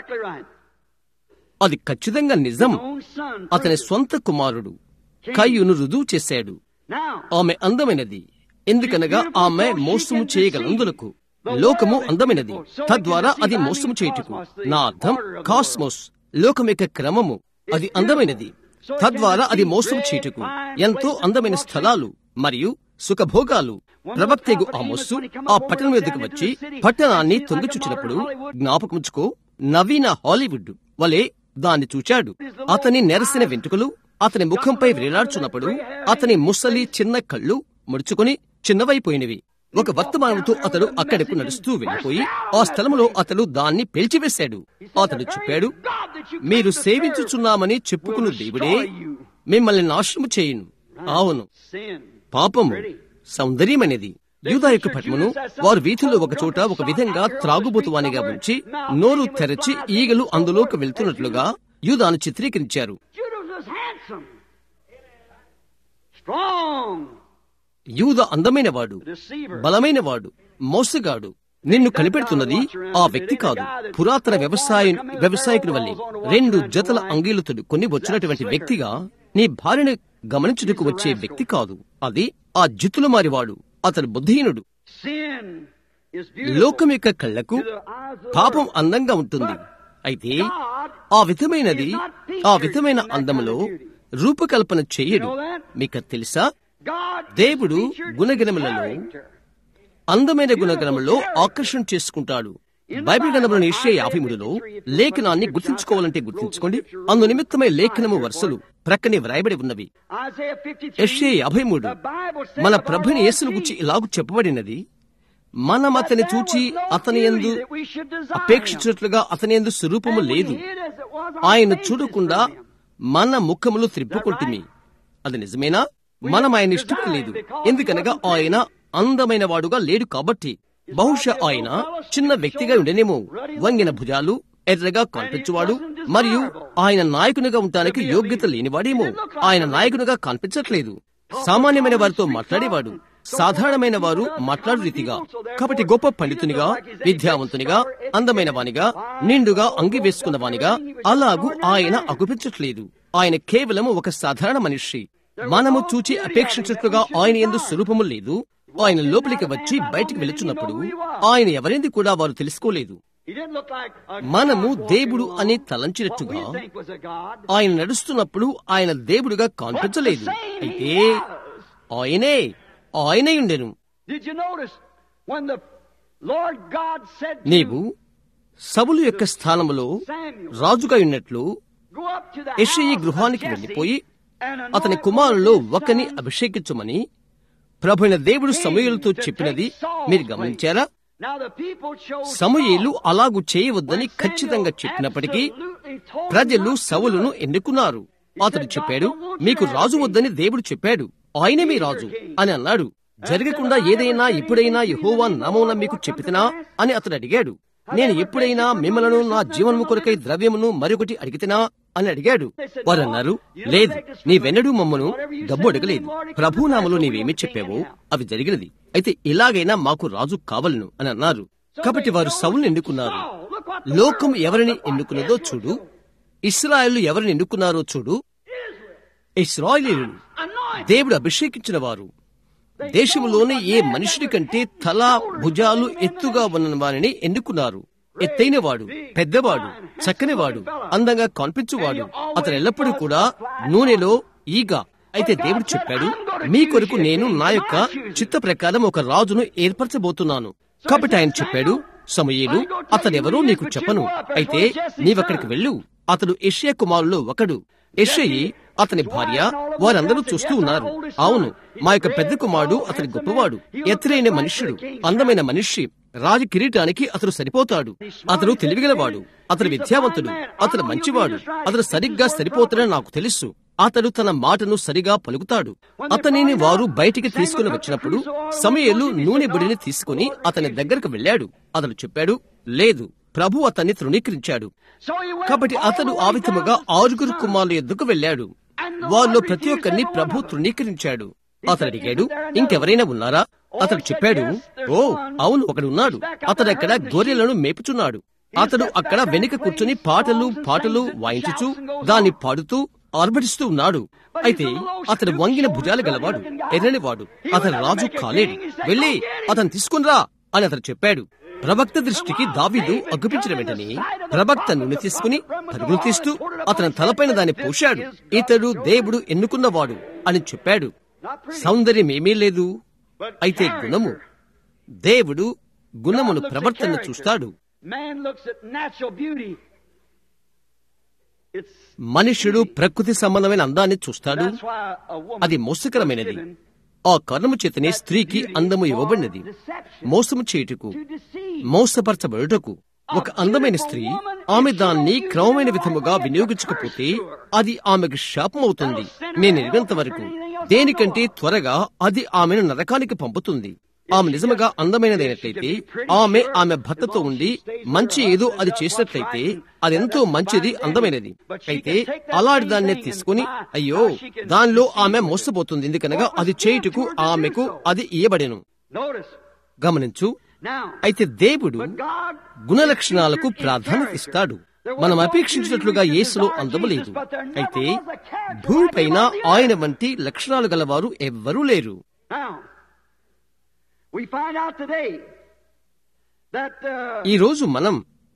అది ఖచ్చితంగా నిజం అతని స్వంత కుమారుడు కయ్యును రుజువు చేశాడు ఆమె అందమైనది ఎందుకనగా ఆమె మోసము చేయగలందులకు లోకము అందమైనది తద్వారా అది మోసము చేయుటకు నా అర్థం కాస్మోస్ లోకం యొక్క క్రమము అది అందమైనది తద్వారా అది మోసం చీటుకు ఎంతో అందమైన స్థలాలు మరియు సుఖభోగాలు ప్రవక్తేగు ఆమోస్సు ఆ పట్టణం మీదకు వచ్చి పట్టణాన్ని తొంగిచూచినప్పుడు జ్ఞాపకముచ్చుకో నవీన హాలీవుడ్ వలె దాన్ని చూచాడు అతని నెరసిన వెంట్రుకలు అతని ముఖంపై వేలాడుచున్నప్పుడు అతని ముసలి చిన్న కళ్ళు ముడుచుకొని చిన్నవైపోయినవి ఒక వర్తమానంతో అతడు అక్కడకు నడుస్తూ వెళ్ళిపోయి ఆ స్థలంలో అతడు దాన్ని పేల్చివేశాడు అతడు చెప్పాడు మీరు సేవించుచున్నామని చెప్పుకున్న దేవుడే మిమ్మల్ని నాశనము చేయును అవును పాపము సౌందర్యమనేది యూదా యొక్క పట్టణమును వారు వీధిలో ఒక చోట ఒక విధంగా త్రాగుబోతువానిగా ఉంచి నోరు తెరచి ఈగలు అందులోకి వెళ్తున్నట్లుగా యూదాను చిత్రీకరించారు యూద అందమైన వాడు బలమైన వాడు మోసగాడు నిన్ను కనిపెడుతున్నది ఆ వ్యక్తి కాదు పురాతన వ్యవసాయ వ్యవసాయకుని వల్లే రెండు జతల అంగీలు తొడుక్కొని వచ్చినటువంటి వ్యక్తిగా నీ భార్యను గమనించుటకు వచ్చే వ్యక్తి కాదు అది ఆ జిత్తుల మారివాడు అతను బుద్ధిహీనుడు లోకం యొక్క కళ్లకు పాపం అందంగా ఉంటుంది అయితే ఆ విధమైనది ఆ విధమైన అందములో రూపకల్పన చేయడు మీకు తెలుసా దేవుడు గుణగణములలో అందమైన గుణగణములో ఆకర్షణ చేసుకుంటాడు బైబిల్ గ్రంథంలోని ఇషే యాభై మూడులో లేఖనాన్ని గుర్తించుకోవాలంటే గుర్తించుకోండి అందు నిమిత్తమై లేఖనము వరుసలు ప్రక్కనే వ్రాయబడి ఉన్నవి యెషయా యాభై మూడు మన ప్రభుని యేసును గురించి ఇలాగు చెప్పబడినది మనం అతని చూచి అతని ఎందు అపేక్షించినట్లుగా అతని ఎందు స్వరూపము లేదు ఆయన చూడకుండా మన ముఖములు త్రిప్పుకుంటుమి అది నిజమేనా మనం ఆయన ఇష్టపడలేదు ఎందుకనగా ఆయన అందమైన వాడుగా లేడు కాబట్టి బహుశా ఆయన చిన్న వ్యక్తిగా ఉండేనేమో వంగిన భుజాలు ఎర్రగా కనిపించువాడు మరియు ఆయన నాయకునిగా ఉండటానికి యోగ్యత లేనివాడేమో ఆయన నాయకునిగా కనిపించట్లేదు సామాన్యమైన వారితో మాట్లాడేవాడు సాధారణమైన వారు మాట్లాడు రీతిగా కాబట్టి గొప్ప పండితునిగా విద్యావంతునిగా అందమైన వానిగా నిండుగా అంగి వేసుకున్న వానిగా అలాగూ ఆయన అగుపించట్లేదు ఆయన కేవలం ఒక సాధారణ మనిషి మనము చూచి అపేక్షించినట్లుగా ఆయన ఎందు స్వరూపము లేదు ఆయన లోపలికి వచ్చి బయటికి వెళుచున్నప్పుడు ఆయన ఎవరింది కూడా వారు తెలుసుకోలేదు మనము దేవుడు అని తలంచినట్టుగా ఆయన నడుస్తున్నప్పుడు ఆయన దేవుడుగా కనిపించలేదు అయితే ఆయనే ఆయనే ఉండెను నీవు సబులు యొక్క స్థానములో రాజుగా ఉన్నట్లు యెషయి గృహానికి వెళ్లిపోయి అతని కుమారుల్లో ఒకని అభిషేకించమని ప్రభుైన దేవుడు సమూయేలుతో చెప్పినది మీరు గమనించారా సమూయేలు అలాగు చేయవద్దని ఖచ్చితంగా చెప్పినప్పటికీ ప్రజలు సవులను ఎన్నుకున్నారు అతడు చెప్పాడు మీకు రాజు వద్దని దేవుడు చెప్పాడు ఆయనే మీ రాజు అని అన్నాడు జరగకుండా ఏదైనా ఎప్పుడైనా యహోవా నామమున మీకు చెప్పితనా అని అతడు అడిగాడు నేను ఎప్పుడైనా మిమ్మలను నా జీవనము కొరకై ద్రవ్యమును మరొకటి అడిగితేనా అని అడిగాడు వారన్నారు లేదు నీవెన్నడూ మమ్మను డబ్బు అడగలేదు ప్రభు నామలో నీవేమి చెప్పావో అవి జరిగినది అయితే ఇలాగైనా మాకు రాజు కావలను అని అన్నారు కాబట్టి వారు సవులను ఎన్నుకున్నారు లోకం ఎవరిని ఎన్నుకున్నదో చూడు ఇస్రాయలు ఎవరిని ఎన్నుకున్నారో చూడు ఇస్రాయలీలు దేవుడు అభిషేకించిన వారు దేశంలోని ఏ మనుషుడి కంటే తల భుజాలు ఎత్తుగా ఉన్న వారిని ఎన్నుకున్నారు ఎత్తైన వాడు పెద్దవాడు చక్కనివాడు అందంగా కనిపించువాడు అతను ఎల్లప్పుడూ కూడా నూనెలో ఈగ అయితే దేవుడు చెప్పాడు మీ కొరకు నేను నా యొక్క చిత్త ప్రకారం ఒక రాజును ఏర్పరచబోతున్నాను కాబట్టి ఆయన చెప్పాడు సమయేలు అతనెవరో నీకు చెప్పను అయితే నీవక్కడికి వెళ్ళు అతడు ఎషియా కుమారులో ఒకడు ఎషయి అతని భార్య వారందరూ చూస్తూ ఉన్నారు అవును మా యొక్క పెద్ద కుమారుడు అతని గొప్పవాడు ఎత్తులైన మనుష్యుడు అందమైన మనిషి రాజు కిరీటానికి అతడు సరిపోతాడు అతడు తెలివిగలవాడు అతడు విద్యావంతుడు అతడు మంచివాడు అతడు సరిగ్గా సరిపోతాడని నాకు తెలుసు అతడు తన మాటను సరిగా పలుకుతాడు అతనిని వారు బయటికి తీసుకుని వచ్చినప్పుడు సమయలు నూనె బుడిని తీసుకుని అతని దగ్గరకు వెళ్ళాడు అతడు చెప్పాడు లేదు ప్రభు అతన్ని తృణీకరించాడు కాబట్టి అతడు ఆ విధముగా ఆరుగురు కుమారుల ఎద్దుకు వెళ్ళాడు వారిలో ప్రతి ఒక్కరిని ప్రభు తృణీకరించాడు అతడు అడిగాడు ఇంకెవరైనా ఉన్నారా అతడు చెప్పాడు ఓ అవును ఒకడు ఉన్నాడు అతడు అక్కడ గొర్రెలను మేపుచున్నాడు అతడు అక్కడ వెనుక కూర్చుని పాటలు పాటలు వాయించుచు దాన్ని పాడుతూ ఆర్భటిస్తూ ఉన్నాడు అయితే అతడు వంగిన భుజాలు గలవాడు ఎర్రనివాడు అతను రాజు కాలేడు వెళ్ళి అతను తీసుకునిరా అని అతను చెప్పాడు ప్రవక్త దృష్టికి దావీదు అగ్గుపించిన వెంటనే ప్రవక్త నూనె తీసుకుని పరుగులు తీస్తూ అతని తలపైన దాన్ని పోశాడు ఇతడు దేవుడు ఎన్నుకున్నవాడు అని చెప్పాడు సౌందర్యం ఏమీ లేదు అయితే గుణము దేవుడు గుణమును ప్రవర్తన చూస్తాడు Man looks at natural beauty. It's మనుష్యుడు ప్రకృతి సంబంధమైన అందాన్ని చూస్తాడు that's why a woman అది మోసకరమైనది was given ఆ కారణము చేతనే స్త్రీకి అందము ఇవ్వబడినది మోసము చేయుటకు to deceive. మోసపరచబడుటకు ఒక అందమైన స్త్రీ ఆమె దాన్ని క్రమమైన విధముగా వినియోగించకపోతే అది ఆమెకు శాపం అవుతుంది నేను ఎరిగినంత వరకు దేనికంటే త్వరగా అది ఆమెను నరకానికి పంపుతుంది ఆమె నిజముగా అందమైనదైనట్లయితే ఆమె ఆమె భర్తతో ఉండి మంచి ఏదో అది చేసినట్లయితే అదెంతో మంచిది అందమైనది అయితే అలాంటి దాన్నే తీసుకుని అయ్యో దానిలో ఆమె మోసపోతుంది ఎందుకనగా అది చేయుటకు ఆమెకు అది ఇయ్యబడెను Notice. గమనించు Now, అయితే దేవుడు but God గుణలక్షణాలకు ప్రాధాన్యత ఇస్తాడు మనం అపేక్షించినట్లుగా యేసులో అందము లేదు అయితే భూమిపైన ఆయన వంటి లక్షణాలు గలవారు ఎవ్వరూ లేరు Now, we find out today that uh, ఈ రోజు మనం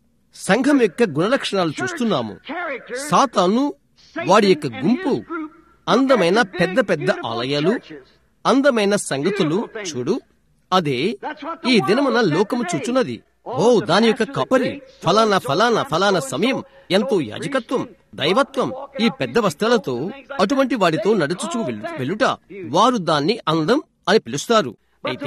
సంఘం యొక్క గుణలక్షణాలు చూస్తున్నాము character సాతాను వాడి యొక్క గుంపు అందమైన పెద్ద పెద్ద ఆలయాలు అందమైన సంగతులు చూడు అదే ఈ దినమున లోకము చూచున్నది ఓ దాని యొక్క కపరి ఫలానా ఫలానా ఫలానా సమయం ఎంతో యాజకత్వం దైవత్వం ఈ పెద్ద వస్త్రాలతో అటువంటి వాడితో నడుచుచు వెళ్ళు- వెళ్ళుట వారు దాన్ని అందం అని పిలుస్తారు అయితే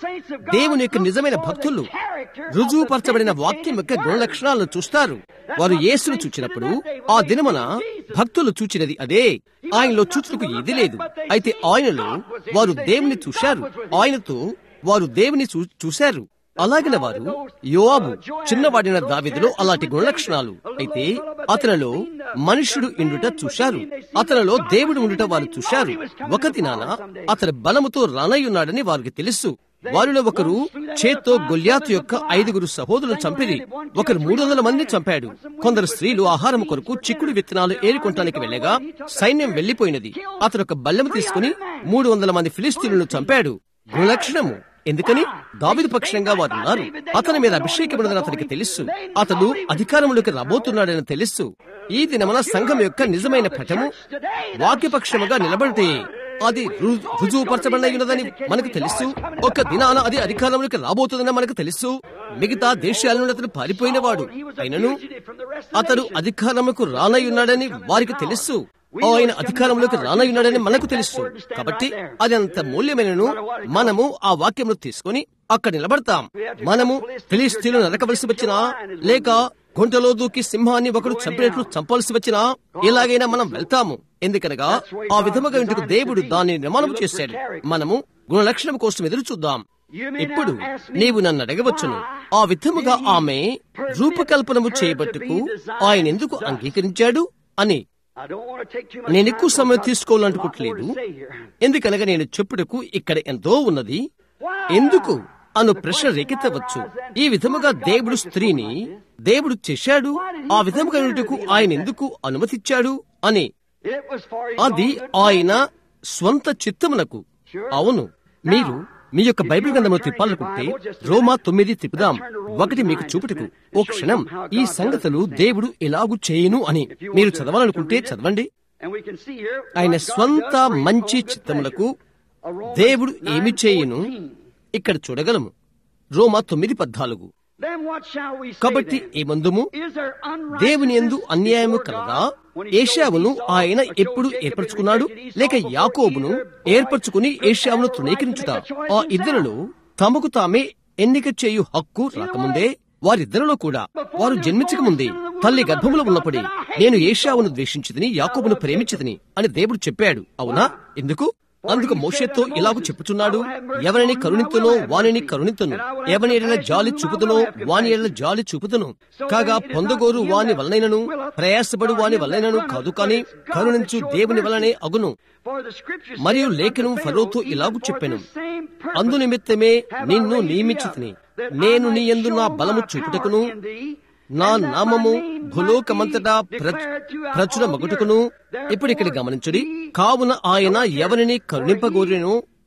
దేవుని యొక్క నిజమైన భక్తులు రుజువుపరచబడిన వాక్యం యొక్క గుణలక్షణాలను చూస్తారు వారు యేసును చూచినప్పుడు ఆ దినమున భక్తులు చూచినది అదే ఆయనలో చూచుటకు ఏది లేదు అయితే ఆయనలో వారు దేవుని చూశారు ఆయనతో వారు దేవుని చూ- చూశారు అలాగిన వారు యోవాబు చిన్నవాడిన దావిదిలో అలాంటి గుణలక్షణాలు అయితే అతనిలో మనుష్యుడు ఇండుట చూశారు అతనిలో దేవుడు ఉండుట వారు చూశారు ఒక దినాన అతని బలముతో రానయ్యున్నాడని వారికి తెలుసు వారిలో ఒకరు చేత్తో గొల్యాతు యొక్క ఐదుగురు సహోదరులు చంపిరి ఒకరు మూడు వందల మంది చంపాడు కొందరు స్త్రీలు ఆహారం కొరకు చిక్కుడు విత్తనాలు ఏరుకొనటానికి వెళ్ళగా సైన్యం వెళ్లిపోయినది అతను ఒక బల్లెము తీసుకుని మూడు వందల మంది ఫిలిస్తీన్లను చంపాడు గుణలక్షణము ఎందుకని దావిదు పక్షంగా వారు ఉన్నారు అతని మీద అభిషేకమైనదని అతనికి తెలుసు అతడు అధికారంలోకి రాబోతున్నాడని తెలుసు ఈ దినమున సంఘం యొక్క నిజమైన పటము వాక్యపక్షముగా నిలబడితే అది రు- రుజువుపరచబడినదని మనకు తెలుసు ఒక దినాన అది అధికారంలోకి రాబోతుందని మనకు తెలుసు మిగతా దేశాల నుండి అతను పారిపోయినవాడు అయినను అతడు అధికారముకు రానయ్యున్నాడని వారికి తెలుసు ఆయన అధికారంలోకి రానయ్యున్నాడని మనకు తెలుసు కాబట్టి అది అంత మూల్యమైనను మనము ఆ వాక్యమును తీసుకొని అక్కడ నిలబడతాం మనము ఫిలిస్తీన్లు నరకవలసి వచ్చినా లేక గుంటలో దూకి సింహాన్ని ఒకడు చంపినట్లు చంపాల్సి వచ్చినా ఎలాగైనా మనం వెళ్తాము ఎందుకనగా ఆ విధముగా ఇంటికి దేవుడు దాన్ని నిర్మాణం చేశాడు మనము గుణలక్షణం కోసం ఎదురు చూద్దాం ఇప్పుడు నీవు నన్ను అడగవచ్చును ఆ విధముగా ఆమె రూపకల్పనము చేయబట్టుకు ఆయన ఎందుకు అంగీకరించాడు అని I don't want to take too much నేను time ఎక్కువ for సమయం what- తీసుకోవాలనుకోవట్లేదు what more to say here. ఎందుకనగా నేను చెప్పుటకు ఇక్కడ ఎంతో ఉన్నది ఎందుకు అను ప్రశ్న రేకెత్తవచ్చు ఈ విధముగా దేవుడు స్త్రీని దేవుడు చేశాడు ఆ విధముగా ఉండుటకు ఆయన ఎందుకు అనుమతిచ్చాడు అని It was for his అది own good ఆయన స్వంత చిత్తమునకు అవును మీరు మీ యొక్క బైబిల్ గ్రంథమును తిప్పాలనుకుంటే రోమా తొమ్మిది తిప్పుదాం ఒకటి మీకు చూపుటకు ఓ క్షణం ఈ సంగతులు దేవుడు ఎలాగు చేయును అని మీరు చదవాలనుకుంటే చదవండి And we can see here ఆయన what God స్వంత does for his మంచి own good చిత్తములకు pleasure. A Romans దేవుడు ఏమి చేయును 9:14. ఇక్కడ చూడగలము రోమా తొమ్మిది పద్నాలుగు Then what shall we say కాబట్టి then? ఏమందుము Is there unrighteousness దేవుని ఎందు అన్యాయము before కలదా God when he ఏషావును chose Esau, ఆయన or chose ఎప్పుడు Jacob and ఏర్పరచుకున్నాడు rejected Esau లేక before యాకోబును either boy ఏర్పరచుకుని could ఏషావును have a right to తృణీకరించుట make a choice ఆ himself. ఇద్దరులో తమకు తామే ఎన్నిక చేయు హక్కు రాకముందే వారిద్దరిలో కూడా వారు జన్మించక ముందే తల్లి గర్భములో ఉన్నప్పుడే నేను ఏషావును ద్వేషించితిని యాకోబును ప్రేమించితిని అని దేవుడు చెప్పాడు అవునా ఎందుకు అందుకు మోషేతో ఇలాగూ చెప్పుచున్నాడు ఎవరిని కరుణింతునో వానిని కరుణింతును ఎవని ఎడల జాలి చూపుతునో వాని ఎడల జాలి చూపుతును కాగా పొందగోరు వాని వలనైనను ప్రయాసపడు వాని వలనైనను కాదు కాని కరుణించు దేవుని వలనే అగును For the scripture మరియు saith లేఖనం unto ఫరోతో Pharaoh, ఇలాగు even for చెప్పెను this same purpose అందు నిమిత్తమే have I నిన్ను raised thee నియమించితిని up, that I నేను might నీ యందు నా show బలము my చూపుటకును power in thee, నా and that my నామము name might భూలోకమంతటా be ప్ర- declared throughout ప్రచుర all the మగుటకును earth. ఇప్పుడు ఇక్కడ Therefore, గమనించుడి he కావున ఆయన ఎవరిని కరుణింపగోరినో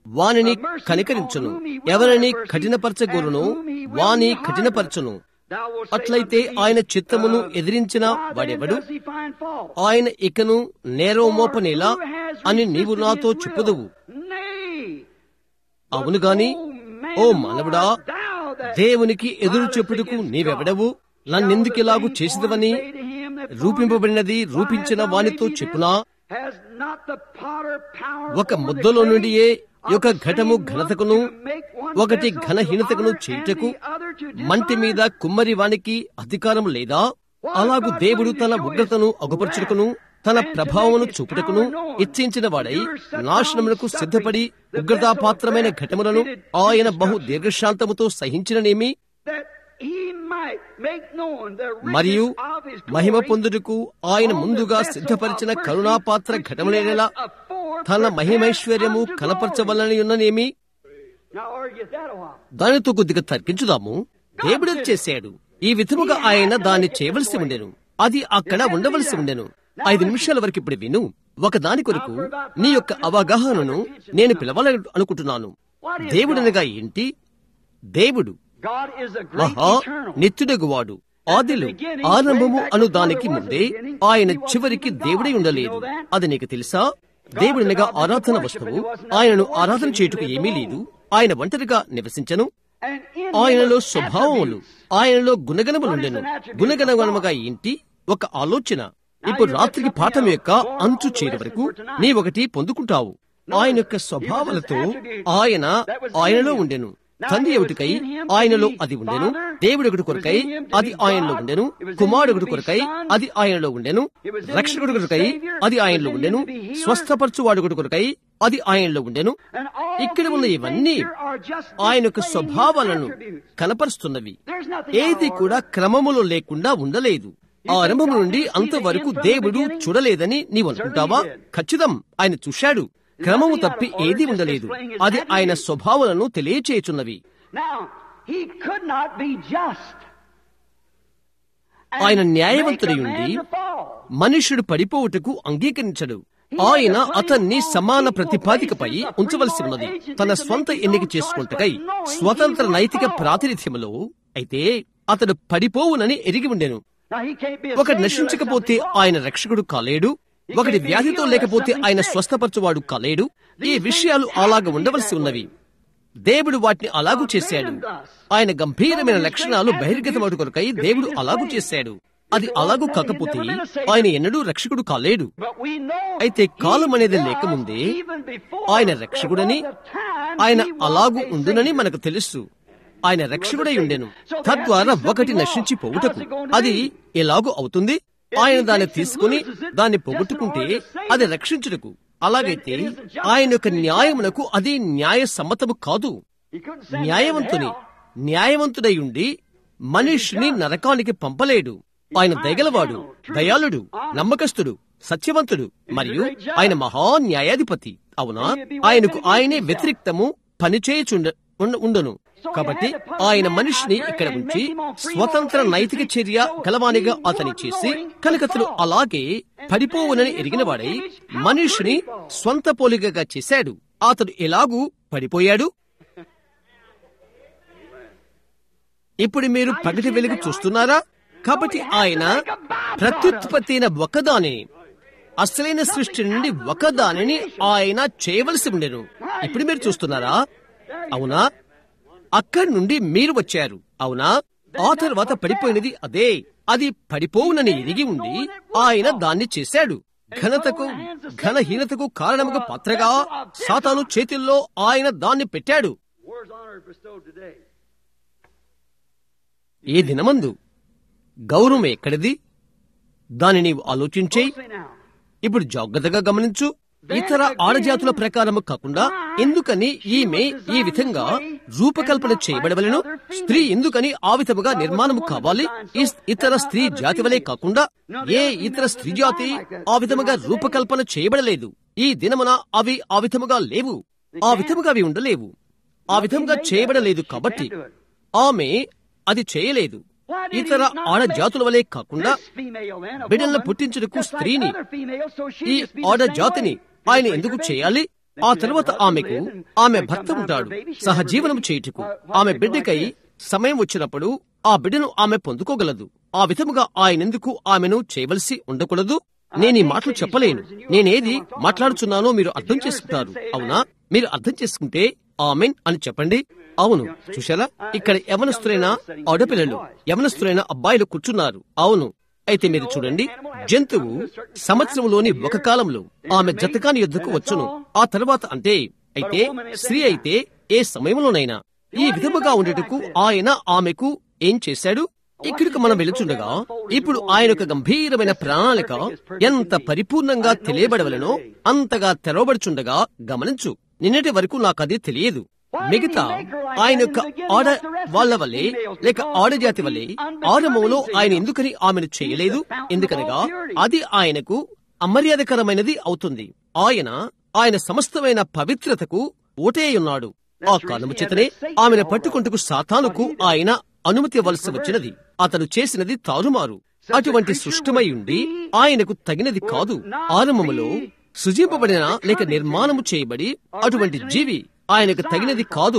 వానిని కనికరించును ఎవరిని కఠినపరచగోరును వాని కఠినపరచును అట్లయితే ఆయన చిత్తమును ఎదిరించిన వాడెవడు ఆయన ఇకను నేరం మోపనేలా అని నీవు నాతో చెప్పుదువు అవును గాని ఓ మానవుడా దేవునికి ఎదురు చెప్పుటకు నీవెవడవు నన్నెందుకిలాగు చేసిదవని రూపింపబడినది రూపించిన వానితో చెప్పునా ఒక ముద్దలో నుండియే ఒక ఘటము ఘనతకును ఒకటి ఘనహీనతకును చేయుటకు మంటి మీద కుమ్మరి వానికి అధికారం లేదా అలాగు దేవుడు తన ఉగ్రతను అగుపరచుటకును తన ప్రభావమును చూపుటకును ఇచ్చించిన వాడై నాశనములకు సిద్ధపడి ఉగ్రతాపాత్రమైన ఘటములను ఆయన బహు దీర్ఘశాంతముతో సహించిననేమి మరియు మహిమ పొందుటకు ఆయన ముందుగా సిద్ధపరిచిన కరుణాపాత్ర ఘటములేలా తన మహిమైశ్వర్యము కనపరచవలని ఉన్ననేమి దానితో కొద్దిగా తర్కించుదాము దేవుడు చేశాడు ఈ విధముగా ఆయన దాన్ని చేయవలసి ఉండెను అది అక్కడ ఉండవలసి ఉండెను ఐదు నిమిషాల వరకు ఇప్పుడు విను ఒక దాని కొరకు నీ యొక్క అవగాహనను నేను పిలవాలని అనుకుంటున్నాను దేవుడనగా ఏంటి దేవుడు మహా నిత్యుడగువాడు ఆదిలు ఆరంభము అను దానికి ముందే ఆయన చివరికి దేవుడై ఉండలేదు అది నీకు తెలుసా దేవుడినగా ఆరాధన వస్తువు ఆయనను ఆరాధన చేయుటకు ఏమీ లేదు ఆయన ఒంటరిగా నివసించను ఆయనలో స్వభావములు ఆయనలో గుణగణములుండెను గుణగణముగా ఏంటి ఒక ఆలోచన ఇప్పుడు రాత్రికి పాఠం యొక్క అంచు చేరే వరకు నీ ఒకటి పొందుకుంటావు ఆయన యొక్క స్వభావాలతో ఆయన ఆయనలో ఉండెను తండ్రి ఒకటికై ఆయనలో అది ఉండెను దేవుడొకటి కొరకై అది ఆయనలో ఉండెను కుమారుడు కొరకై అది ఆయనలో ఉండెను రక్షకుడు కొరకై అది ఆయనలో ఉండెను స్వస్థపరచువాడు కొరకై అది ఆయనలో ఉండెను ఇక్కడ ఉన్న ఇవన్నీ ఆయన యొక్క స్వభావాలను కనపరుస్తున్నవి ఏది కూడా క్రమములో లేకుండా ఉండలేదు ఆరంభం నుండి అంతవరకు దేవుడు చూడలేదని నీవు అనుకుంటావా ఖచ్చితం ఆయన చూశాడు క్రమము తప్పి ఏది ఉండలేదు అది ఆయన స్వభావాలను తెలియచేయుచున్నవి ఆయన న్యాయవంతుడి ఉండి మనుష్యుడు పడిపోవుటకు అంగీకరించడు ఆయన అతన్ని సమాన ప్రతిపాదికపై ఉంచవలసి ఉన్నది తన స్వంత ఎన్నిక చేసుకుంటకై స్వతంత్ర నైతిక ప్రాతినిధ్యములో అయితే అతడు పడిపోవునని ఎరిగి ఉండెను ఒకటి నశించకపోతే ఆయన రక్షకుడు కాలేడు ఒకటి వ్యాధితో లేకపోతే ఆయన స్వస్థపరచువాడు కాలేడు ఈ విషయాలు అలాగ ఉండవలసి ఉన్నవి దేవుడు వాటిని అలాగూ చేశాడు ఆయన గంభీరమైన లక్షణాలు బహిర్గతమడు కొరకై దేవుడు అలాగూ చేశాడు అది అలాగూ కాకపోతే ఆయన ఎన్నడూ రక్షకుడు కాలేడు అయితే కాలం అనేది లేకముందే ఆయన రక్షకుడని ఆయన అలాగూ ఉండునని మనకు తెలుసు ఆయన రక్షకుడై ఉండెను తద్వారా ఒకటి నశించిపోవుటకు అది ఎలాగూ అవుతుంది ఆయన దాన్ని తీసుకుని దాన్ని పొగొట్టుకుంటే అది రక్షించుటకు అలాగైతే ఆయన యొక్క న్యాయమునకు అది న్యాయ సమ్మతము కాదు న్యాయవంతుని న్యాయవంతుడై ఉండి మనిషిని నరకానికి పంపలేడు ఆయన దయగలవాడు దయాళుడు నమ్మకస్తుడు సత్యవంతుడు మరియు ఆయన మహా న్యాయాధిపతి అవునా ఆయనకు ఆయనే వ్యతిరిక్తము పనిచేయుచుండ ఉండను కాబట్టి ఆయన మనిషిని ఇక్కడ ఉంచి స్వతంత్ర నైతిక చర్య గలవానిగా అతని చేసి కలకతలు అలాగే పడిపోవునని ఎరిగిన వాడై మనిషిని స్వంత పోలికగా చేశాడు అతడు ఎలాగూ పడిపోయాడు ఇప్పుడు మీరు పగటి వెలుగు చూస్తున్నారా కాబట్టి ఆయన ప్రత్యుత్పత్తి అయిన ఒకదానిని అసలైన సృష్టి నుండి ఒకదానిని ఆయన చేయవలసి ఉండెను ఇప్పుడు మీరు చూస్తున్నారా అవునా అక్కడి నుండి మీరు వచ్చారు అవునా ఆ తర్వాత పడిపోయినది అదే అది పడిపోవునని ఎరిగి ఉండి ఆయన దాన్ని చేశాడు ఘనతకు ఘనహీనతకు కారణముగా పాత్రగా సాతాను చేతుల్లో ఆయన దాన్ని పెట్టాడు ఏ దినమందు గౌరవం ఎక్కడిది దాన్ని నీవు ఆలోచించే ఇప్పుడు జాగ్రత్తగా గమనించు ఇతర ఆడజాతుల ప్రకారము కాకుండా ఎందుకని ఈమె ఈ విధంగా రూపకల్పన చేయబడవలను స్త్రీ ఎందుకని ఆ విధముగా నిర్మాణము కావాలి ఇతర స్త్రీ జాతి వలె కాకుండా ఏ ఇతర స్త్రీ జాతి ఆ విధముగా రూపకల్పన చేయబడలేదు ఈ దినమున అవి ఆ విధముగా లేవు ఆ విధముగా అవి ఉండలేవు ఆ విధముగా చేయబడలేదు కాబట్టి ఆమె అది చేయలేదు ఇతర ఆడ జాతుల వలె కాకుండా బిడ్డలను పుట్టించుటకు స్త్రీని ఈ ఆడ జాతిని ఆయన ఎందుకు చేయాలి ఆ తర్వాత ఆమెకు ఆమె భర్త ఉంటాడు సహజీవనం చేయుటకు ఆమె బిడ్డకై సమయం వచ్చినప్పుడు ఆ బిడ్డను ఆమె పొందుకోగలదు ఆ విధముగా ఆయనెందుకు ఆమెను చేయవలసి ఉండకూడదు నేను ఈ మాటలు చెప్పలేను నేనేది మాట్లాడుచున్నానో మీరు అర్థం చేసుకుంటారు అవునా మీరు అర్థం చేసుకుంటే ఆమెన్ అని చెప్పండి అవును చూశారా ఇక్కడ యవనస్తులైన ఆడపిల్లలు యవనస్తులైన అబ్బాయిలు కూర్చున్నారు అవును అయితే మీరు చూడండి జంతువు సంవత్సరంలోని ఒక కాలంలో ఆమె జతకాని యుద్ధకు వచ్చును ఆ తర్వాత అంటే అయితే స్త్రీ అయితే ఏ సమయంలోనైనా ఈ విధముగా ఉండేటకు ఆయన ఆమెకు ఏం చేశాడు ఇక్కడికి మనం వెళుచుండగా ఇప్పుడు ఆయన ఒక గంభీరమైన ప్రణాళిక ఎంత పరిపూర్ణంగా తెలియబడవలనో అంతగా తెరవబడుచుండగా గమనించు నిన్నటి వరకు నాకు అది తెలియదు మిగతా ఆయన యొక్క ఆడ వాళ్ళ వల్లే లేక ఆడజాతి వల్లే ఆరంభంలో ఆయన ఎందుకని ఆమెను చేయలేదు ఎందుకనగా అది ఆయనకు అమర్యాదకరమైనది అవుతుంది ఆయన ఆయన సమస్తమైన పవిత్రతకు ఓటే ఉన్నాడు ఆ కారణము చేతనే ఆమెను పట్టుకుంటకు సాతానుకు ఆయన అనుమతి ఇవ్వవలసి వచ్చినది అతను చేసినది తారుమారు అటువంటి సృష్టమై ఉండి ఆయనకు తగినది కాదు ఆరంభములో సృజింపబడిన లేక నిర్మాణము చేయబడి అటువంటి జీవి ఆయనకు తగినది కాదు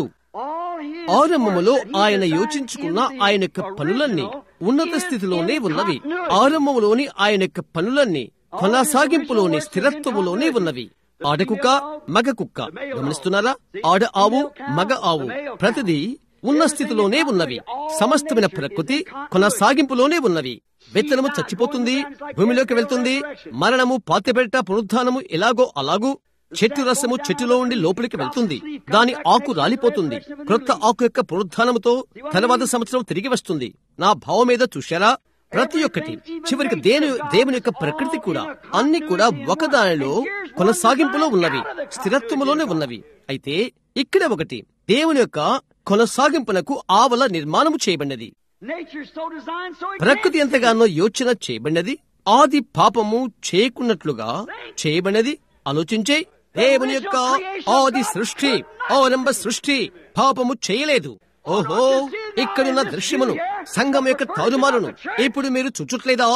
ఆరంభములో ఆయన యోచించుకున్న ఆయన యొక్క పనులన్నీ ఉన్నత స్థితిలోనే ఉన్నవి ఆరంభములోని ఆయన యొక్క పనులన్నీ కొనసాగింపులోని స్థిరత్వములోనే ఉన్నవి ఆడకుక్క మగ కుక్క గమనిస్తున్నారా ఆడ ఆవు మగ ఆవు ప్రతిదీ ఉన్న స్థితిలోనే ఉన్నవి సమస్తమైన ప్రకృతి కొనసాగింపులోనే ఉన్నవి విత్తనము చచ్చిపోతుంది భూమిలోకి వెళ్తుంది మరణము పాతిపెట్ట పునరుద్ధానము ఎలాగో అలాగూ చెట్టు రసము చెట్టులో ఉండి లోపలికి వెళ్తుంది దాని ఆకు రాలిపోతుంది క్రొత్త ఆకు యొక్క పునరుద్ధానముతో తర్వాత సంవత్సరం తిరిగి వస్తుంది నా భావం మీద చూశారా ప్రతి ఒక్కటి చివరికి దేని దేవుని యొక్క ప్రకృతి కూడా అన్ని కూడా ఒకదానిలో కొనసాగింపులో ఉన్నవి స్థిరత్వములోనే ఉన్నవి అయితే ఇక్కడ ఒకటి దేవుని యొక్క కొనసాగింపునకు ఆవల నిర్మాణము చేయబడినది ప్రకృతి ఎంతగానో యోచన చేయబడినది ఆది పాపము చేయకున్నట్లుగా చేయబడినది ఆలోచించే దేవుని యొక్క ఆది సృష్టి ఆరంభ సృష్టి పాపము చేయలేదు ఓహో ఇక్కడున్న దృశ్యమును సంఘం యొక్క తారుమారును ఇప్పుడు మీరు చూచుట్లేదా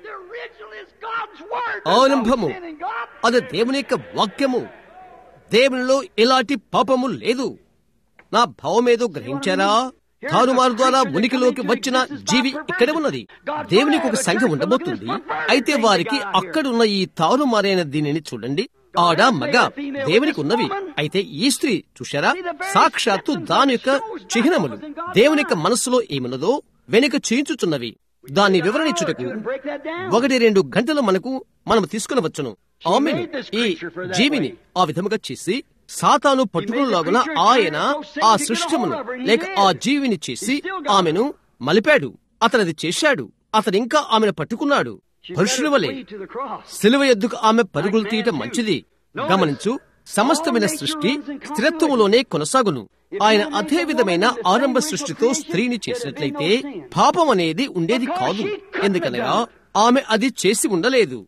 ఆరంభము అది దేవుని యొక్క వాక్యము దేవునిలో ఎలాంటి పాపము లేదు నా భావమేదో గ్రహించారా తారుమారు ద్వారా ఉనికిలోకి వచ్చిన జీవి ఇక్కడే ఉన్నది దేవునికి ఒక సంఘం ఉండబోతుంది అయితే వారికి అక్కడున్న ఈ తారుమారైన దీనిని చూడండి ఆడ మగ దేవునికి ఉన్నవి అయితే ఈ స్త్రీ చూశారా సాక్షాత్తు దాని యొక్క చిహ్నములు దేవుని యొక్క మనస్సులో ఏమున్నదో వెనుక చేయించుచున్నవి దాన్ని వివరణించుటకు ఒకటి రెండు గంటలు మనకు మనం తీసుకుని వచ్చును ఆమె ఈ జీవిని ఆ విధముగా చేసి సాతాను పట్టుకునేలాగున ఆయన ఆ సృష్టమును లేక ఆ జీవిని చేసి ఆమెను మలిపాడు అతనది చేశాడు అతను ఇంకా ఆమెను పట్టుకున్నాడు పురుషుల వలె సిలువ ఎద్దుకు ఆమె పరుగులు తీయటం మంచిది గమనించు సమస్తమైన సృష్టి స్థిరత్వములోనే కొనసాగును ఆయన అదే విధమైన ఆరంభ సృష్టితో స్త్రీని చేసినట్లయితే పాపం అనేది ఉండేది కాదు ఎందుకనగా ఆమె అది చేసి ఉండలేదు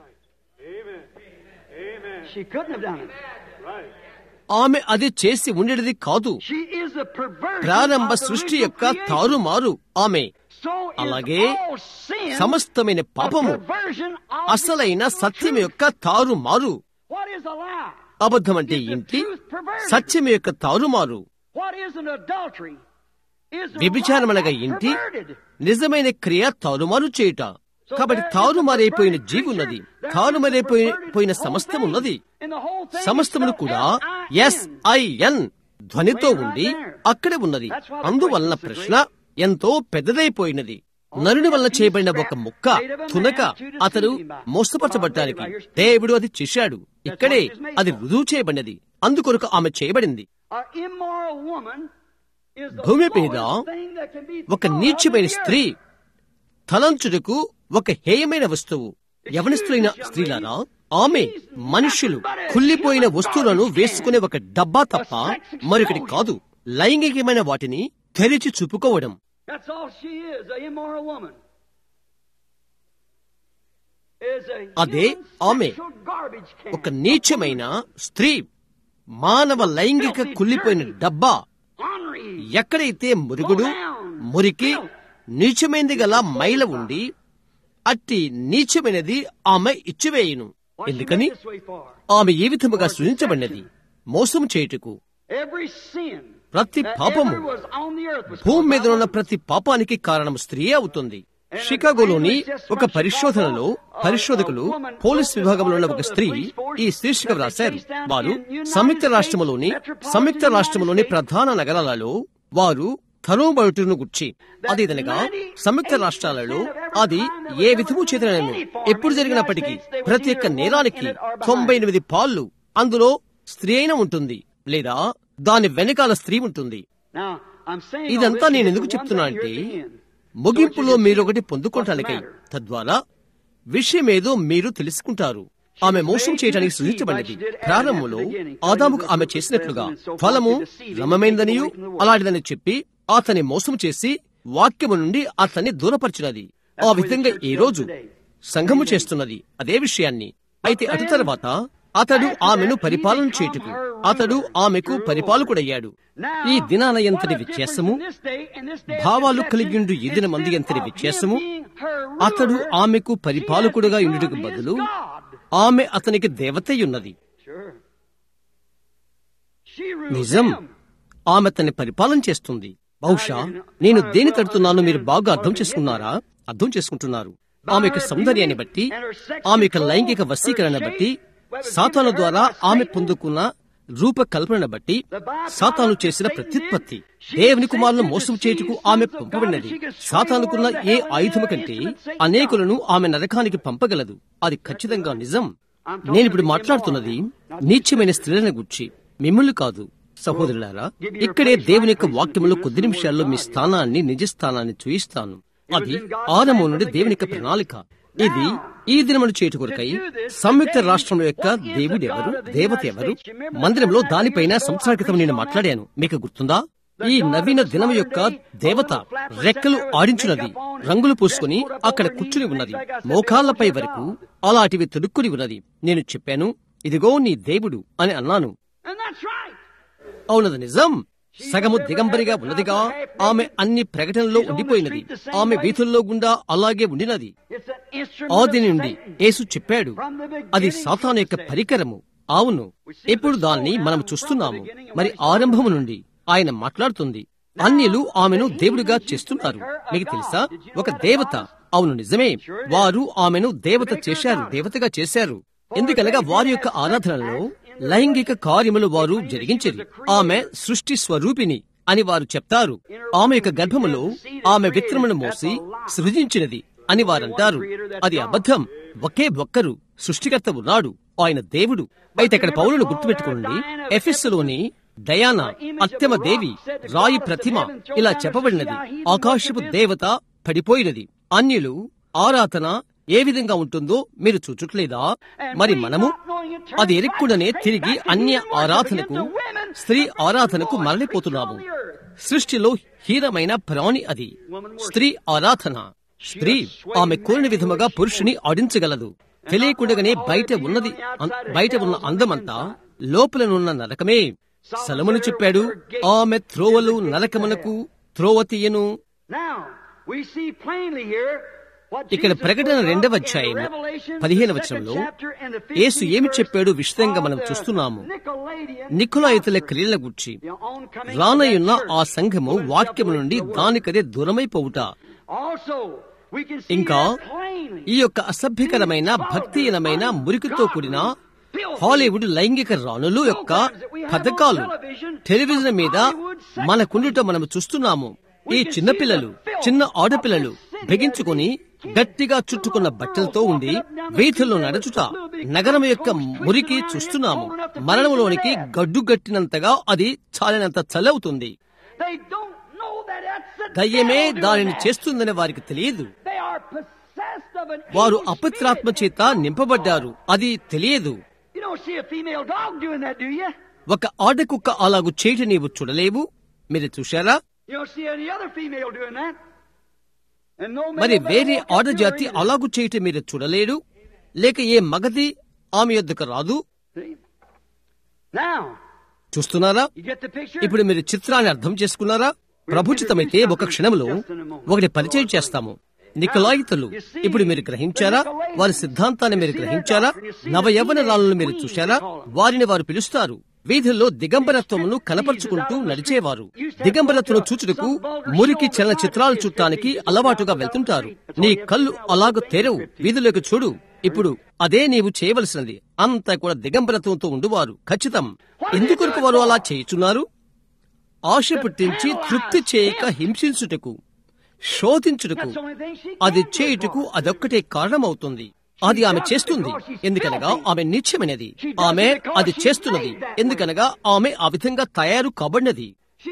ఆమె అది చేసి ఉండేది కాదు ప్రారంభ సృష్టి యొక్క తారుమారు ఆమె అలాగే సమస్తమైన పాపము అసలైన సత్యం యొక్క తారుమారు అబద్ధం అంటే ఏంటి సత్యం యొక్క తారుమారు వ్యభిచారమనగా ఏంటి నిజమైన క్రియ తారుమారు చేయుట కాబట్టి తారుమారైపోయిన జీవి ఉన్నది తారుమారైపోయిన సమస్తం ఉన్నది సమస్తమును కూడా ఎస్ ఐఎన్ ధ్వనితో ఉండి అక్కడే ఉన్నది అందువలన ప్రశ్న ఎంతో పెద్దదైపోయినది నరుని వల్ల చేయబడిన ఒక ముక్క తునక అతడు మోసపరచబడ్డానికి దేవుడు అది చేశాడు ఇక్కడే అది రుజువు చేయబడినది అందుకొరకు ఆమె చేయబడింది భూమి మీద ఒక నీచమైన స్త్రీ తలంచుటకు ఒక హేయమైన వస్తువు యవనస్తులైన స్త్రీలారా ఆమె మనుషులు కుళ్ళిపోయిన వస్తువులను వేసుకునే ఒక డబ్బా తప్ప మరొకటి కాదు లైంగికమైన వాటిని తెరిచి చూపుకోవడం అదే ఆమె ఒక నీచమైన స్త్రీ మానవ లైంగిక కుళ్ళిపోయిన డబ్బా ఎక్కడైతే మురుగుడు మురికి నీచమైనది గల మైల ఉండి అట్టి నీచమైనది ఆమె ఇచ్చివేయును ఎందుకని ఆమె ఏ విధముగా సృజించబడినది మోసం చేయుటకు Every sin ప్రతి that పాపము ever was on the earth was భూమి మీద caused ఉన్న by ప్రతి పాపానికి కారణం స్త్రీయే అవుతుంది షికాగోలోని ఒక పరిశోధనలో పరిశోధకులు పోలీస్ విభాగంలో ఉన్న ఒక స్త్రీ ఈ శీర్షిక వ్రాశారు వారు సంయుక్త రాష్ట్రములోని సంయుక్త రాష్ట్రములోని ప్రధాన నగరాలలో వారు తరువుబడుటను గుర్చి అది దనగా సంయుక్త రాష్ట్రాలలో అది ఏ విధము చేతనను ఎప్పుడు జరిగినప్పటికీ ప్రతి ఒక్క నేరానికి తొంభై ఎనిమిది పాళ్ళు అందులో స్త్రీ అయిన ఉంటుంది లేదా దాని వెనకాల స్త్రీ ఉంటుంది Now, I'm saying all ఇదంతా this నేను to ఎందుకు get to one చెప్తున్నా thing అంటే here at the end. ముగింపులో మీరొకటి పొందుకోవటానికై తద్వారా విషయమేదో మీరు తెలుసుకుంటారు ఆమె మోసం చేయడానికి సృష్టించబడింది ప్రారంభంలో ఆదాముకు ఆమె చేసినట్లుగా ఫలము రమమైందనియు అలాంటిదని చెప్పి అతని మోసం చేసి వాక్యము నుండి అతన్ని దూరపరిచినది ఆ విధంగా ఈ రోజు సంఘము చేస్తున్నది అదే విషయాన్ని అయితే అటు తర్వాత అతడు ఆమెను పరిపాలన చేయుటకు అతడు ఆమెకు పరిపాలకుడయ్యాడు ఈ దినాల ఎంతటి వ్యత్యాసము భావాలు కలిగిండు ఈ దినమంది ఎంతటి వ్యత్యాసము అతడు ఆమెకు పరిపాలకుడుగా ఉండుటకు బదులు ఆమె అతనికి దేవతయున్నది నిజం ఆమె అతన్ని పరిపాలన చేస్తుంది బహుశా నేను దేని తడుతున్నానో మీరు బాగా అర్థం చేసుకున్నారా అర్థం చేసుకుంటున్నారు ఆమె యొక్క సౌందర్యాన్ని బట్టి ఆమె యొక్క లైంగిక వశీకరణ బట్టి సాతాను ద్వారా ఆమె పొందుకున్న రూపకల్పన బట్టి సాతాను చేసిన ప్రత్యుత్పత్తి దేవుని కుమారులను మోసం చేయుటకు ఆమె పంపబడినది సాతానుకున్న ఏ ఆయుధము కంటే అనేకులను ఆమె నరకానికి పంపగలదు అది ఖచ్చితంగా నిజం నేను ఇప్పుడు మాట్లాడుతున్నది నీచమైన స్త్రీలను గుర్చి మిమ్మల్ని కాదు సహోదరులారా ఇక్కడే దేవుని యొక్క వాక్యములో కొద్ది నిమిషాల్లో మీ స్థానాన్ని నిజ స్థానాన్ని చూయిస్తాను అది ఆరంభం నుండి దేవుని యొక్క ప్రణాళిక ఇది ఈ దినమును చేటు కొరకై సంయుక్త రాష్ట్రంలో యొక్క దేవుడు ఎవరు దేవత ఎవరు మందిరంలో దానిపైన సంసారికతం నేను మాట్లాడాను మీకు గుర్తుందా ఈ నవీన దినం యొక్క దేవత రెక్కలు ఆడించున్నది రంగులు పూసుకుని అక్కడ కూర్చుని ఉన్నది మోకాళ్లపై వరకు అలాంటివి తొడుక్కుని ఉన్నది నేను చెప్పాను ఇదిగో నీ దేవుడు అని అన్నాను And that's right. అవునది నిజం సగము దిగంబరిగా ఉన్నదిగా ఆమె అన్ని ప్రకటనలో ఉండిపోయినది ఆమె వీధుల్లో గుండా అలాగే ఉండినది It's an instrument ఆది of నుండి Satan. యేసు చెప్పాడు అది సాతాను యొక్క పరికరము అవును ఇప్పుడు దాన్ని మనం చూస్తున్నాము మరి ఆరంభము నుండి ఆయన మాట్లాడుతుంది అన్యులు ఆమెను దేవుడిగా చేస్తున్నారు మీకు తెలుసా ఒక దేవత అవును నిజమే వారు ఆమెను దేవత చేశారు దేవతగా చేశారు ఎందుకనగా వారి యొక్క ఆరాధనలో లైంగిక కార్యములు వారు జరిగించేది ఆమె సృష్టి స్వరూపిణి అని వారు చెప్తారు ఆమె యొక్క గర్భములో ఆమె విత్రమును మోసి సృజించినది అని వారంటారు అది అబద్ధం ఒకే ఒక్కరు సృష్టికర్త ఉన్నాడు ఆయన దేవుడు అయితే అక్కడ పౌరులు గుర్తుపెట్టుకోండి ఎఫెస్సులోని డయానా అత్యమ దేవి రాయి ప్రతిమ ఇలా చెప్పబడినది ఆకాశపు దేవత పడిపోయినది అన్యులు ఆరాధన ఏ విధంగా ఉంటుందో మీరు చూచుట్లేదా మరి మనము అది ఎరుక్కుడనే తిరిగి అన్య ఆరాధనకు స్త్రీ ఆరాధనకు మరలిపోతున్నాము సృష్టిలో హీనమైన ప్రాణి అది స్త్రీ ఆరాధన స్త్రీ ఆమె కోరిన విధముగా పురుషుని ఆడించగలదు తెలియకుండగానే బయట ఉన్నది అం- బయట ఉన్న అందమంతా లోపలనున్న నరకమే సలమును చెప్పాడు ఆమె త్రోవలు నరకమునకు త్రోవ తీయను Now, we see plainly here what ఇక్కడ Jesus ప్రకటన spoke of రెండవ in అధ్యాయం Revelation, పదిహేను the వచనంలో second chapter and the 15th యేసు ఏమి verse చెప్పాడు విశదంగా మనం of the చూస్తున్నాము Nicolaitan నికులాయితుల doctrine, క్రియల గుర్చి the oncoming of రానయున్న that ఆ church సంఘము will వాక్యము separate నుండి the word. దానికదే దూరమైపోవుట Also, we can see ఇంకా that plainly. ఈ యొక్క అసభ్యకరమైన భక్తిహీనమైన మురికితో కూడిన హాలీవుడ్ లైంగిక రాణులు యొక్క పథకాలు టెలివిజన్ మీద మనకుండుట మనం చూస్తున్నాము ఈ చిన్నపిల్లలు చిన్న ఆడపిల్లలు బిగించుకొని గట్టిగా చుట్టుకున్న బట్టలతో ఉండి వీధుల్లో నడుచుట నగరం యొక్క మురికి చూస్తున్నాము మరణంలోనికి గడ్డు గట్టినంతగా అది చాలినంత చలవుతుంది They don't know that that's the దయ్యమే devil doing దానిని that. చేస్తుందని వారికి తెలియదు They are possessed of an వారు evil అపవిత్రాత్మ spirit. చేత నింపబడ్డారు అది తెలియదు You don't see a female dog doing that, do you? ఒక ఆడకుక్క అలాగు చేయట నీవు చూడలేవు మీరు చూశారా You don't see any other female doing that. And no మరి male వేరే walk up to her ఆడజాతి either. అలాగు చేయట మీరు చూడలేరు లేక ఏ మగది ఆమె యొద్దకు రాదు See? Now, చూస్తున్నారా you get the picture? ఇప్పుడు మీరు చిత్రాన్ని అర్థం చేసుకున్నారా ప్రభుచితమైతే ఒక క్షణంలో ఒకటి పరిచయం చేస్తాము నికలాయితులు ఇప్పుడు మీరు గ్రహించారా వారి సిద్ధాంతాన్ని మీరు గ్రహించారా నవ యవ్వన రాళ్ళను మీరు చూశారా వారిని వారు పిలుస్తారు వీధుల్లో దిగంబరత్వమును కనపరుచుకుంటూ నడిచేవారు దిగంబరత్వను చూచుటకు మురికి చలన చిత్రాలు చూడటానికి అలవాటుగా వెళ్తుంటారు నీ కళ్ళు అలాగ తెరవు వీధులోకి చూడు ఇప్పుడు అదే నీవు చేయవలసినది అంతా కూడా దిగంబరత్వంతో ఉండువారు ఖచ్చితం ఎందుకొరకు వారు అలా చేయుచున్నారు ఆశ పుట్టించి తృప్తి చేయక హింసించుటకు శోధించుటకు అది చేయుటకు అదొక్కటే కారణమవుతుంది అది ఆమె చేస్తుంది ఎందుకనగా ఆమె నిత్యమైనది ఆమె అది చేస్తున్నది ఎందుకనగా ఆమె ఆ విధంగా తయారు కాబడినది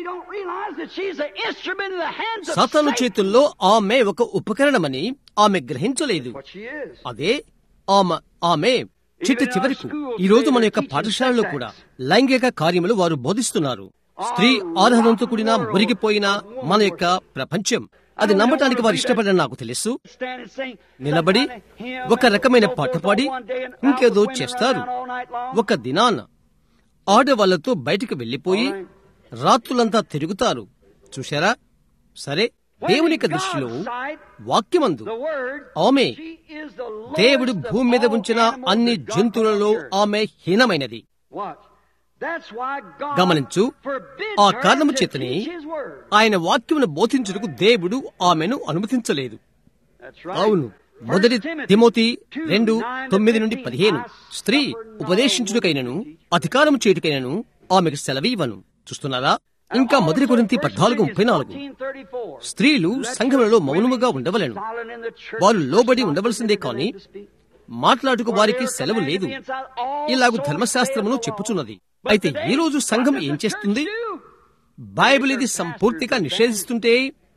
సతను చేతుల్లో ఆమె ఒక ఉపకరణమని ఆమె గ్రహించలేదు అదే ఆమె ఆమె చిట్ట చివరకు ఈ రోజు మన యొక్క పాఠశాలలో కూడా లైంగిక కార్యములు వారు బోధిస్తున్నారు స్త్రీ ఆరాధనతో కూడిన మురిగిపోయిన మన యొక్క ప్రపంచం అది నమ్మటానికి వారు ఇష్టపడని నాకు తెలుసు నిలబడి ఒక రకమైన పాట పాడి ఇంకేదో చేస్తారు ఒక దినాన ఆడవాళ్లతో బయటికి వెళ్లిపోయి రాత్రులంతా తిరుగుతారు చూశారా సరే దేవుని యొక్క దృష్టిలో వాక్యమందు ఆమె దేవుడు భూమి మీద ఉంచిన అన్ని జంతువులలో ఆమె హీనమైనది గమనించు ఆ కారణము చేతనే ఆయన వాక్యమును బోధించుటకు దేవుడు ఆమెను అనుమతించలేదు అవును మొదటి తిమోతి రెండు తొమ్మిది నుండి పదిహేను స్త్రీ ఉపదేశించుటకైనను అధికారం చేయుటకైనను ఆమెకు సెలవీవను చూస్తున్నారా ఇంకా మొదటి గురించి పద్నాలుగు ముప్పై నాలుగు స్త్రీలు సంఘములలో మౌనముగా ఉండవలను వారు లోబడి ఉండవలసిందే కాని మాట్లాడుకు వారికి సెలవు లేదు ఇలాగు ధర్మశాస్త్రమును చెప్పుచున్నది అయితే ఈ రోజు సంఘం ఏం చేస్తుంది బైబిల్ ఇది సంపూర్తిగా నిషేధిస్తుంటే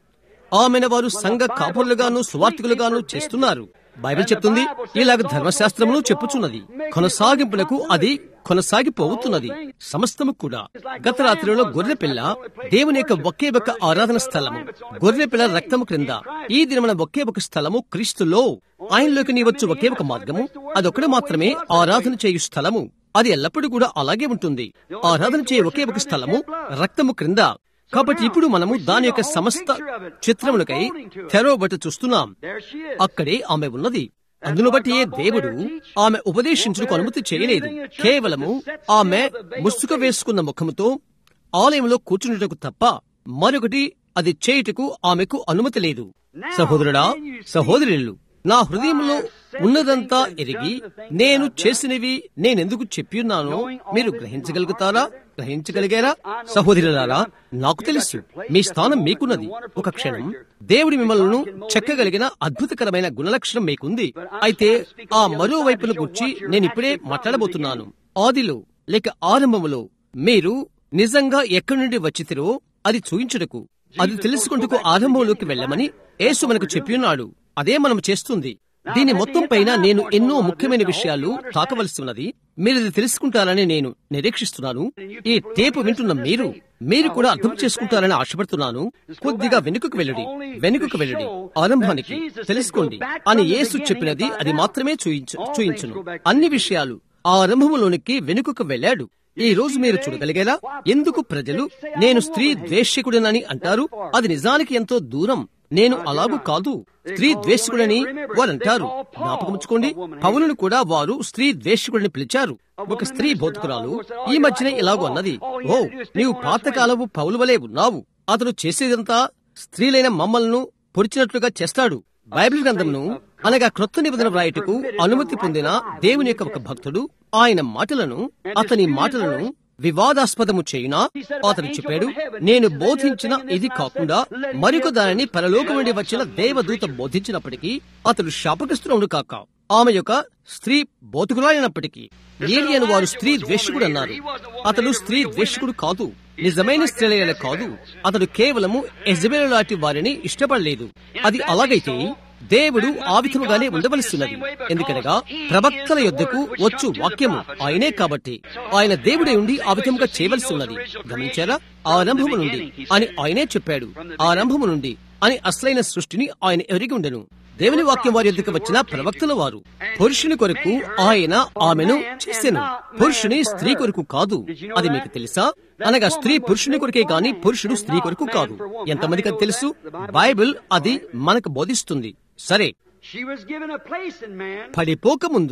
ఆమెను వారు సంఘ కాపురులుగాను సువార్థికులుగాను చేస్తున్నారు బైబిల్ చెప్తుంది ఇలాగ ధర్మశాస్త్రమును చెప్పుచున్నది కొనసాగింపులకు అది కొనసాగిపోతున్నది సమస్తము కూడా గత రాత్రిలో గొర్రె పిల్ల దేవుని యొక్క ఒకే ఒక ఆరాధన స్థలము గొర్రె పిల్ల రక్తము క్రింద ఈ దినమున ఒకే ఒక స్థలము క్రీస్తులో ఆయనలోకి నీ వచ్చు ఒకే ఒక మార్గము అదొకటి మాత్రమే ఆరాధన చేయు స్థలము అది ఎల్లప్పుడూ కూడా అలాగే ఉంటుంది ఆరాధన చేయ ఒకే ఒక స్థలము రక్తము క్రింద కాబట్టి ఇప్పుడు మనము దాని యొక్క సమస్త చిత్రములకై తెరవబట్టి చూస్తున్నాం అక్కడే ఆమె ఉన్నది అందును బట్టి దేవుడు ఆమె ఉపదేశించుటకు అనుమతి చేయలేదు కేవలము ఆమె ముసుక వేసుకున్న ముఖముతో ఆలయంలో కూర్చున్నటకు తప్ప మరొకటి అది చేయుటకు ఆమెకు అనుమతి లేదు సహోదరుడా సహోదరులు నా హృదయంలో ఉన్నదంతా ఎరిగి నేను చేసినవి నేనెందుకు చెప్పియున్నానో మీరు గ్రహించగలుగుతారా గ్రహించగలిగారా సహోదరులారా నాకు తెలుసు మీ స్థానం మీకున్నది ఒక క్షణం దేవుడి మిమ్మల్ని చెక్కగలిగిన అద్భుతకరమైన గుణలక్షణం మీకుంది అయితే ఆ మరోవైపును గుర్చి నేను ఇప్పుడే మాట్లాడబోతున్నాను ఆదిలో లేక ఆరంభములో మీరు నిజంగా ఎక్కడి నుండి వచ్చితిరో అది చూయించుటకు అది తెలుసుకుంటూ ఆరంభంలోకి వెళ్ళమని యేసు మనకు చెప్పియున్నాడు అదే మనం చేస్తుంది దీని మొత్తం పైన నేను ఎన్నో ముఖ్యమైన విషయాలు తాకవలసి ఉన్నది మీరు ఇది తెలుసుకుంటారని నేను నిరీక్షిస్తున్నాను ఈ టేపు వింటున్న మీరు మీరు కూడా అర్థం చేసుకుంటారని ఆశపడుతున్నాను కొద్దిగా వెనుకకు వెళ్ళడి వెనుకకు వెళ్ళడి ఆరంభానికి తెలుసుకోండి అని యేసు చెప్పినది అది మాత్రమే చూయించు చూయించును అన్ని విషయాలు ఆ ఆరంభములోనికి వెనుకకు వెళ్ళాడు ఈ రోజు మీరు చూడగలిగేలా ఎందుకు ప్రజలు నేను స్త్రీ ద్వేషకుడనని అంటారు అది నిజానికి ఎంతో దూరం నేను అలాగూ కాదు స్త్రీ ద్వేషకుడని వారంటారు జ్ఞాపకముచ్చుకోండి పౌలును కూడా వారు స్త్రీ ద్వేషకుడిని పిలిచారు ఒక స్త్రీ బోధకురాలు ఈ మధ్యనే ఇలాగూ అన్నది ఓ నీవు పాతకాలపు పౌలు వలె ఉన్నావు అతడు చేసేదంతా స్త్రీలైన మమ్మల్ని పొడిచినట్లుగా చేస్తాడు బైబిల్ గ్రంథంను అనగా క్రొత్త నిబంధన వ్రాయటకు అనుమతి పొందిన దేవుని యొక్క ఒక భక్తుడు ఆయన మాటలను అతని మాటలను వివాదాస్పదము చేయునా అతను చెప్పాడు నేను బోధించిన ఇది కాకుండా మరొక దానిని పరలోకం నుండి వచ్చిన దేవదూత బోధించినప్పటికీ అతడు శాపగ్రస్తుడు కాక ఆమె యొక్క స్త్రీ బోధకురాలైనప్పటికీ ఏలియను వారు స్త్రీ ద్వేషకుడు అన్నారు అతడు స్త్రీ ద్వేషకుడు కాదు నిజమైన స్త్రీలైన కాదు అతడు కేవలము ఎజబెల్ లాంటి వారిని ఇష్టపడలేదు అది అలాగైతే దేవుడు ఆ విధముగానే ఉండవలసినది ఎందుకనగా ప్రవక్తల యొద్దకు వచ్చు వాక్యము ఆయనే కాబట్టి ఆయన దేవుడే ఉండి ఆ విధముగా చేయవలసి ఉన్నది గమనించారా ఆరంభము నుండి అని ఆయనే చెప్పాడు ఆరంభము నుండి అని అసలైన సృష్టిని ఆయన ఎరిగి ఉండెను దేవుని వాక్యం వారి యొద్దకు వచ్చిన ప్రవక్తల వారు పురుషుని కొరకు ఆయన ఆమెను చేసెను పురుషుని స్త్రీ కొరకు కాదు అది మీకు తెలుసా అనగా స్త్రీ పురుషుని కొరకే గాని పురుషుడు స్త్రీ కొరకు కాదు ఎంతమందికి అది తెలుసు బైబిల్ అది మనకు బోధిస్తుంది సరే పడిపోక ముందు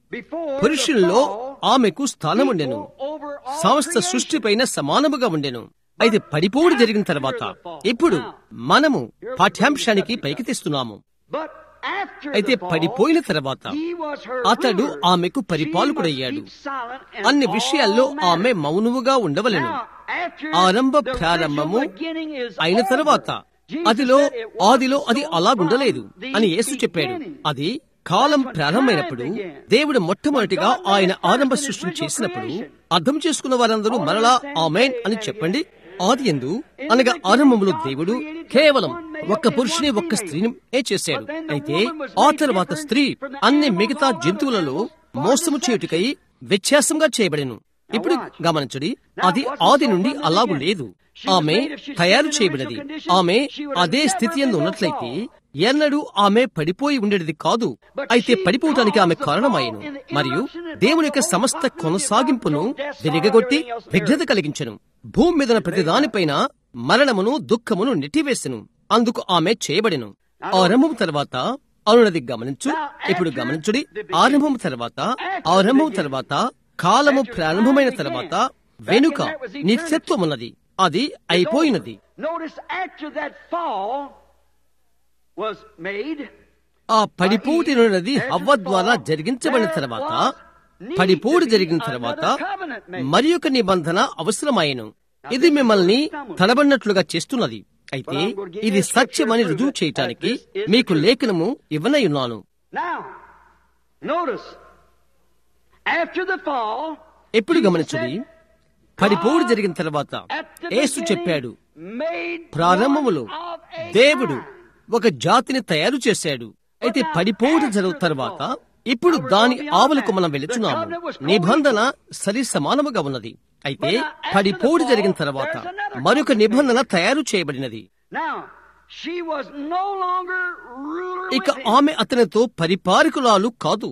పురుషుల్లో ఆమెకు స్థానం ఉండెను సమస్త సృష్టిపైన సమానముగా ఉండెను అయితే పడిపోవడం జరిగిన తర్వాత ఇప్పుడు మనము పాఠ్యాంశానికి పైకి తెస్తున్నాము అయితే పడిపోయిన తర్వాత అతడు ఆమెకు పరిపాలకుడయ్యాడు అన్ని విషయాల్లో ఆమె మౌనముగా ఉండవలెను ఆరంభ ప్రారంభము అయిన తర్వాత అదిలో ఆదిలో అది అలాగుండలేదు అని యేసు చెప్పాడు అది కాలం ప్రారంభమైనప్పుడు దేవుడు మొట్టమొదటిగా ఆయన ఆరంభ సృష్టిని చేసినప్పుడు అర్థం చేసుకున్న వారందరూ మరలా ఆమెన్ అని చెప్పండి ఆది ఎందు అనగా ఆరంభంలో దేవుడు కేవలం ఒక్క పురుషుని ఒక్క స్త్రీని ఏ చేశాడు అయితే ఆ తర్వాత స్త్రీ అన్ని మిగతా జంతువులలో మోసము చేయుటకై వ్యత్యాసంగా చేయబడెను ఇప్పుడు గమనించడి అది ఆది నుండి అలాగు లేదు ఆమె తయారు చేయబడినది ఆమె అదే స్థితి ఎందు ఉన్నట్లయితే ఎన్నడూ ఆమె పడిపోయి ఉండేది కాదు అయితే పడిపోవటానికి ఆమె కారణమాయను మరియు దేవుని యొక్క సమస్త కొనసాగింపును విరిగగొట్టి విఘ్నత కలిగించను భూమి మీద ప్రతి దానిపైన మరణమును దుఃఖమును నెట్టివేసెను అందుకు ఆమె చేయబడెను ఆరంభం తర్వాత అవునది గమనించు ఇప్పుడు గమనించుడి ఆరంభం తర్వాత ఆరంభం తర్వాత కాలము ప్రారంభమైన తర్వాత వెనుక నిత్యత్వం ఉన్నది అది అయిపోయినది Notice after that fall was made, ఆ పడిపోటునున్నది హవ్వ ద్వారా జరిగించబడిన తర్వాత పడిపోటు జరిగిన తర్వాత మరి ఒక నిబంధన అవసరమాయను ఇది మిమ్మల్ని తడబడినట్లుగా చేస్తున్నది అయితే ఇది సత్యమని రుజువు చేయటానికి మీకు లేఖనము ఇవ్వనయున్నాను Now, notice, after the fall, ఎప్పుడు గమనించుడి పడిపోటు జరిగిన తర్వాత at the యేసు చెప్పాడు beginning, made ప్రారంభములో one of a దేవుడు kind. ఒక జాతిని తయారు చేశాడు అయితే పడిపోవడం జరుగుతున్న తర్వాత ఇప్పుడు దాని ఆవులకు మనం వెళుతున్నాము నిబంధన సరి సమానముగా ఉన్నది అయితే పడిపోవడం జరిగిన తర్వాత మరొక నిబంధన తయారు చేయబడినది Now, she was no longer ruler ఇక with him. ఆమె అతనితో పరిపాలకులాలు కాదు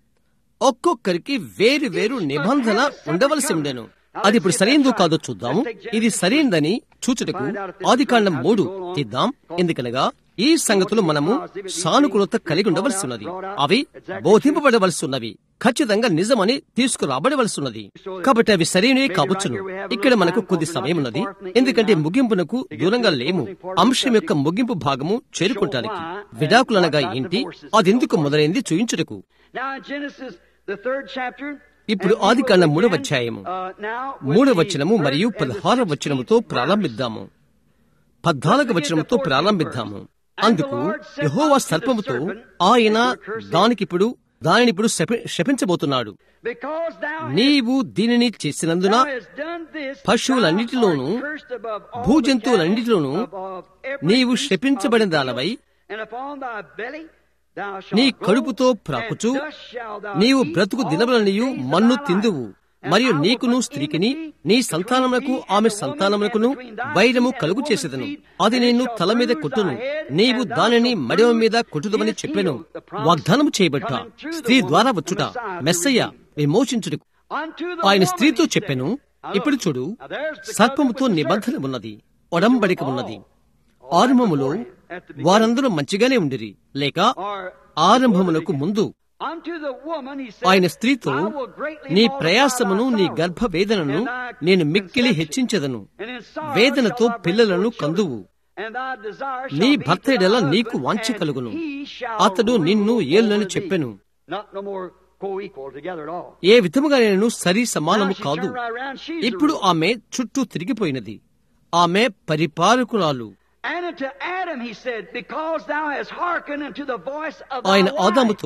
ఒక్కొక్కరికి వేరు వేరు నిబంధన ఉండవలసి ఉండెను అది ఇప్పుడు సరైనదో కాదో చూద్దాము ఇది సరైనదని చూచుటకు ఆది కాండం మూడు తీద్దాం ఎందుకనగా ఈ సంగతులు మనము సానుకూలత కలిగి ఉండవలసి ఉన్నది అవి బోధింపబడవలసి ఉన్నవి ఖచ్చితంగా నిజమని తీసుకురాబడవలసి ఉన్నది కాబట్టి అవి సరైనవి కావచ్చును ఇక్కడ మనకు కొద్ది సమయం ఉన్నది ఎందుకంటే ముగింపునకు దూరంగా లేము అంశం యొక్క ముగింపు భాగము చేరుకుంటానికి విడాకులనగా ఏంటి అదెందుకు మొదలైంది చూయించుటకు Now in Genesis, the third chapter, ఇప్పుడు and we ఆది will కాండం begin, మూడవ అధ్యాయము uh, now with మూడవ the వచనము third మరియు and the పదహారవ 16th వచనముతో verse. ప్రారంభిద్దాము పద్నాలుగు వచనముతో ప్రారంభిద్దాము అందుకు యహోవా సర్పముతో ఆయన దానికిప్పుడు దానినిప్పుడు శపి- శపించబోతున్నాడు Because thou hast- నీవు దీనిని చేసినందున thou hast done this, పశువులన్నిటిలోనూ, thou art cursed above all the భూజంతువులన్నిటిలోనూ cattle, above every నీవు beast శపించబడిన of the దానవై field, and upon thy belly thou shalt నీ go, కడుపుతో and ప్రాకుచు thus shalt thou నీవు eat బ్రతుకు all దినములనియు the days of మన్ను thy తిందువు life. And మరియు I will నీకును put స్త్రీకిని enmity నీ between సంతానమునకు thee and ఆమె the woman, సంతానమునకును and between thy వైరము seed and కలుగు the చేసేదను woman's seed, అది and it నిన్ను shall తల మీద bruise కొట్టును thy head, నీవు and thou దానిని shalt మడవ bruise మీద కొట్టుదమని his చెప్పెను heel. The promise వాగ్దానము చేయబట్ట coming through the స్త్రీ woman, ద్వారా the వచ్చుట Messiah, the Messiah redeemed. విమోచించుటకు Unto the ఆయన woman స్త్రీతో he said. చెప్పెను Now ఇప్పుడు look, చూడు now there's the సర్పముతో covenant with the నిబంధన serpent. ఉన్నది ఒడంబడిక ఉన్నది ఆరంభములో వారందరూ మంచిగానే ఉండిరి లేక Or ఆరంభమునకు ముందు unto the woman he said, ఆయన స్త్రీతో I will greatly నీ multiply ప్రయాసమును thy నీ sorrow, గర్భ వేదనను and thy నేను మిక్కిలి conception. హెచ్చించదను And in sorrow వేదనతో shall thou bring పిల్లలను forth కందువు children, and thy desire నీ shall be భర్త to thy ఎడల husband, నీకు వాంఛ and కలుగును he shall అతడు rule నిన్ను ఏలునని over చెప్పెను thee. Not no more co-equal together at all. ఏ విధముగా నేను సరి సమానము Now she కాదు turned right around, she's the ఇప్పుడు ruler. ఆమె చుట్టూ తిరిగిపోయినది ఆమె పరిపాలకురాలు And unto Adam he said, Because thou hast hearkened unto the voice of thy ఆయన wife, ఆదాముతో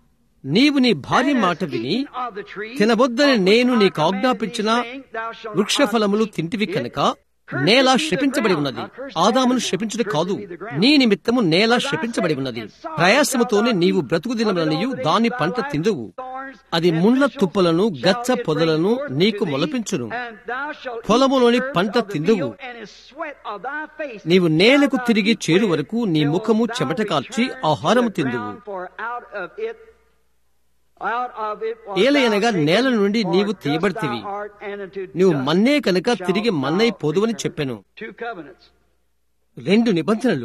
నీవు నీ భార్య and మాట hast విని eaten of the tree తినవద్దని of which నేను I నీకు commanded ఆజ్ఞాపించిన thee, saying, Thou shalt not వృక్ష ఫలములు eat తింటివి it. కనుక Cursed నేల be the శపించబడి ground. ఉన్నది Now, cursed ఆదామును Adam, శపించుట cursed కాదు be the ground. నీ నిమిత్తము నేల For thy శపించబడి sake ఉన్నది and sorrow ప్రయాసముతోనే shalt thou నీవు eat బ్రతుకు of it దినములనియు all the దాని days of పంట thy life. తిందువు Thorns అది and ముళ్ళ thistles తుప్పలను shall గచ్చ it bring పొదలను forth నీకు to thee, మొలపించును and thou shalt eat పొలములోని the herbs పంట of the తిందువు. field, and his sweat of thy face నీవు నేలకు shalt thou తిరిగి eat చేరు bread, వరకు నీ till ముఖము thou చెమట కార్చి return to ఆహారము the తిందువు. ground, for out of it out of it was ఏలయనగా thou taken, నేల నుండి for నీవు dust తీయబడితివి. thou art, and unto నీవు dust మన్నే కనుక shalt తిరిగి thou మన్నై పోదువని return. చెప్పెను Two covenants. రెండు నిబంధనలు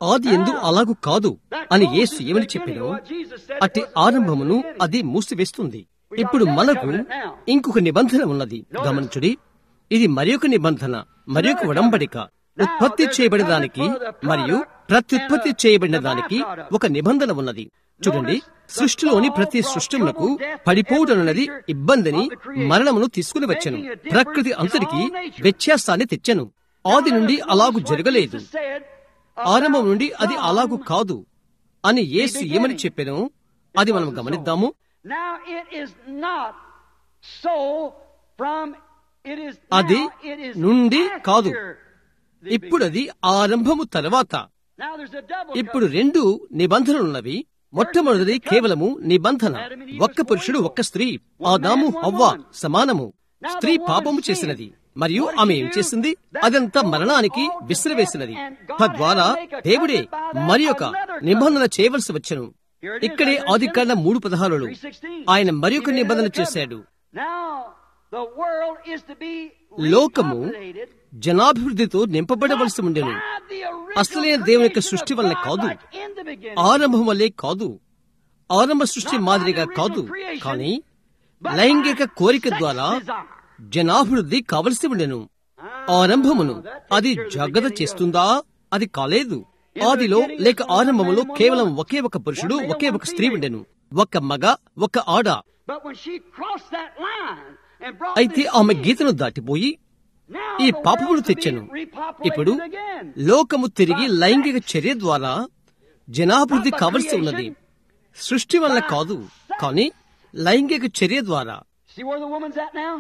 ఆది ఎందు అలాగు కాదు అని యేసు ఏమని చెప్పాను అట్టి ఆరంభమును అది మూసివేస్తుంది ఇప్పుడు మనకు ఇంకొక నిబంధన ఉన్నది గమనించుడి ఇది మరొక నిబంధన మరొక ఉడంబడిక ఉత్పత్తి చేయబడిన దానికి మరియు ప్రత్యుత్పత్తి చేయబడిన దానికి ఒక నిబంధన ఉన్నది చూడండి సృష్టిలోని ప్రతి సృష్టమునకు పడిపోవటనున్నది ఇబ్బందిని మరణమును తీసుకుని వచ్చాను ప్రకృతి అంతటికి వ్యత్యాసాన్ని తెచ్చాను ఆది నుండి అలాగు జరగలేదు ఆరంభం నుండి అది అలాగు కాదు అని యేసు ఏమని చెప్పాను అది మనం గమనిద్దాము Now it is not so from it is అది now it is నుండి కాదు. after the ఇప్పుడు అది ఆరంభము తర్వాత Now there's a double ఇప్పుడు రెండు నిబంధనలున్నవి మొట్టమొదటిది కేవలము నిబంధన ఒక్క పురుషుడు ఒక్క స్త్రీ ఆదాము హవ్వ సమానము స్త్రీ పాపము చేసినది మరియు ఆమె ఏం చేసింది అదంతా మరణానికి విసిరివేసినది తద్వారా దేవుడే మరి ఒక నిబంధన చేయవలసి వచ్చను ఇక్కడే ఆదికాండ మూడు పదహారులు ఆయన మరి ఒక నిబంధన చేశాడు Now the world is to be లోకము repopulated జనాభివృద్ధితో నింపబడవలసి ఉండెను by the original అసలైన దేవుని యొక్క creation సృష్టి of వల్ల God కాదు like in the beginning. ఆరంభం వల్లే కాదు ఆరంభ సృష్టి మాదిరిగా కాదు కానీ లైంగిక కోరిక ద్వారా జనాభివృద్ధి కావలసి ఉండెను ఆరంభమును అది జాగ్రత్త చేస్తుందా అది కాలేదు ఆదిలో లేక ఆరంభములో కేవలం ఒకే ఒక పురుషుడు ఒకే ఒక స్త్రీ ఉండెను ఒక మగ ఒక ఆడ But when she crossed that line and brought అయితే this ఆమె sin, గీతను దాటిపోయి now ఈ the పాపమును world's to be తెచ్చెను repopulated ఇప్పుడు again. లోకము తిరిగి లైంగిక చర్య ద్వారా జనాభివృద్ధి కావలసి ఉన్నది సృష్టి వల్ల కాదు కానీ లైంగిక చర్య ద్వారా See where the woman's at now?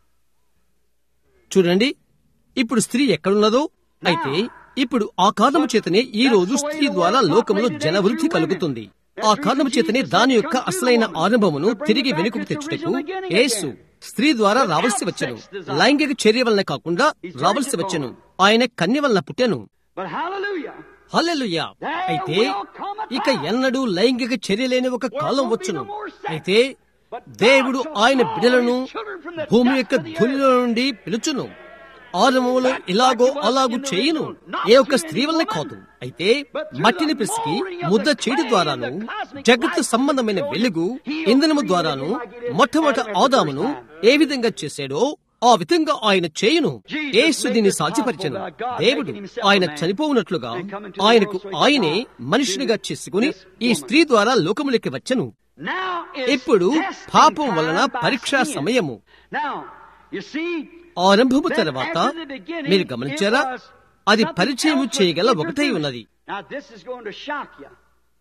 చూడండి ఇప్పుడు స్త్రీ ఎక్కడున్నదో అయితే ఇప్పుడు ఆ కారణము చేతనే ఈ రోజు స్త్రీ ద్వారా లోకములో జనవృద్ధి కలుగుతుంది ఆ కారణము చేతనే దాని యొక్క అసలైన ఆరంభమును తిరిగి వెనుకకు తెచ్చుటకు యేసు స్త్రీ ద్వారా రావలసి వచ్చను లైంగిక చర్య వలన కాకుండా రావలసి వచ్చను ఆయన కన్య వలన పుట్టెను But hallelujah. హల్లెలూయా అయితే ఇక ఎన్నడూ లైంగిక చర్య లేని ఒక కాలం వచ్చును అయితే దేవుడు ఆయన బిడలను భూమి యొక్క ధూళిలో నుండి పిలుచును ఆరంభంలో ఇలాగో అలాగూ చేయును ఏ ఒక్క స్త్రీ వల్లే కాదు అయితే మట్టిని పిసికి ముద్ద చేయడం ద్వారాను జగత్తు సంబంధమైన వెలుగు ఇంధనము ద్వారాను మొట్టమొదట ఆదామును ఏ విధంగా చేశాడో ఆ విధంగా ఆయన చేయును యేసు దీన్ని సాధ్యపరిచను దేవుడు ఆయన చనిపోవునట్లుగా ఆయనకు ఆయనే మనుషునిగా చేసుకుని ఈ స్త్రీ ద్వారా లోకములకి వచ్చను Now is ఇప్పుడు testing పాపం time వలన by పరీక్ష sin. సమయము Now, you see, ఆరంభము then తర్వాత after the beginning, మీరు గమనించారా it was అది something పరిచయం else was చేయగల ఒకటై introduced. ఉన్నది Now this is going to shock you.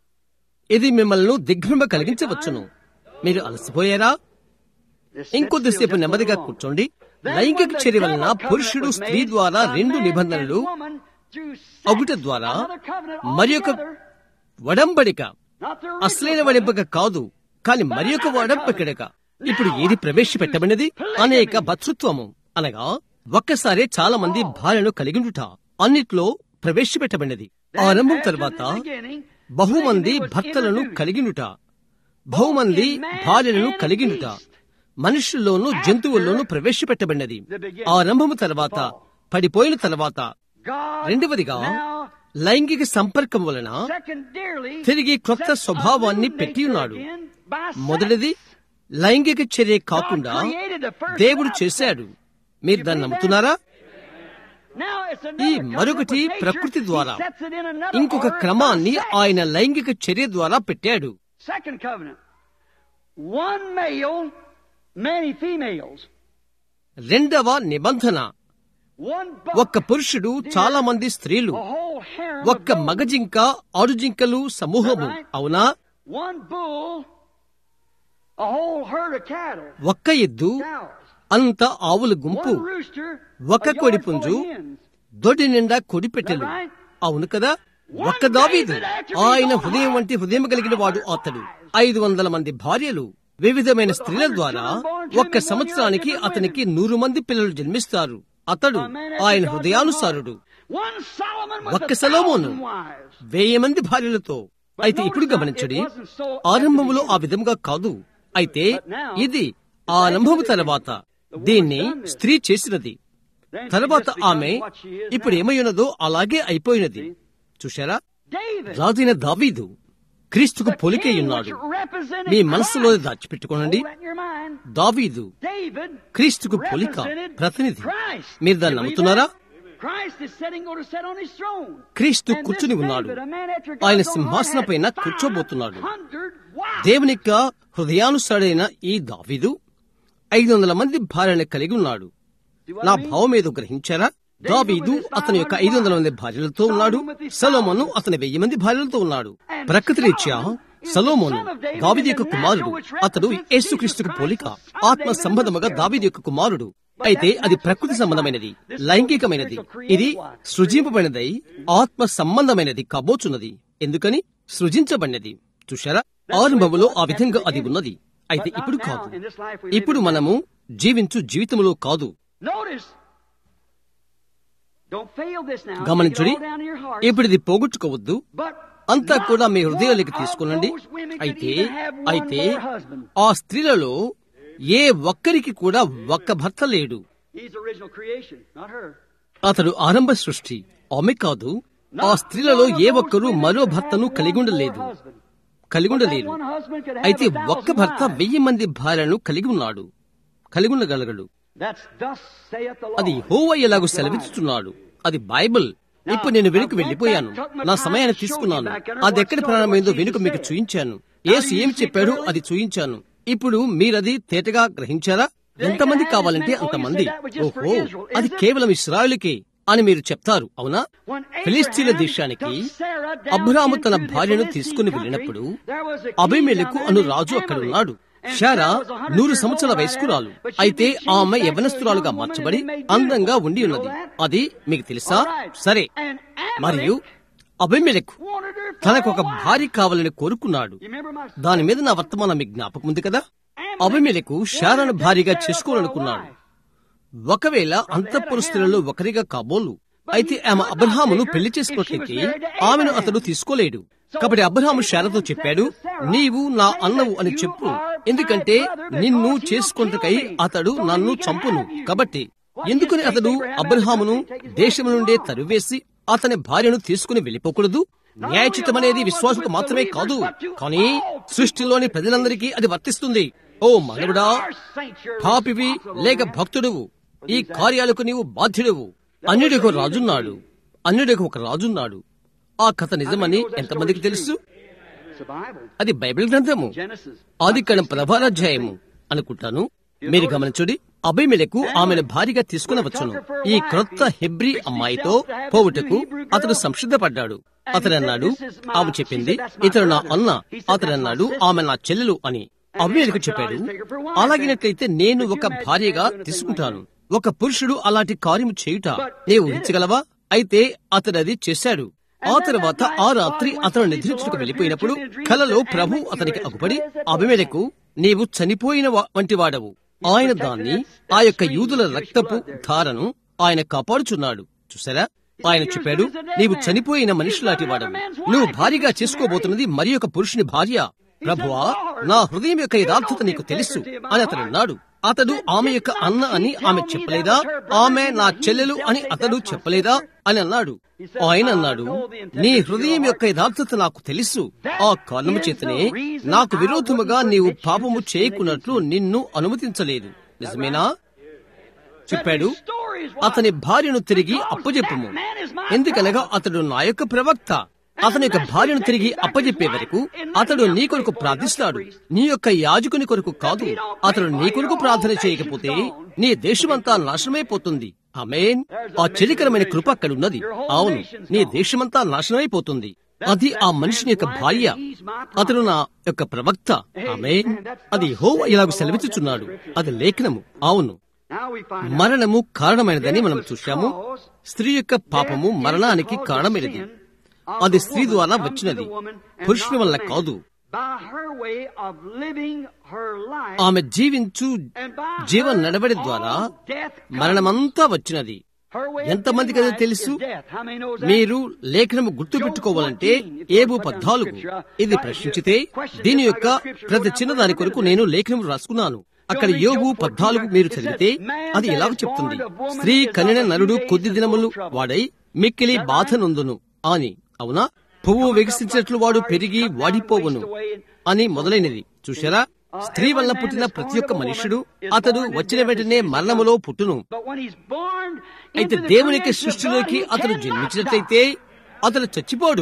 ఇది మిమ్మల్ని దిగ్భ్రమ కలిగించవచ్చును మీరు అలసిపోయారా This ఇంకొద్దిసేపు just a నెమ్మదిగా little కూర్చోండి Then లైంగిక when the చర్య వలన double పురుషుడు covenant was స్త్రీ made, ద్వారా a రెండు man నిబంధనలు and woman through sex, అగుట ద్వారా another covenant మరి ఒక altogether, వడంబడిక not the అసలైన original వడింపక కాదు కాని మరి ఒక వడంపకడక ఇప్పుడు ఏది ప్రవేశపెట్టబడినది అనేక భర్తృత్వము అనగా ఒక్కసారే చాలా మంది భార్యను కలిగిండుట అన్నిట్లో ప్రవేశపెట్టబడినది ఆరంభం తర్వాత బహుమంది భర్తలను కలిగినుట బహుమంది భార్యలను కలిగినుట మనుషుల్లోనూ జంతువుల్లోనూ ప్రవేశపెట్టబడినది ఆరంభము తర్వాత పడిపోయిన తర్వాత రెండవదిగా లైంగిక సంపర్కం వలన తిరిగి క్రొత్త స్వభావాన్ని పెట్టి ఉన్నాడు మొదటిది లైంగిక చర్య కాకుండా దేవుడు చేశాడు మీరు దాన్ని నమ్ముతున్నారా ఈ మరొకటి ప్రకృతి ద్వారా ఇంకొక క్రమాన్ని ఆయన లైంగిక చర్య ద్వారా పెట్టాడు Second covenant. One male, many females. రెండవ నిబంధన One buck, ఒక్క పురుషుడు చాలా మంది స్త్రీలు a whole harem ఒక్క of మగజింక ఆడుజింకలు సమూహము అవునా one bull, a whole herd of cattle, ఒక్క ఎద్దు cows, అంత ఆవుల గుంపు one rooster, ఒక a yard కోడి full పుంజు of hens. దొడ్డి నిండా కొడి పెట్టెలు అవును కదా ఒక్క దావీదు ఆయన హృదయం వంటి హృదయం కలిగిన వాడు అతడు ఐదు వందల మంది భార్యలు వివిధమైన స్త్రీల ద్వారా ఒక్క సంవత్సరానికి అతనికి నూరు మంది పిల్లలు జన్మిస్తారు అతడు ఆయన హృదయానుసారుడు One Solomon with ఒక్క a సలోమోను thousand wives. వెయ్యి మంది భార్యలతో అయితే ఇప్పుడు గమనించండి ఆరంభములో ఆ విధంగా కాదు అయితే ఇది ఆరంభము తర్వాత దీన్ని స్త్రీ చేసినది Then she తర్వాత just becomes ఆమె what she is ఇప్పుడు now. ఏమై ఉన్నదో అలాగే అయిపోయినది చూశారా రాజైన దావీదు క్రీస్తుకు పోలికే ఉన్నాడు మీ మనస్సులో దాచిపెట్టుకోనండి దావీదు క్రీస్తుకు పోలిక ప్రతినిధి మీరు దాన్ని నమ్ముతున్నారా క్రీస్తు కూర్చుని ఉన్నాడు ఆయన సింహాసనం పైన కూర్చోబోతున్నాడు దేవుని యొక్క హృదయానుసారైన ఈ దావీదు ఐదు వందల మంది భార్యను కలిగి ఉన్నాడు నా భావం ఏదో గ్రహించారా దావీదు అతని యొక్క ఐదు వందల మంది భార్యలతో ఉన్నాడు సలోమోను అతని వెయ్యి మంది భార్యలతో ఉన్నాడు ప్రకృతి రీత్యా సలోమోను దావిది యొక్క కుమారుడు అతడు యేసుక్రీస్తుకు పోలిక ఆత్మ సంబంధముగా దావిది యొక్క కుమారుడు అయితే అది ప్రకృతి సంబంధమైనది లైంగికమైనది ఇది సృజింపబడినదై ఆత్మ సంబంధమైనది కాబోచున్నది ఎందుకని సృజించబడినది చూశారా ఆరంభములో ఆ విధంగా అది ఉన్నది అయితే ఇప్పుడు కాదు ఇప్పుడు మనము జీవించు జీవితములో కాదు గమనించుడి ఇప్పుడు ఇది పోగొట్టుకోవద్దు అంతా కూడా మీ హృదయాలకి తీసుకునండి అయితే అయితే ఆ స్త్రీలలో ఏ ఒక్కరికి కూడా ఒక్క భర్త లేడు అతడు ఆరంభ సృష్టి ఆమె కాదు ఆ స్త్రీలలో ఏ ఒక్కరూ మరో భర్తను కలిగి ఉండలేదు కలిగి ఉండలేదు అయితే ఒక్క భర్త వెయ్యి మంది భార్యను కలిగి ఉన్నాడు కలిగి ఉండగలగడు అది హోవ ఎలాగూ సెలవిస్తున్నాడు అది బైబిల్ ఇప్పుడు నేను వెనుక వెళ్లిపోయాను నా సమయాన్ని తీసుకున్నాను అది ఎక్కడ ప్రారంభమైందో వెనుక మీకు చూయించాను ఏసు ఏం చెప్పాడు అది చూయించాను ఇప్పుడు మీరది తేటగా గ్రహించారా ఎంతమంది కావాలంటే అంతమంది ఓహో అది కేవలం ఇస్రాయలుకే అని మీరు చెప్తారు అవునా ఫిలిస్తీన్ల దేశానికి అబ్రాము తన భార్యను తీసుకుని వెళ్ళినప్పుడు అభిమేలకు అను రాజు అక్కడ ఉన్నాడు షారా నూరు సంవత్సరాల వయస్కురాలు అయితే ఆమె యవనస్తురాలుగా మార్చబడి అందంగా ఉండి ఉన్నది అది మీకు తెలుసా సరే మరియు అభిమేలకు తనకు ఒక భార్య కావాలని కోరుకున్నాడు దాని మీద నా వర్తమానం మీకు జ్ఞాపకం ఉంది కదా అభిమేలకు షారాను భార్యగా చేసుకోవాలనుకున్నాడు ఒకవేళ అంతఃపురస్తులలో ఒకరిగా కాబోలు అయితే ఆమె అబ్రహామును పెళ్లి చేసుకున్నట్లయితే ఆమెను అతడు తీసుకోలేడు కాబట్టి అబ్రహాము శారతో చెప్పాడు నీవు నా అన్నవు అని చెప్పు ఎందుకంటే నిన్ను చేసుకుంటకై అతడు నన్ను చంపును కాబట్టి ఎందుకని అతడు అబ్రహామును దేశం నుండే తరువేసి అతని భార్యను తీసుకుని వెళ్ళిపోకూడదు న్యాయచితం అనేది విశ్వాసుకు మాత్రమే కాదు కానీ సృష్టిలోని ప్రజలందరికీ అది వర్తిస్తుంది ఓ మానవుడా పాపివి లేక భక్తుడువు ఈ కార్యాలకు నీవు బాధ్యుడవు అన్యుడికి ఒక రాజున్నాడు అన్యుడికి ఒక రాజున్నాడు ఆ కథ నిజమని ఎంతమందికి తెలుసు అది బైబిల్ గ్రంథము ఆది కణం ప్రధానాధ్యాయము అనుకుంటాను మీరు గమనించుడి అభిమెలకు ఆమెను భారీగా తీసుకునవచ్చును ఈ క్రొత్త హెబ్రి అమ్మాయితో పోవుటకు అతడు సంసిద్ధపడ్డాడు అతడు అన్నాడు ఆమె చెప్పింది ఇతడు నా అన్న అతడు అన్నాడు ఆమె నా చెల్లెలు అని అభిమేలకు చెప్పాడు అలాగినట్లయితే నేను ఒక భార్యగా తీసుకుంటాను ఒక పురుషుడు అలాంటి కార్యము చేయుట నీవు ఊహించగలవా అయితే అతడు అది చేశాడు ఆ తర్వాత ఆ రాత్రి అతను నిద్రించుకు వెళ్ళిపోయినప్పుడు కలలో ప్రభు అతనికి అగుపడి అభిమేలకు నీవు చనిపోయిన వంటి వాడవు ఆయన దాన్ని ఆ యొక్క యూదుల రక్తపు ధారను ఆయన కాపాడుచున్నాడు చూసారా ఆయన చెప్పాడు నీవు చనిపోయిన మనిషిలాంటి వాడవు నువ్వు భారీగా చేసుకోబోతున్నది మరి ఒక పురుషుని భార్య ప్రభువా నా హృదయం యొక్క యథార్థత నీకు తెలుసు అని అతడు అన్నాడు అతడు ఆమె యొక్క అన్న అని ఆమె చెప్పలేదా ఆమె నా చెల్లెలు అని అతడు చెప్పలేదా అని అన్నాడు ఆయన అన్నాడు నీ హృదయం యొక్క యథార్థత నాకు తెలుసు ఆ కారణము చేతనే నాకు విరోధముగా నీవు పాపము చేయకున్నట్లు నిన్ను అనుమతించలేదు నిజమేనా చెప్పాడు అతని భార్యను తిరిగి అప్పజెప్పము ఎందుకనగా అతడు నా యొక్క ప్రవక్త అతని యొక్క భార్యను తిరిగి అప్పజెప్పే వరకు అతడు నీ కొరకు ప్రార్థిస్తాడు నీ యొక్క యాజకుని కొరకు కాదు అతడు నీ కొరకు ప్రార్థన చేయకపోతే నీ దేశమంతా నాశనమైపోతుంది ఆమెన్ ఆ చెలికరమైన కృప అక్కడ ఉన్నది అవును నీ దేశమంతా నాశనమైపోతుంది అది ఆ మనిషిని యొక్క భార్య అతడు నా యొక్క ప్రవక్త ఆమె అది హో ఇలాగ సెలవిచ్చుచున్నాడు అది లేఖనము అవును మరణము కారణమైనదని మనం చూశాము స్త్రీ యొక్క పాపము మరణానికి కారణమైనది అది స్త్రీ ద్వారా వచ్చినది పురుషుని వల్ల కాదు ఆమె జీవించు జీవన నడవడి ద్వారా మరణమంతా వచ్చినది ఎంతమందికి అది తెలుసు మీరు లేఖనము గుర్తు పెట్టుకోవాలంటే ఏబు పద్నాలుగు ఇది ప్రశ్నించితే దీని యొక్క ప్రతి చిన్నదాని కొరకు నేను లేఖనము రాసుకున్నాను అక్కడ యోగు పద్నాలుగు మీరు చదివితే అది ఎలాగ చెప్తుంది స్త్రీ కనిన నరుడు కొద్ది దినములు వాడై మిక్కిలి బాధ నొందును అని అవునా పువ్వు వికసించినట్లు వాడు పెరిగి వాడిపోవును అని మొదలైనది చూశారా స్త్రీ వలన పుట్టిన ప్రతి ఒక్క మనుష్యుడు అతడు వచ్చిన వెంటనే మరణములో పుట్టును అయితే దేవునికి సృష్టిలోకి అతడు జన్మించినట్లయితే అతడు చచ్చిపోడు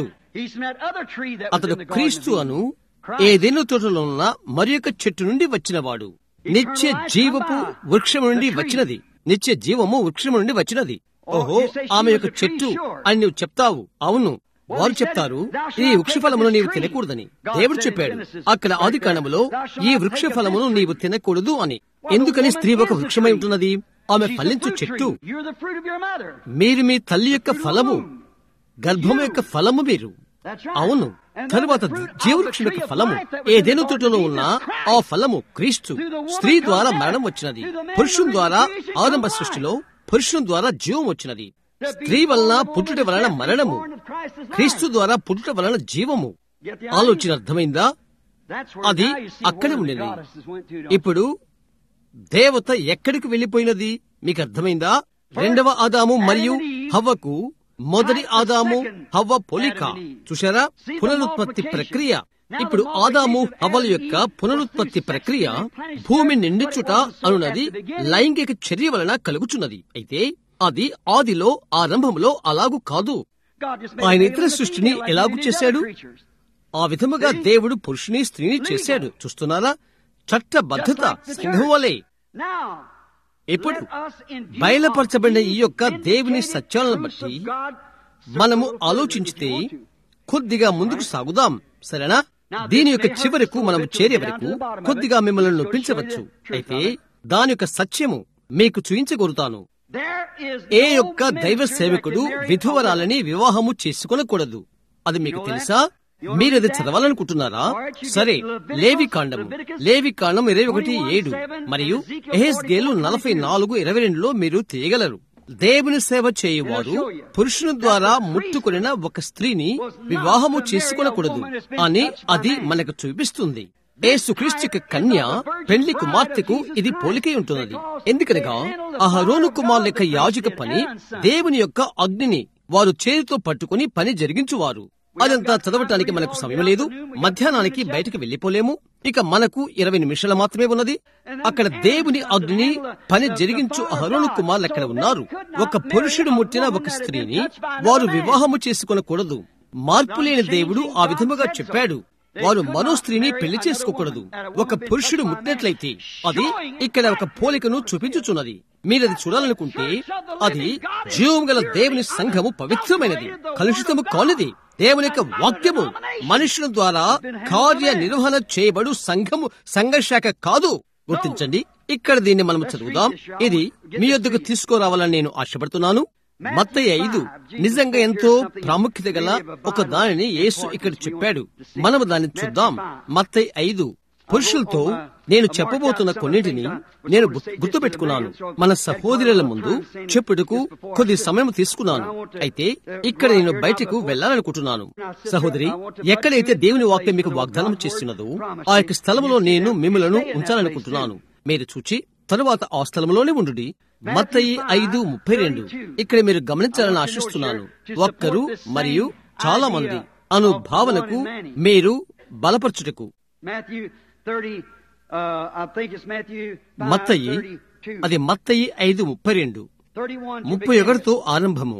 అతడు క్రీస్తు అను ఏదైనా తోటలో ఉన్న మరి యొక్క చెట్టు నుండి వచ్చినవాడు నిత్య జీవపు వృక్షము నుండి వచ్చినది నిత్య జీవము వృక్షము నుండి వచ్చినది ఓహో ఆమె యొక్క చెట్టు అని నువ్వు చెప్తావు అవును వారు చెప్తారు ఈ వృక్షఫలమును నీవు తినకూడదని దేవుడు చెప్పాడు అక్కడ ఆది కాండములో ఈ వృక్ష ఫలమును నీవు తినకూడదు అని ఎందుకని స్త్రీ ఒక వృక్షమై ఉంటున్నది ఆమె ఫలించు చెట్టు మీరు మీ తల్లి యొక్క ఫలము గర్భము యొక్క ఫలము మీరు అవును తరువాత జీవవృక్షం యొక్క ఫలము ఏదేను తోటలో ఉన్న ఆ ఫలము క్రీస్తు స్త్రీ ద్వారా మరణం వచ్చినది పురుషుని ద్వారా ఆరంభ సృష్టిలో పురుషుని ద్వారా జీవం వచ్చినది స్త్రీ వలన పుట్టుట వలన మరణము క్రీస్తు ద్వారా పుట్టుట వలన జీవము ఆలోచన అర్థమైందా అది అక్కడే ఉండేది ఇప్పుడు దేవత ఎక్కడికి వెళ్లిపోయినది మీకు అర్థమైందా రెండవ ఆదాము మరియు హవ్వకు మొదటి ఆదాము హవ్వ పొలిక చూశారా పునరుత్పత్తి ప్రక్రియ ఇప్పుడు ఆదాము హవ్వల యొక్క పునరుత్పత్తి ప్రక్రియ భూమి నిండించుట అనున్నది లైంగిక చర్య వలన కలుగుచున్నది అయితే అది ఆదిలో ఆరంభంలో అలాగు కాదు ఆయన ఇతర సృష్టిని ఎలాగు చేశాడు ఆ విధముగా దేవుడు పురుషుని స్త్రీని చేశాడు చూస్తున్నారా చట్టబద్ధత సింహం వలె ఇప్పుడు బయలుపరచబడిన ఈ యొక్క దేవుని సత్యాలను బట్టి మనము ఆలోచించితే కొద్దిగా ముందుకు సాగుదాం సరేనా దీని యొక్క చివరకు మనం చేరే వరకు కొద్దిగా మిమ్మల్ని నొప్పించవచ్చు అయితే దాని యొక్క సత్యము మీకు చూయించగోరుతాను ఏ యొక్క దైవ సేవకుడు విధువరాలని వివాహము చేసుకొనకూడదు అది మీకు తెలుసా మీరది చదవాలనుకుంటున్నారా సరే లేవి కాండము లేవి కాండం ఇరవై ఒకటి ఏడు మరియు ఎహెస్గేలు నలభై నాలుగు ఇరవై రెండులో మీరు తీయగలరు దేవుని సేవ చేయువారు పురుషుని ద్వారా ముట్టుకునిన ఒక స్త్రీని వివాహము చేసుకొనకూడదు అని అది మనకు చూపిస్తుంది ఏసుక్రీస్తు కన్య పెళ్లి కుమార్తెకు ఇది పోలికై ఉంటున్నది ఎందుకనగా అహరోను కుమార్ యొక్క యాజక పని దేవుని యొక్క అగ్నిని వారు చేతితో పట్టుకుని పని జరిగించువారు అదంతా చదవటానికి మనకు సమయం లేదు మధ్యాహ్నానికి బయటకు వెళ్లిపోలేము ఇక మనకు ఇరవై నిమిషాలు మాత్రమే ఉన్నది అక్కడ దేవుని అగ్నిని పని జరిగించు అహరోను కుమార్లు అక్కడ ఉన్నారు ఒక పురుషుడు ముట్టిన ఒక స్త్రీని వారు వివాహము చేసుకొనకూడదు మార్పు లేని దేవుడు ఆ విధముగా చెప్పాడు వారు మరో స్త్రీని పెళ్లి చేసుకోకూడదు ఒక పురుషుడు ముట్టినట్లయితే అది ఇక్కడ ఒక పోలికను చూపించుచున్నది మీరది చూడాలనుకుంటే అది జీవం గల దేవుని సంఘము పవిత్రమైనది కలుషితము కానిది దేవుని యొక్క వాక్యము మనుషుల ద్వారా కార్య నిర్వహణ చేయబడు సంఘము సంఘశాఖ కాదు గుర్తించండి ఇక్కడ దీన్ని మనం చదువుదాం ఇది మీ యొద్దకు తీసుకురావాలని నేను ఆశపడుతున్నాను మత్తయ్య ఐదు నిజంగా ఎంతో ప్రాముఖ్యత గల ఒక దానిని యేసు ఇక్కడ చెప్పాడు మనము దాన్ని చూద్దాం మత్తయ్య ఐదు పురుషులతో నేను చెప్పబోతున్న కొన్నిటిని నేను గుర్తు పెట్టుకున్నాను మన సహోదరుల ముందు చెప్పుటకు కొద్ది సమయం తీసుకున్నాను అయితే ఇక్కడ నేను బయటకు వెళ్లాలనుకుంటున్నాను సహోదరి ఎక్కడైతే దేవుని వాక్యం మీకు వాగ్దానం చేస్తున్నదో ఆ యొక్క స్థలంలో నేను మిమ్మలను ఉంచాలనుకుంటున్నాను మీరు చూచి తరువాత ఆ స్థలంలోనే ఉండు మత్తయి ఐదు ముప్పై రెండు ఇక్కడ మీరు గమనించాలని ఆశిస్తున్నాను ఒక్కరు మరియు చాలా మంది అను భావనకు మీరు బలపరచుటకు మత్తయి అది మత్తయి ఐదు ముప్పై రెండు ముప్పై ఒకటితో ఆరంభము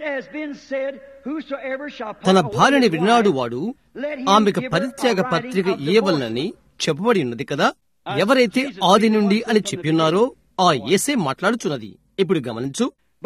తన భార్యని విన్నాడు వాడు ఆమెకు పరిత్యాగ పత్రిక ఇయ్యవలనని చెప్పబడి ఉన్నది కదా ఎవరైతే ఆది నుండి అని చెప్పిన్నారో ఆ ఏసే మాట్లాడుచున్నది ఇప్పుడు గమనించు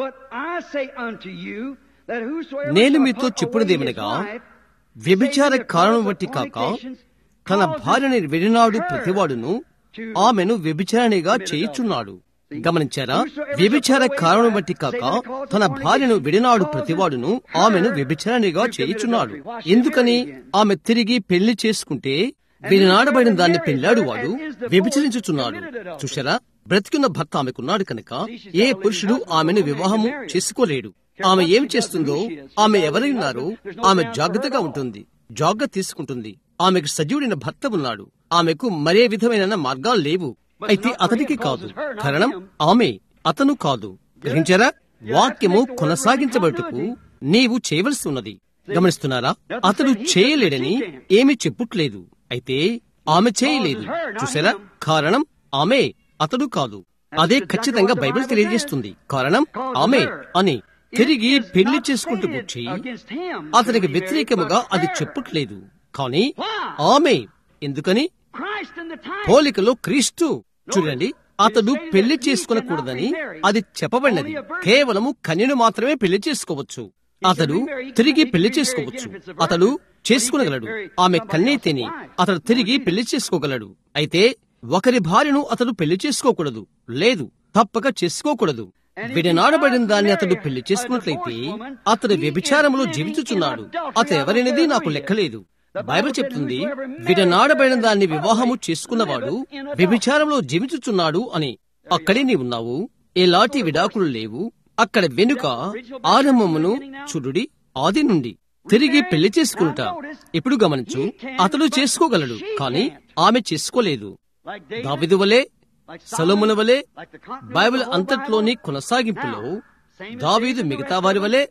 నేను మీతో చెప్పుడుదేమనగా వ్యభిచార కారణం బట్టి కాక తన భార్యని విడినాడు ప్రతివాడును ఆమెను వ్యభిచారణిగా చేయుచున్నాడు గమనించారా వ్యభిచార కారణం బట్టి కాక తన భార్యను విడినాడు ప్రతివాడును ఆమెను వ్యభిచారణిగా చేయుచున్నాడు ఎందుకని ఆమె తిరిగి పెళ్లి చేసుకుంటే వినాడబడిన దాన్ని పెళ్లాడు వాడు వ్యభిచరించుచున్నాడు చూశారా బ్రతికున్న భర్త ఆమెకున్నాడు కనుక ఏ పురుషుడు ఆమెను వివాహము చేసుకోలేడు ఆమె ఏం చేస్తుందో ఆమె ఎవరై ఉన్నారో ఆమె జాగ్రత్తగా ఉంటుంది జాగ్రత్త తీసుకుంటుంది ఆమెకు సజీవుడైన భర్త ఉన్నాడు ఆమెకు మరే విధమైన మార్గాలు లేవు అయితే అతనికి కాదు కారణం ఆమె అతను కాదు గ్రహించారా వాక్యము కొనసాగించబడుటకు నీవు చేయవలసి ఉన్నది గమనిస్తున్నారా అతడు చేయలేడని ఏమీ చెప్పుట్లేదు అయితే ఆమె చేయలేదు చూసారా కారణం ఆమె అతడు కాదు అదే ఖచ్చితంగా బైబిల్ తెలియజేస్తుంది కారణం ఆమె అని తిరిగి పెళ్లి చేసుకుంటూ వచ్చి అతనికి వ్యతిరేకముగా అది చెప్పుట్లేదు కానీ ఆమె ఎందుకని పోలికలో క్రీస్తు చూడండి అతడు పెళ్లి చేసుకునకూడదని అది చెప్పబడినది కేవలము కన్యను మాత్రమే పెళ్లి చేసుకోవచ్చు అతడు తిరిగి పెళ్లి చేసుకోవచ్చు అతడు చేసుకునగలడు ఆమె కన్నైతేని అతడు తిరిగి పెళ్లి చేసుకోగలడు అయితే ఒకరి భార్యను అతడు పెళ్లి చేసుకోకూడదు లేదు తప్పక చేసుకోకూడదు విడనాడబడిన దాన్ని అతడు పెళ్లి చేసుకున్నట్లయితే అతడు వ్యభిచారంలో జీవించుచున్నాడు అతడు ఎవరైనది నాకు లెక్కలేదు బైబిల్ చెప్తుంది విడనాడబడిన దాన్ని వివాహము చేసుకున్నవాడు వ్యభిచారంలో జీవించుచున్నాడు అని అక్కడే నీ ఉన్నావు ఎలాంటి విడాకులు లేవు అక్కడ వెనుక ఆరంభమును చూడుడి ఆది నుండి తిరిగి పెళ్లి చేసుకుంట ఇప్పుడు గమనించు అతడు చేసుకోగలడు కానీ ఆమె చేసుకోలేదు దావిదు వలె సలోముల వలె బైబిల్ అంతట్లోని కొనసాగింపులో దావీదు మిగతా వారి వలె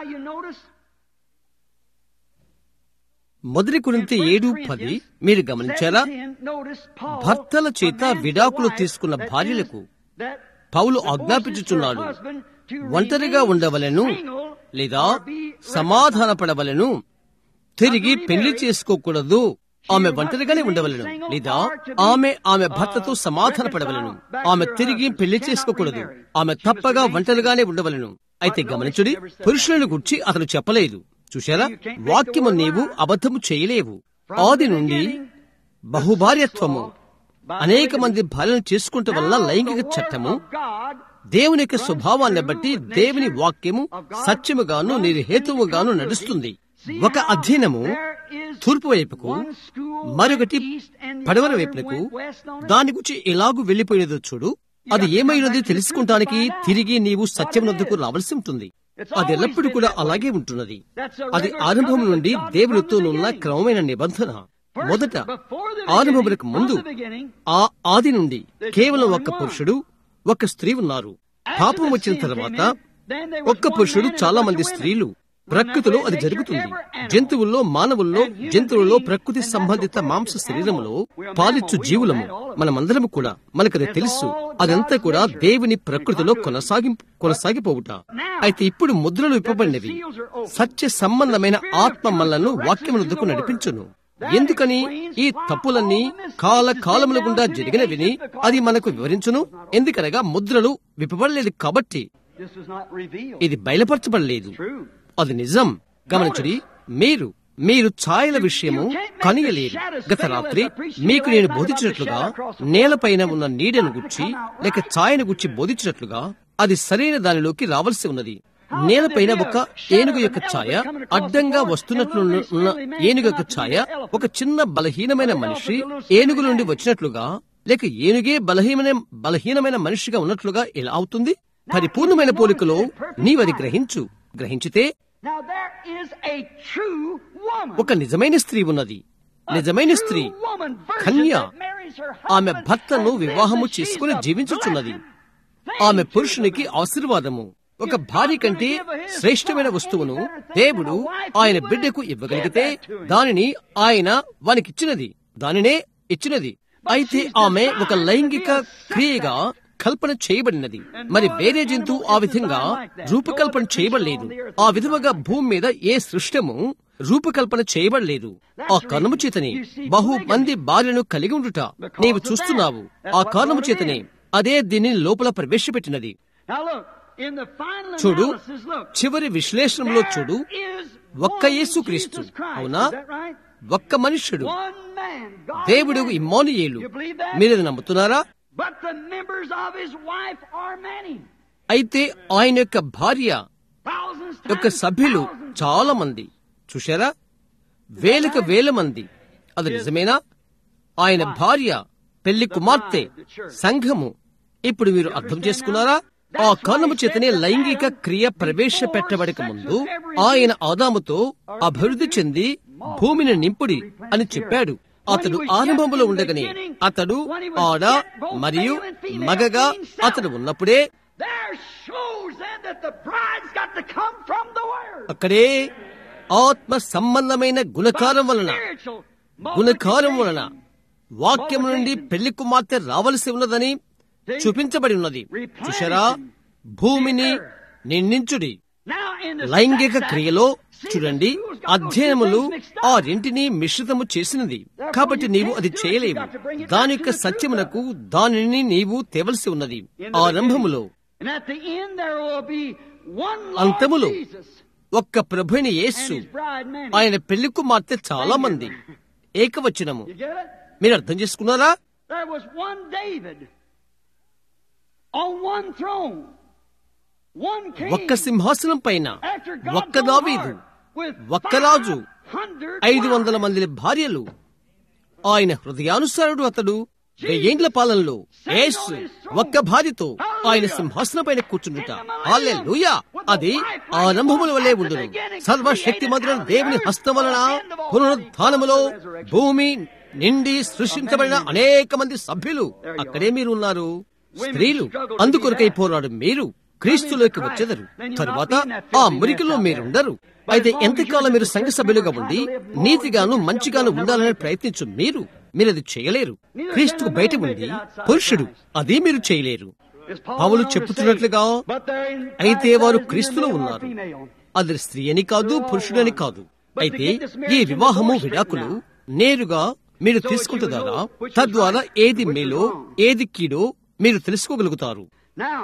మొదటి కురింత ఏడు పది మీరు గమనించారా భర్తల చేత విడాకులు తీసుకున్న భార్యలకు పౌలు ఆజ్ఞాపించుచున్నాడు ఒంటరిగా ఉండవలను లేదా సమాధానపడవలను తిరిగి పెళ్లి చేసుకోకూడదు ఆమె ఒంటరిగానే ఉండవలను లేదా ఆమె ఆమె భర్తతో సమాధానపడవలను ఆమె తిరిగి పెళ్లి చేసుకోకూడదు ఆమె తప్పగా ఒంటరిగానే ఉండవలను అయితే గమనించుడి పురుషులను గుర్చి అతను చెప్పలేదు చూశారా వాక్యము నీవు అబద్ధము చేయలేవు ఆది నుండి బహుభార్యత్వము అనేక మంది భార్యను చేసుకుంటే వల్ల లైంగిక చట్టము దేవుని యొక్క స్వభావాన్ని బట్టి దేవుని వాక్యము సత్యముగాను నిర్హేతువుగాను నడుస్తుంది ఒక అధ్యయనము తూర్పు వైపుకు మరొకటి పడవల వైపునకు దాని గురించి ఎలాగూ వెళ్లిపోయేదో చూడు అది ఏమైనది తెలుసుకుంటానికి తిరిగి నీవు సత్యం వద్దకు రావాల్సి ఉంటుంది అది ఎల్లప్పుడూ కూడా అలాగే ఉంటున్నది అది ఆరంభం నుండి దేవునితోనున్న క్రమమైన నిబంధన మొదట ఆరంభములకు ముందు ఆ ఆది నుండి కేవలం ఒక్క పురుషుడు ఒక స్త్రీ ఉన్నారు పాపం వచ్చిన తర్వాత ఒక్క పురుషుడు చాలా మంది స్త్రీలు ప్రకృతిలో అది జరుగుతుంది జంతువుల్లో మానవుల్లో జంతువుల్లో ప్రకృతి సంబంధిత మాంస శరీరములో పాలిచ్చు జీవులము మనమందరము కూడా మనకది తెలుసు అదంతా కూడా దేవుని ప్రకృతిలో కొనసాగి కొనసాగిపోవుట అయితే ఇప్పుడు ముద్రలు ఇవ్వబడినవి సత్య సంబంధమైన ఆత్మ మనలను వాక్యమునకు నడిపించును ఎందుకని ఈ తప్పులన్నీ కాల కాలముల గుండా జరిగినవిని అది మనకు వివరించును ఎందుకనగా ముద్రలు విప్పబడలేదు కాబట్టి ఇది బయలుపరచబడలేదు అది నిజం గమనించుడి మీరు మీరు ఛాయల విషయము కనియలేరు గత రాత్రి మీకు నేను బోధించినట్లుగా నేలపైన ఉన్న నీడను గుచ్చి లేక ఛాయను గుచ్చి బోధించినట్లుగా అది సరైన దానిలోకి రావాల్సి ఉన్నది నేలపైన ఒక ఏనుగు యొక్క ఛాయ అడ్డంగా వస్తున్నట్లు ఉన్న ఏనుగు యొక్క ఛాయ ఒక చిన్న బలహీనమైన మనిషి ఏనుగు నుండి వచ్చినట్లుగా లేక ఏనుగే బలహీనమైన బలహీనమైన మనిషిగా ఉన్నట్లుగా ఎలా అవుతుంది పరిపూర్ణమైన పోలికలో నీవది గ్రహించు గ్రహించితే ఒక నిజమైన స్త్రీ ఉన్నది నిజమైన స్త్రీ కన్య ఆమె భర్తను వివాహము చేసుకుని జీవించుచున్నది ఆమె పురుషునికి ఆశీర్వాదము ఒక భార్య కంటే శ్రేష్టమైన వస్తువును దేవుడు ఆయన బిడ్డకు ఇవ్వగలిగితే దానిని ఆయన వానికిచ్చినది దానినే ఇచ్చినది అయితే ఆమె ఒక లైంగిక క్రియగా కల్పన చేయబడినది మరి వేరే జంతువు ఆ విధంగా రూపకల్పన చేయబడలేదు ఆ విధముగా భూమి మీద ఏ సృష్టము రూపకల్పన చేయబడలేదు ఆ కారణము చేతనే బహు మంది భార్యను కలిగి ఉండుట నీవు చూస్తున్నావు ఆ కారణము చేతనే అదే దీనిని లోపల ప్రవేశపెట్టినది చూడు చివరి విశ్లేషణలో చూడు ఒక్క యేసుక్రీస్తు అవునా ఒక్క మనుష్యుడు దేవుడు ఇమ్మోనియేలు మీరు నమ్ముతున్నారా అయితే ఆయన యొక్క భార్య యొక్క సభ్యులు చాలా మంది చూశారా వేలకు వేల మంది అది నిజమేనా ఆయన భార్య పెళ్లి కుమార్తె సంఘము ఇప్పుడు మీరు అర్థం చేసుకున్నారా ఆ కారణము చేతనే లైంగిక క్రియ ప్రవేశపెట్టబడక ముందు ఆయన ఆదాముతో అభివృద్ధి చెంది భూమిని నింపుడి అని చెప్పాడు అతడు ఆరంభంలో ఉండగానే అతడు ఆడ మరియు మగగా అతడు ఉన్నప్పుడే అక్కడే ఆత్మ సంబంధమైన గుణకారం వలన spiritual గుణకారం వలన multiplication. వాక్యం నుండి పెళ్లి కుమార్తె రావలసి ఉన్నదని చూపించబడి ఉన్నది చూశారా భూమిని నిండించుడి Now in the లైంగిక sex act, క్రియలో see, చూడంండి the Jews got those అధ్యయనములు two things mixed ఆ up. రెంటిని మిశ్రితము చేసినది కాబట్టి నీవు అది చేయలేవు You've got to bring it back దాని to యొక్క the truth సత్యమునకు దానిని నీవు తేవలసి ఉన్నది In the ఆరంభములో beginning. And at the end there will be one Lord అంతములో Jesus ఒక్క ప్రభుని and Yesu his bride many. ఆయన పెళ్లి కుమార్తె చాలా మంది ఏకవచనము You get it? మీరు అర్థం చేసుకున్నారా There was one David on one throne. One king. ఒక్క సింహాసనం పైన After God's ఒక్క own దావీదు heart, with ఒక్క రాజు 500 ఐదు వందల wives. మంది భార్యలు ఆయన హృదయానుసారుడు అతడు వెయ్యేండ్ల పాలనలో యేసు ఒక్క భార్యతో ఆయన సింహాసనం పైన కూర్చుండుట హల్లెలూయా అది ఆరంభముల వలె ఉండును సర్వశక్తి మంత్రుల దేవుని హస్తం వలన పునరుద్ధానములో భూమి నిండి సృష్టించబడిన అనేక మంది సభ్యులు అక్కడే మీరు ఉన్నారు స్త్రీలు అందుకొరకై పోరాడు మీరు క్రీస్తులోకి వచ్చెదరు తరువాత ఆ మురికిలో మీరుండరు అయితే ఎంతకాలం మీరు సంఘ సభ్యులుగా ఉండి నీతిగాను మంచిగాను ఉండాలని ప్రయత్నించు మీరు మీరు అది చేయలేరు క్రీస్తుకు బయట ఉండి పురుషుడు అది మీరు చేయలేరు Is Paul Paul over చెప్పుతున్నట్లుగా saying, "But they're in అయితే Christ వారు as in the క్రీస్తులో male or ఉన్నారు female." అది స్త్రీ అని కాదు పురుషుడని కాదు అయితే ఈ వివాహము విడాకులు నేరుగా మీరు తీసుకుంటున్నారా తద్వారా ఏది మేలో ఏది కీడో మీరు తెలుసుకోగలుగుతారు Now,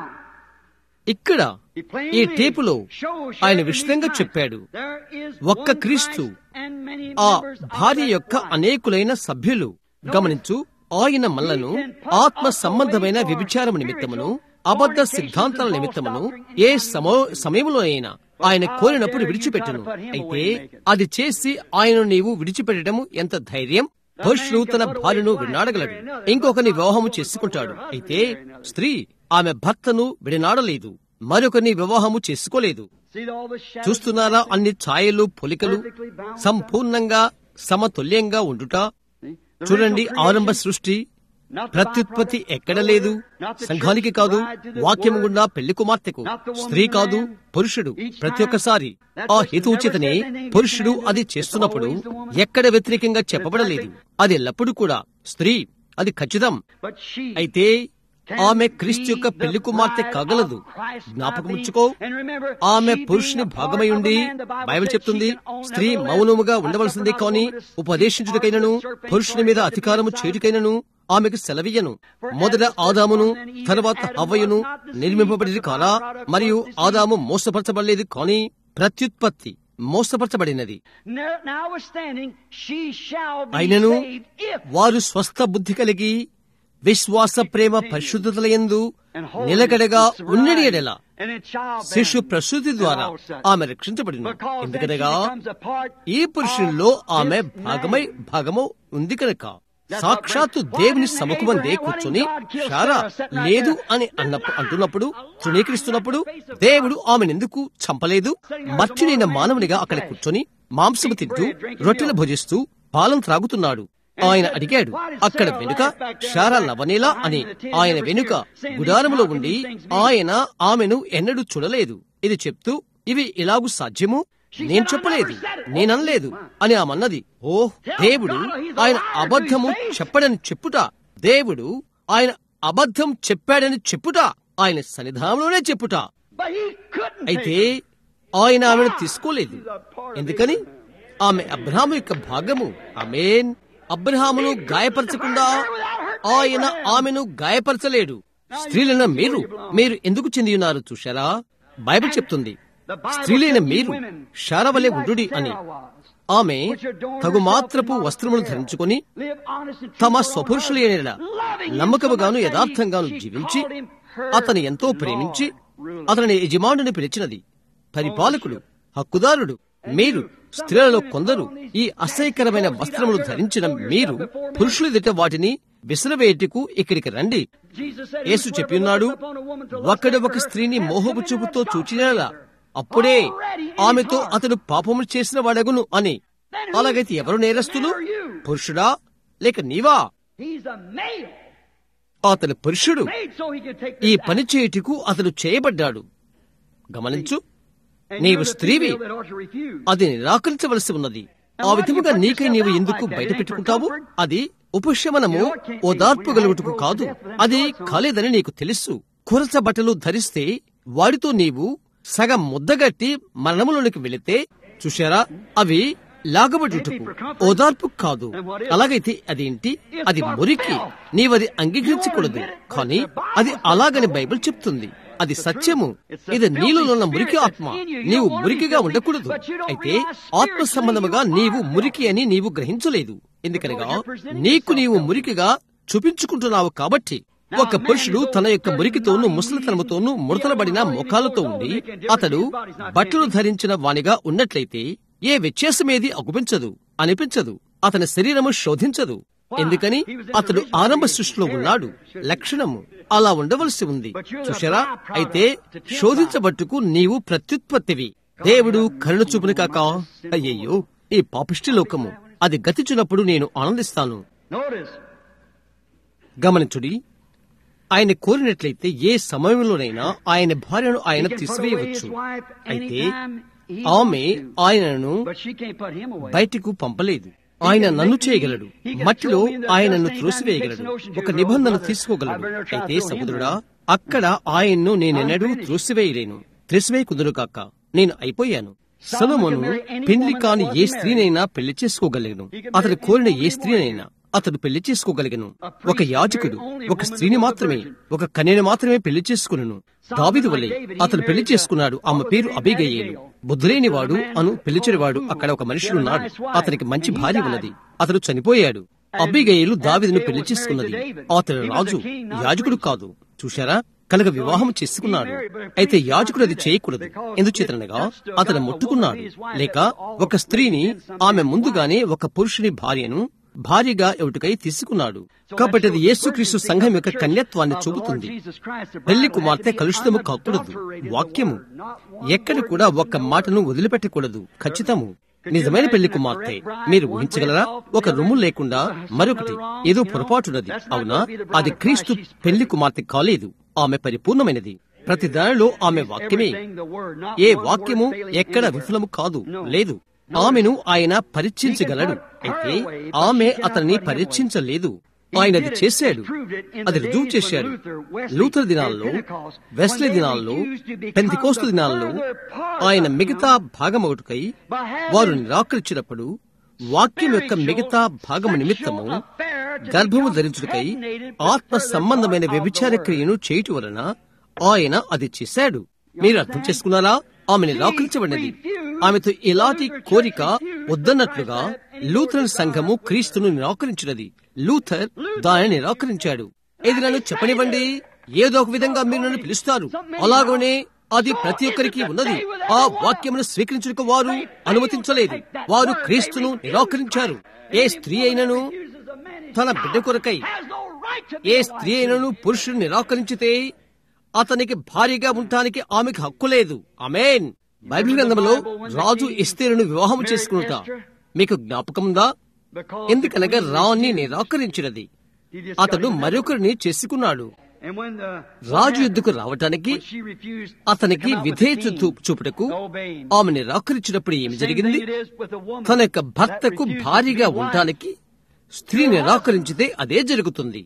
ఇక్కడ he ఈ plainly టేపులో shows ఆయన here in విశదంగా Christ, చెప్పాడు there is ఒక్క one క్రీస్తు Christ and many ఆ members of భార్య that యొక్క bride. అనేకులైన సభ్యులు గమనించు ఆయన మనలను ఆత్మ సంబంధమైన వ్యభిచారము నిమిత్తమును అబద్ధ సిద్ధాంతాల నిమిత్తమును ఏ సమో సమయంలో అయినా ఆయన కోరినప్పుడు విడిచిపెట్టను అయితే అది చేసి ఆయన నీవు విడిచిపెట్టడము ఎంత ధైర్యం పురుషుడు తన భార్యను వినాడగలడు ఇంకొకరిని వివాహము చేసుకుంటాడు అయితే స్త్రీ ఆమె భర్తను విడనాడలేదు మరొకరిని వివాహము చేసుకోలేదు See all the shadows చూస్తున్నారా అన్ని ఛాయలు పొలికలు perfectly balanced సంపూర్ణంగా సమతుల్యంగా ఉండుట See? The చూడండి original ఆరంభ creation, సృష్టి not the ప్రత్యుత్పత్తి byproduct, ఎక్కడ the లేదు word, not the సంఘానికి church, కాదు the bride to the వాక్యం word, గుండా పెళ్లి కుమార్తెకు not the woman, స్త్రీ the కాదు man. పురుషుడు Each ప్రతి time, ఒక్కసారి that ఆ person హితూచితని never said anything పురుషుడు against అది it. చేస్తున్నప్పుడు It's always the woman. ఎక్కడ వ్యతిరేకంగా చెప్పబడలేదు అది ఎల్లప్పుడూ కూడా స్త్రీ అది ఖచ్చితం But she అయితే can ఆమె క్రీస్తు యొక్క be పెళ్లి the కుమార్తె bride కాగలదు of Christ by జ్ఞాపకం being- ఉంచుకో and remember, ఆమె she పురుషుని being a part భాగమై of ఉండి a man, the Bible Bible said చెప్తుంది she can own స్త్రీ nevertheless, మౌనముగా I ఉండవలసిందే suffer not కాని over to speak ఉపదేశించుటకైనను part of the serpent పురుషుని మీద authority అధికారము to be చేయుటకైనను ఆమెకు సెలవీయను మొదట ఆదామును తర్వాత హవ్వయును నిర్మింపబడి కారా మరియు ఆదాము మోసపరచబడలేదు కానీ ప్రత్యుత్పత్తి మోసపరచబడినది Now- notwithstanding, she shall be అయినను saved if వారు స్వస్థ బుద్ధి కలిగి విశ్వాస ప్రేమ పరిశుద్ధతలయందు నిలకడగా ఉన్నడి ఎడల and it shall bear శిశు ప్రసూతి ద్వారా all such. ఆమె రక్షించబడిన Because then she ఎందుకనగా becomes a part ఈ పురుషుల్లో of ఆమె this భాగమై man. భాగము ఉంది కనుక సాక్షాత్తు దేవుని సముఖమందే కూర్చొని షారా లేదు అని అన్నప్పుడు అంటున్నప్పుడు తృణీకరిస్తున్నప్పుడు దేవుడు ఆమెనెందుకు చంపలేదు మర్చినైన మానవునిగా అక్కడ కూర్చొని మాంసము తింటూ రొట్టెలు భుజిస్తూ పాలం త్రాగుతున్నాడు ఆయన అడిగాడు అక్కడ వెనుక షారా నవనేలా అని ఆయన వెనుక గుడారములో ఉండి ఆయన ఆమెను ఎన్నడూ చూడలేదు ఇది చెప్తూ ఇవి ఇలాగు సాధ్యము నేను చెప్పలేదు నేననలేదు అని ఆమన్నది ఓ దేవుడు ఆయన అబద్ధము చెప్పడని చెప్పుట దేవుడు ఆయన అబద్ధం చెప్పాడని చెప్పుట ఆయన సన్నిధానంలోనే చెప్పుట But he couldn't అయితే take it. ఆయన ఆమెను తీసుకోలేదు ఎందుకని ఆమె అబ్రహాము యొక్క భాగము ఆమెన్ అబ్రహామును గాయపరచకుండా ఆయన ఆమెను గాయపరచలేడు స్త్రీలైన మీరు మీరు ఎందుకు చెంది ఉన్నారు చూశారా బైబిల్ చెప్తుంది స్త్రీలైన మీరు శారవలే ఉండుడి అని ఆమె తగు మాత్రపు వస్త్రములు ధరించుకొని Live honest and తమ truthful స్వపురుషుల on earth, ఎడల loving him నమ్మకముగాను so much that యథార్థంగాను she జీవించి called him her అతని ఎంతో Lord, ప్రేమించి ruler. అతని యజమానుని పిలిచినది పరిపాలకుడు హక్కుదారుడు మీరు స్త్రీలలో కొందరు ఈ అసహ్యకరమైన వస్త్రములు ధరించిన మీరు పురుషుల ఎదుట వాటిని విసిరవేయటకు ఇక్కడికి రండి Jesus said, యేసు "Whosoever చెప్పిన్నాడు looketh upon a woman to lust ఒకడు after ఒక her స్త్రీని hath మోహపు committed చూపుతో adultery చూచినలా with her." అప్పుడే Already in his ఆమెతో heart. అతడు పాపము చేసిన వాడగును అని Then who- అలాగైతే ఎవరు నేరస్తులు Man or you? పురుషుడా లేక నీవా He's a male, అతను పురుషుడు made so he can take ఈ this పని out. చేయుటకు అతడు చేయబడ్డాడు గమనించు నీవు స్త్రీవి అది నిరాకరించవలసి ఉన్నది ఆ విధముగా నీకై నీవు ఎందుకు బయట పెట్టుకుంటావు అది ఉపశమనము ఓదార్పు గలుగుటకు కాదు అది కాలేదని నీకు తెలుసు కురచ బట్టలు ధరిస్తే వాడితో నీవు సగం ముద్దగట్టి మరణములోనికి వెళితే చూశారా అవి లాగబడుటకు ఓదార్పు కాదు అలాగైతే అదేంటి అది మురికి నీవది అంగీకరించకూడదు కానీ అది అలాగని బైబిల్ చెప్తుంది అది సత్యము ఇది నీలో ఉన్న మురికి ఆత్మ నీవు మురికిగా ఉండకూడదు అయితే ఆత్మ సంబంధముగా నీవు మురికి అని నీవు గ్రహించలేదు ఎందుకనగా నీకు నీవు మురికిగా చూపించుకుంటున్నావు కాబట్టి ఒక పురుషుడు తన యొక్క మురికితోనూ ముసలితనముతోనూ ముడతలబడిన ముఖాలతో ఉండి అతడు బట్టలు ధరించిన వానిగా ఉన్నట్లయితే ఏ వ్యత్యాసమేది అగుపించదు అనిపించదు అతని శరీరము శోధించదు ఎందుకని అతడు ఆరంభ సృష్టిలో ఉన్నాడు లక్షణము అలా ఉండవలసి ఉంది చూశారా అయితే శోధించబట్టుకు నీవు ప్రత్యుత్పత్తివి దేవుడు కరుణ చూపుని కాక అయ్యయ్యో ఈ పాపిష్టి లోకము అది గతించినప్పుడు నేను ఆనందిస్తాను గమనించుడి ఆయన కోరినట్లయితే ఏ సమయంలోనైనా ఆయన భార్యను ఆయన తీసివేయవచ్చు అయితే ఆమె ఆయనను బయటకు పంపలేదు ఆయన నన్ను చేయగలడు మట్టిలో ఆయనను త్రోసివేయగలడు ఒక నిబంధన తీసుకోగలడు అయితే సముద్రుడా అక్కడ ఆయన్ను నేనెన్నడూ త్రోసివేయలేను త్రిసివేయకుదురు కాక నేను అయిపోయాను సొలొమోను పెళ్లి కాని ఏ స్త్రీనైనా పెళ్లి చేసుకోగలను అతడు కోరిన ఏ స్త్రీనైనా అతడు పెళ్లి చేసుకోగలిగను ఒక యాజకుడు ఒక స్త్రీని మాత్రమే ఒక కన్యను మాత్రమే పెళ్లి చేసుకును దావిదు వలె అతడు పెళ్లి చేసుకున్నాడు ఆమె పేరు అభిగయేలు బుద్ధులేని వాడు అను పిలిచినవాడు అక్కడ ఒక మనుషుడున్నాడు అతనికి మంచి భార్య ఉన్నది అతడు చనిపోయాడు అబ్బిగయేలు దావిదును పెళ్లి చేసుకున్నది అతడు రాజు యాజకుడు కాదు చూశారా కనుక వివాహం చేసుకున్నాడు అయితే యాజకుడు అది చేయకూడదు ఎందుచేతనగా అతను ముట్టుకున్నాడు లేక ఒక స్త్రీని ఆమె ముందుగానే ఒక పురుషుని భార్యను భార్యగా ఎవటికై తీసుకున్నాడు కాబట్టి అది యేసుక్రీస్తు సంఘం యొక్క కన్యత్వాన్ని చూపుతుంది పెళ్లి కుమార్తె కలుషితము కాకూడదు వాక్యము ఎక్కడ కూడా ఒక్క మాటను వదిలిపెట్టకూడదు ఖచ్చితము నిజమైన పెళ్లి కుమార్తె మీరు ఊహించగలరా ఒక రొమ్ము లేకుండా మరొకటి ఏదో పొరపాటున్నది అవునా అది క్రీస్తు పెళ్లి కుమార్తె కాలేదు ఆమె పరిపూర్ణమైనది ప్రతి దానిలో ఆమె వాక్యమే ఏ వాక్యము ఎక్కడ విఫలము కాదు లేదు ఆమెను ఆయన పరీక్షించగలడు అయితే ఆమె అతన్ని పరీక్షించలేదు ఆయన అది చేశాడు అది రుజువు చేశాడు లూథర్ దినాల్లో వెస్లీ దినాల్లో పెంతికోస్తు దినాల్లో ఆయన మిగతా భాగం ఒకటికై వారు నిరాకరించినప్పుడు వాక్యం యొక్క మిగతా భాగము నిమిత్తము గర్భము ధరించుటకై ఆత్మ సంబంధమైన వ్యభిచార క్రియను చేయుట వలన ఆయన అది చేశాడు మీరు అర్థం చేసుకున్నారా ఆమె నిరాకరించబడినది ఆమెతో ఇలాంటి కోరిక వద్దన్నట్లుగా లూథరన్ సంఘము క్రీస్తును నిరాకరించినది లూథర్ దానిని నిరాకరించాడు ఇది నన్ను చెప్పనివ్వండి ఏదో ఒక విధంగా మీరు నన్ను పిలుస్తారు అలాగనే అది ప్రతి ఒక్కరికి ఉన్నది ఆ వాక్యమును స్వీకరించుటకు వారు అనుమతించలేదు వారు క్రీస్తును నిరాకరించారు ఏ స్త్రీ అయినను తన బిడ్డ కొరకై ఏ స్త్రీ అయినను పురుషుడు నిరాకరించితే అతనికి భారీగా ఉండటానికి ఆమెకు హక్కు లేదు అమేన్ బైబిల్ గ్రంథంలో రాజు ఎస్తేరును వివాహం చేసుకునుట మీకు జ్ఞాపకముందా ఎందుకనగా రాణి నిరాకరించినది అతడు మరొకరిని చేసుకున్నాడు రాజు యుద్ధకు రావటానికి అతనికి విధేయత చూపుటకు ఆమె నిరాకరించినప్పుడు ఏమి జరిగింది తన యొక్క భర్తకు భారీగా ఉండటానికి స్త్రీ నిరాకరించితే అదే జరుగుతుంది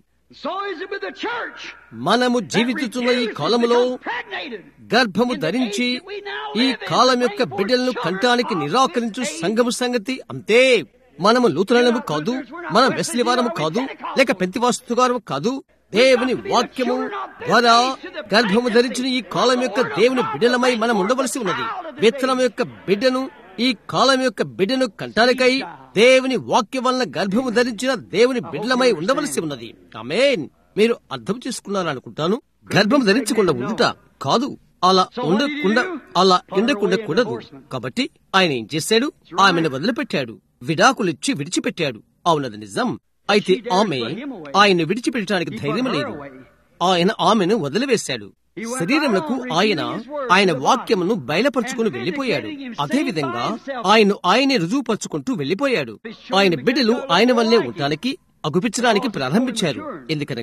మనము జీవితున్న ఈ కాలములో గర్భము ధరించి ఈ కాలం యొక్క బిడ్డలను కంటానికి నిరాకరించు సంఘము సంగతి అంతే మనము నూతనము కాదు మనం వెస్లివారము కాదు లేక పెంతివాస్తుగారము కాదు దేవుని వాక్యము ద్వారా గర్భము ధరించిన ఈ కాలం యొక్క దేవుని బిడ్డలమై మనం ఉండవలసి ఉన్నది విత్తనం యొక్క బిడ్డను ఈ కాలం యొక్క బిడ్డను కంటానికై దేవుని వాక్యం వలన గర్భము ధరించిన దేవుని బిడ్డలమై ఉండవలసి ఉన్నది ఆమేన్ మీరు అర్థం చేసుకున్నారనుకుంటాను గర్భం ధరించకుండా ఉండుట కాదు అలా ఉండకుండా అలా ఉండకుండా కూడదు కాబట్టి ఆయన ఏం చేశాడు ఆమెను వదిలిపెట్టాడు విడాకులిచ్చి విడిచిపెట్టాడు అవునది నిజం అయితే ఆమె ఆయన విడిచిపెట్టడానికి ధైర్యం లేదు ఆయన ఆమెను వదిలివేశాడు శరీరములకు ఆయన ఆయన వాక్యమును బయలుపరుచుకుని వెళ్లిపోయాడు అదేవిధంగా ఆయన ఆయనే రుజువుపరుచుకుంటూ వెళ్లిపోయాడు ఆయన బిడ్డలు ఆయన వల్లే ఉండటానికి అగుపించడానికి ప్రారంభించారు ఎందుకనగా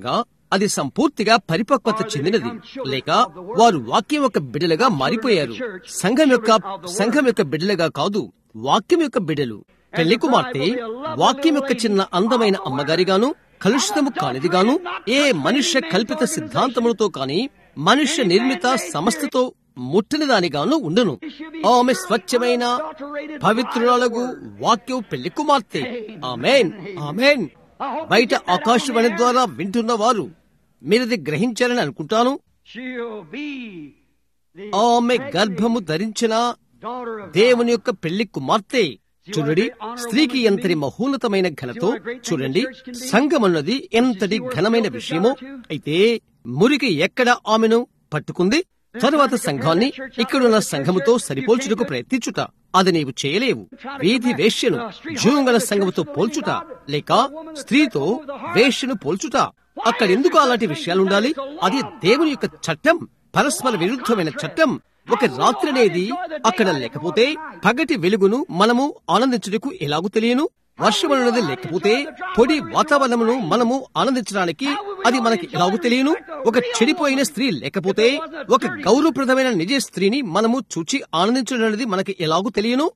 అది సంపూర్తిగా పరిపక్వత చెందినది లేక వారు వాక్యం యొక్క బిడ్డలుగా మారిపోయారు సంఘం యొక్క సంఘం యొక్క బిడ్డలుగా కాదు వాక్యం యొక్క బిడ్డలు పెళ్లి కుమార్తె వాక్యం యొక్క చిన్న అందమైన అమ్మగారిగాను కలుషితము కానిదిగాను ఏ మనుష్య కల్పిత సిద్ధాంతములతో కాని మనుష్య నిర్మిత సంస్థతో ముట్టని దానిగాను ఉండును ఆమె స్వచ్ఛమైన పవిత్రురాలకు వాక్యం పెళ్లి కుమార్తె ఆమెన్ ఆమెన్ బయట ఆకాశవాణి ద్వారా వింటున్న వారు మీరది గ్రహించారని అనుకుంటాను She'll be the ఆమె గర్భము ధరించిన daughter of దేవుని యొక్క పెళ్లి కుమార్తె చూడండి స్త్రీకి ఎంతటి మహోన్నతమైన ఘనతో చూడండి సంఘమన్నది ఎంతటి ఘనమైన విషయమో అయితే మురికి ఎక్కడ ఆమెను పట్టుకుంది తరువాత సంఘాన్ని ఇక్కడున్న సంఘముతో సరిపోల్చుటకు ప్రయత్నించుట అది నీవు చేయలేవు వీధి వేశ్యను జీవంగల సంఘముతో పోల్చుట లేక స్త్రీతో వేశ్యను పోల్చుట అక్కడెందుకు అలాంటి విషయాలుండాలి అది దేవుని యొక్క చట్టం పరస్పర విరుద్ధమైన చట్టం ఒక రాత్రి అనేది అక్కడ లేకపోతే పగటి వెలుగును మనము ఆనందించుటకు ఎలాగూ తెలియను వర్షం అనేది లేకపోతే పొడి వాతావరణమును మనము ఆనందించడానికి అది మనకి ఎలాగూ తెలియను ఒక చెడిపోయిన స్త్రీ లేకపోతే ఒక గౌరవప్రదమైన నిజ స్త్రీని మనము చూచి ఆనందించడం అనేది మనకి ఎలాగూ తెలియను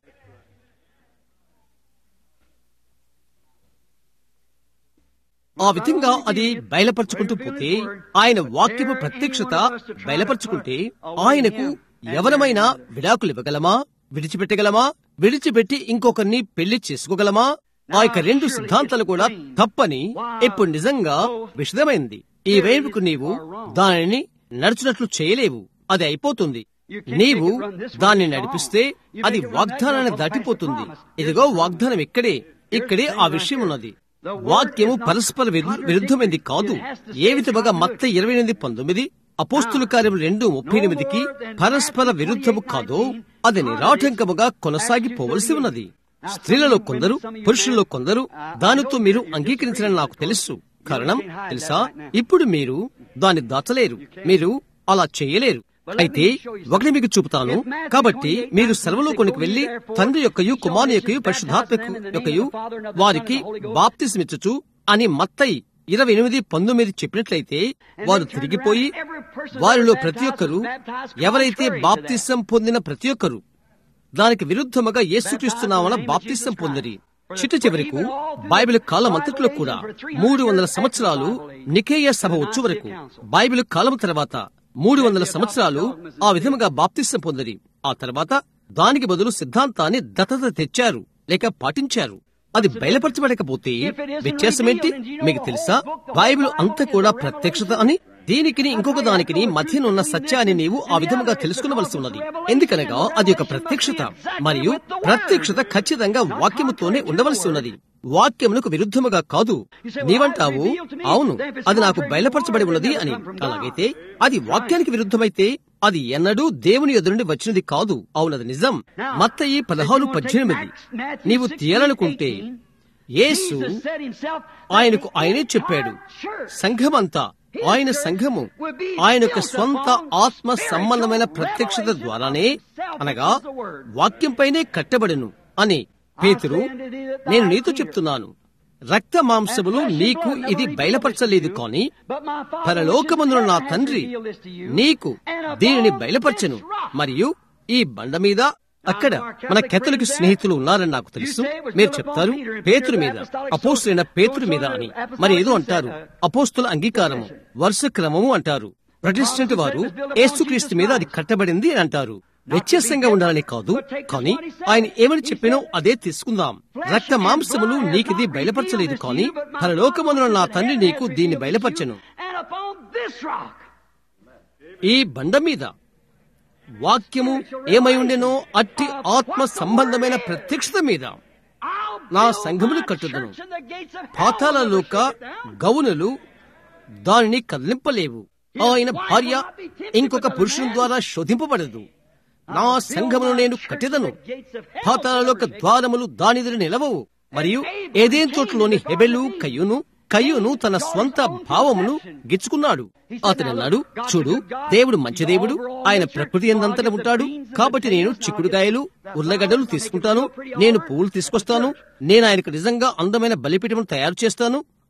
ఆ విధంగా అది బయలుపరుచుకుంటూ పోతే ఆయన వాక్యపు ప్రత్యక్షత బయలుపరుచుకుంటే ఆయనకు ఎవరమైనా విడాకులు ఇవ్వగలమా విడిచిపెట్టగలమా విడిచిపెట్టి ఇంకొకరిని పెళ్లి చేసుకోగలమా ఆ యొక్క రెండు సిద్ధాంతాలు కూడా తప్పని ఇప్పుడు నిజంగా విషదమైంది ఈ వైపుకు నీవు దానిని నడుచునట్లు చేయలేవు అది అయిపోతుంది నీవు దాన్ని నడిపిస్తే అది వాగ్దానాన్ని దాటిపోతుంది ఇదిగో వాగ్దానం ఇక్కడే ఇక్కడే ఆ విషయం ఉన్నది వాక్యము పరస్పర విరు- విరుద్ధమైంది కాదు ఏ విధముగా మత్త ఇరవై ఎనిమిది పంతొమ్మిది అపోస్తుల కార్యం రెండు ముప్పై ఎనిమిదికి పరస్పర విరుద్ధము కాదో అది నిరాటంకముగా కొనసాగిపోవలసి ఉన్నది స్త్రీలలో కొందరు పురుషుల్లో కొందరు దానితో మీరు అంగీకరించడం నాకు తెలుసు కారణం తెలుసా ఇప్పుడు మీరు దాన్ని దాచలేరు మీరు అలా చేయలేరు అయితే ఒకటి మీకు చూపుతాను కాబట్టి మీరు సర్వలోకానికి వెళ్లి తండ్రి యొక్కయు కుమారు యొక్కయు పరిశుద్ధాత్మ యొక్కయు వారికి బాప్తిస్మిచ్చుచు అని మత్తయి ఇరవై ఎనిమిది పంతొమ్మిది చెప్పినట్లయితే వారు తిరిగిపోయి వారిలో ప్రతి ఒక్కరు ఎవరైతే బాప్తిసం పొందిన ప్రతి ఒక్కరు దానికి విరుద్ధముగా యేసుక్రీస్తునామన బాప్తిసం పొందిరి చిట్ట చివరకు బైబిల్ కాలమంతట్లో కూడా మూడు వందల సంవత్సరాలు నికేయ సభ వచ్చు వరకు బైబిల్ కాలం తర్వాత మూడు వందల సంవత్సరాలు ఆ విధముగా బాప్తిసం పొందిరి ఆ తర్వాత దానికి బదులు సిద్ధాంతాన్ని దత్తత తెచ్చారు లేక పాటించారు అది బయలుపరచబడకపోతే వ్యత్యాసమేంటి మీకు తెలుసా బైబిల్ అంతా కూడా ప్రత్యక్షత అని దీనికి ఇంకొక దానికి మధ్యనున్న సత్యాన్ని నీవు ఆ విధముగా తెలుసుకునవలసి ఉన్నది ఎందుకనగా అది ఒక ప్రత్యక్షత మరియు ప్రత్యక్షత ఖచ్చితంగా వాక్యముతోనే ఉండవలసి ఉన్నది వాక్యమునకు విరుద్ధముగా కాదు నీవంటావు అవును అది నాకు బయలుపరచబడి ఉన్నది అని అలాగైతే అది వాక్యానికి విరుద్ధమైతే అది ఎన్నడూ దేవుని ఎదురు నుండి వచ్చినది కాదు అవునది నిజం మత్తయి పదహారు పద్దెనిమిది నీవు తీయాలనుకుంటే యేసు ఆయనకు ఆయనే చెప్పాడు సంఘమంతా ఆయన సంఘము ఆయన యొక్క స్వంత ఆత్మ సంబంధమైన ప్రత్యక్షత ద్వారానే అనగా వాక్యంపైనే కట్టబడును అని పేతురు నేను నీతో చెప్తున్నాను రక్త మాంసములు నీకు ఇది బయలుపరచలేదు కాని పరలోకమందున నా తండ్రి నీకు దీనిని బయలుపరచను మరియు ఈ బండ మీద అక్కడ మన కెథలిక్ స్నేహితులు ఉన్నారని నాకు తెలుసు మీరు చెప్తారు పేతురు మీద అపోస్తులైన పేతురు మీద అని మరి ఏదో అంటారు అపోస్తుల అంగీకారము వరుస క్రమము అంటారు ప్రొటెస్టెంట్ వారు యేసుక్రీస్తు మీద అది కట్టబడింది అని అంటారు వ్యత్యాసంగా ఉండాలని కాదు కానీ ఆయన ఏమని చెప్పినో అదే తీసుకుందాం రక్త మాంసములు నీకిది బయలుపరచలేదు కానీ పరలోకమందున నా తండ్రి నీకు దీన్ని బయలుపరచను And upon this rock, ఈ బండ మీద వాక్యము ఏమై ఉండెనో అట్టి ఆత్మ సంబంధమైన ప్రత్యక్షత మీద I'll నా build సంఘమును my కట్టుదును church and the gates of hell పాతాళలోక will never shut it down. గౌనులు దానిని కదిలింపలేవు ఆయన భార్య ఇంకొక పురుషుని ద్వారా శోధింపబడదు నా సంఘమును నేను కట్టెదను పాతాళలోక ద్వారములు దానిదిరి నిలవవు మరియు ఏదేం తోటలోని హెబెలు కయ్యును కయ్యూను తన స్వంత భావమును గిచ్చుకున్నాడు అతను అన్నాడు చూడు దేవుడు మంచి దేవుడు ఆయన ప్రకృతి ఎందంతట ఉంటాడు కాబట్టి నేను చిక్కుడుకాయలు ఉర్లగడ్డలు తీసుకుంటాను నేను పువ్వులు తీసుకొస్తాను నేను ఆయనకు నిజంగా అందమైన బలిపీఠమును తయారు చేస్తాను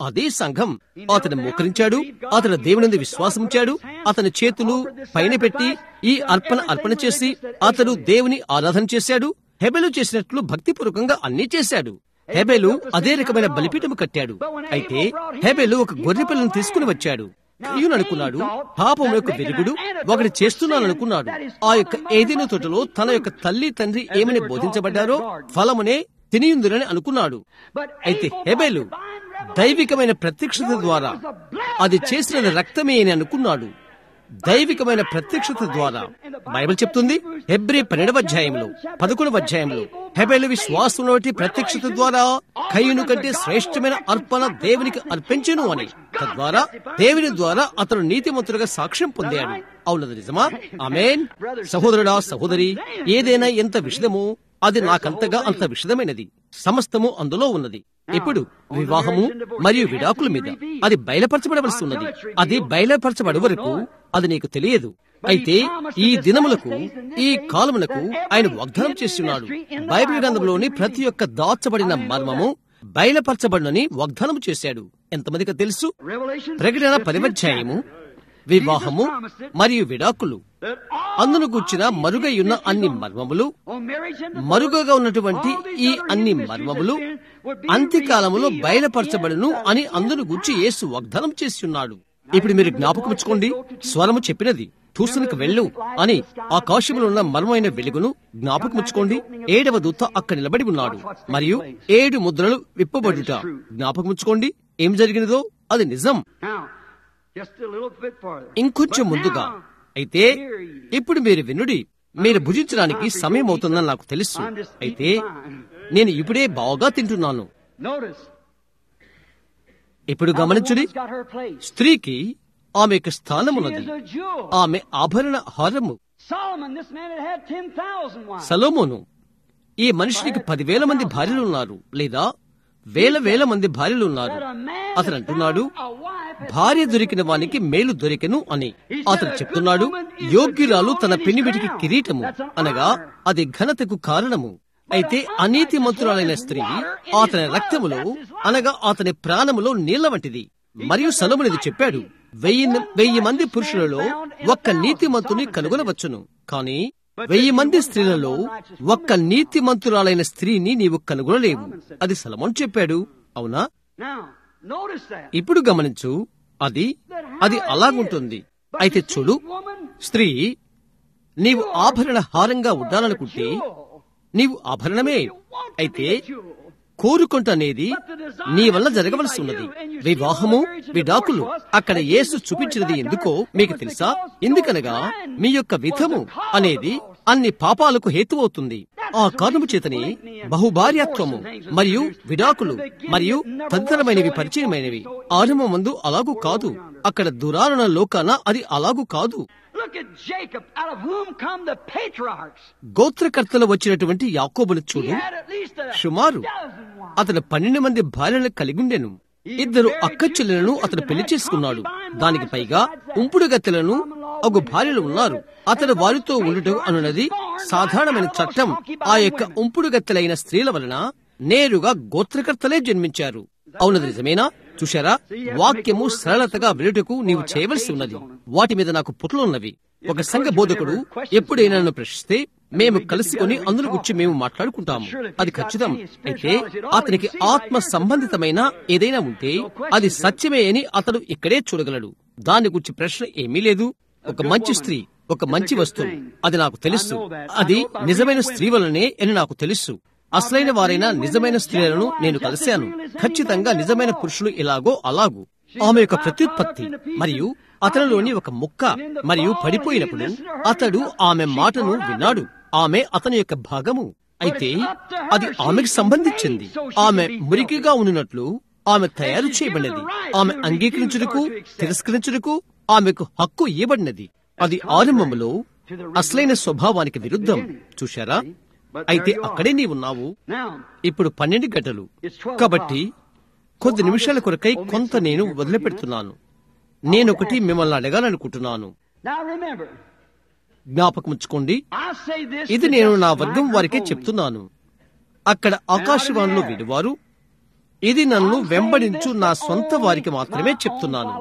అదే సంఘం అతను మోకరించాడు అతను దేవుని విశ్వాసం ఉంచాడు అతని చేతులు పైన పెట్టి ఈ అర్పణ అర్పణ చేసి అతడు దేవుని ఆరాధన చేశాడు హెబెలు చేసినట్లు భక్తిపూర్వకంగా అన్నీ చేశాడు హెబెలు అదే రకమైన బలిపీఠము కట్టాడు అయితే హెబెలు ఒక గొర్రె పిల్లను తీసుకుని వచ్చాడు కయ్యూను అనుకున్నాడు పాపం యొక్క వెలుగుడు ఒకటి చేస్తున్నాను అనుకున్నాడు ఆ యొక్క ఏదైనా తోటలో తన యొక్క తల్లి తండ్రి ఏమని బోధించబడ్డారో ఫలమునే తినియుందురని అనుకున్నాడు అయితే హెబెలు దైవికమైన ప్రత్యక్షత ద్వారా అది చేసిన రక్తమే అని అనుకున్నాడు దైవికమైన ప్రత్యక్షత ద్వారా బైబిల్ చెప్తుంది హెబ్రి పన్నెండవ అధ్యాయంలో పదకొండవ అధ్యాయంలో హెబెలు విశ్వాసంలో ప్రత్యక్షత ద్వారా కయ్యును కంటే శ్రేష్టమైన అర్పణ దేవునికి అర్పించను అని తద్వారా దేవుని ద్వారా అతను నీతిమంతుడుగా సాక్ష్యం పొందాడు అవునది నిజమా ఆమెన్ సహోదరుడా సహోదరి ఏదైనా ఎంత విషదమో అది నాకంతగా అంత విషదమైనది సమస్తము అందులో ఉన్నది ఇప్పుడు వివాహము మరియు విడాకుల మీద అది బయలుపరచబడవలసి ఉన్నది అది బయలుపరచబడే వరకు అది నీకు తెలియదు అయితే ఈ దినములకు ఈ కాలమునకు ఆయన వాగ్దానం చేస్తున్నాడు బైబిల్ గ్రంథంలోని ప్రతి ఒక్క దాచబడిన మర్మము బయలుపరచబడినని వాగ్దానం చేశాడు ఎంతమందికి తెలుసు ప్రకటన పరివధ్యాయము వివాహము మరియు విడాకులు అందును కూర్చిన మరుగయ్యున్న అన్ని మర్మములు మరుగగా ఉన్నటువంటి ఈ అన్ని మర్మములు అంత్యకాలములో బయలుపరచబడును అని అందును గుర్చి యేసు వాగ్దానం చేసి ఉన్నాడు ఇప్పుడు మీరు జ్ఞాపకం ఉంచుకోండి స్వరము చెప్పినది తూర్సునికి వెళ్ళు అని ఆకాశంలో ఉన్న మర్మైన వెలుగును జ్ఞాపకం ఉంచుకోండి ఏడవ దూత అక్కడ నిలబడి ఉన్నాడు మరియు ఏడు ముద్రలు విప్పబడుట జ్ఞాపకం ఉంచుకోండి ఏం జరిగినదో అది నిజం ఇంకొంచెం ముందుగా అయితే ఇప్పుడు మీరు వినుడి మీరు భుజించడానికి సమయం అవుతుందని నాకు తెలుసు అయితే నేను ఇప్పుడే బాగా తింటున్నాను ఇప్పుడు గమనించుడి స్త్రీకి ఆమె యొక్క స్థానం ఉన్నది ఆమె ఆభరణ హారము సలోమోను ఈ మనిషికి పదివేల మంది భార్యలు ఉన్నారు లేదా వేల వేల మంది భార్యలు ఉన్నారు అతను అంటున్నాడు భార్య దొరికిన వానికి మేలు దొరికెను అని అతను చెప్తున్నాడు యోగ్యురాలు తన పెనివిటికి కిరీటము అనగా అది ఘనతకు కారణము అయితే అనీతి మంతురాలైన స్త్రీ అతని రక్తములో అనగా అతని ప్రాణములో నీళ్ల వంటిది మరియు సలోమునిది చెప్పాడు వెయ్యి వెయ్యి మంది పురుషులలో ఒక్క నీతిమంతుని కనుగొనవచ్చును కానీ వెయ్యి మంది స్త్రీలలో ఒక్క నీతిమంతురాలైన స్త్రీని నీవు కనుగొనలేవు అది సలమోన్ చెప్పాడు అవునా ఇప్పుడు గమనించు అది అది అలాగుంటుంది అయితే చూడు స్త్రీ నీవు ఆభరణ హారంగా ఉండాలనుకుంటే నీవు ఆభరణమే అయితే కోరుకుంట అనేది నీ వల్ల జరగవలసి ఉన్నది వివాహము విడాకులు అక్కడ యేసు చూపించినది ఎందుకో మీకు తెలుసా ఎందుకనగా మీ యొక్క విధము అనేది అన్ని పాపాలకు హేతువవుతుంది ఆ కారణము చేతని బహుభార్యాత్వము మరియు విడాకులు మరియు తదితరమైనవి పరిచయమైనవి ఆరంభమందు అలాగూ కాదు అక్కడ దురారణ లోకాన అది అలాగూ కాదు Look at Jacob, out of whom come the patriarchs. గోత్రకర్తలు వచ్చినటువంటి యాకోబును He చూడు had at least a సుమారు dozen wives. అతను పన్నెండు మంది భార్యలను కలిగుండెను ఇద్దరు అక్క చెల్లెలను అతను పెళ్లి చేసుకున్నాడు దానికి పైగా ఉంపుడు గత్తెలను ఒక భార్యలు ఉన్నారు అతడు వారితో ఉండుట అనున్నది సాధారణమైన చట్టం ఆ యొక్క ఉంపుడు గత్తెలైన స్త్రీల వలన నేరుగా గోత్రకర్తలే జన్మించారు అవునది నిజమేనా చూశారా వాక్యము సరళతగా వెలుటకు నీవు చేయవలసి ఉన్నది వాటి మీద నాకు పుట్లున్నవి ఒక సంఘ బోధకుడు ఎప్పుడైనా నన్ను ప్రశ్నిస్తే మేము కలుసుకొని అందులో గురించి మేము మాట్లాడుకుంటాము అది ఖచ్చితం అయితే అతనికి ఆత్మ సంబంధితమైన ఏదైనా ఉంటే అది సత్యమే అని అతడు ఇక్కడే చూడగలడు దాని గురించి ప్రశ్న ఏమీ లేదు ఒక మంచి స్త్రీ ఒక మంచి వస్తువు అది నాకు తెలుసు అది నిజమైన స్త్రీ వలనే అని నాకు తెలుసు అసలైన వారైన నిజమైన స్త్రీలను నేను కలిశాను ఖచ్చితంగా నిజమైన పురుషులు ఇలాగో అలాగూ ఆమె యొక్క ప్రత్యుత్పత్తి మరియు అతనిలోని ఒక ముక్క మరియు పడిపోయినప్పుడు అతడు ఆమె మాటను విన్నాడు ఆమె అతని యొక్క భాగము అయితే అది ఆమెకు సంబంధించింది ఆమె మురికిగా ఉన్నట్లు ఆమె తయారు చేయబడినది ఆమె అంగీకరించుటకు తిరస్కరించుటకు ఆమెకు హక్కు ఇవ్వబడినది అది ఆరంభంలో అసలైన స్వభావానికి విరుద్ధం చూశారా అయితే అక్కడే నీవున్నావు Now, ఇప్పుడు పన్నెండు గంటలు కాబట్టి కొద్ది నిమిషాల కొరకై కొంత నేను వదిలిపెడుతున్నాను నేనొకటి మిమ్మల్ని అడగాలనుకుంటున్నాను now remember, జ్ఞాపకం ఉంచుకోండి I say this. ఇది to నేను just నా my వర్గం వారికే only. చెప్తున్నాను అక్కడ ఆకాశవాణిలో విడువారు ఇది నన్ను వెంబడించు నా సొంత వారికి మాత్రమే చెప్తున్నాను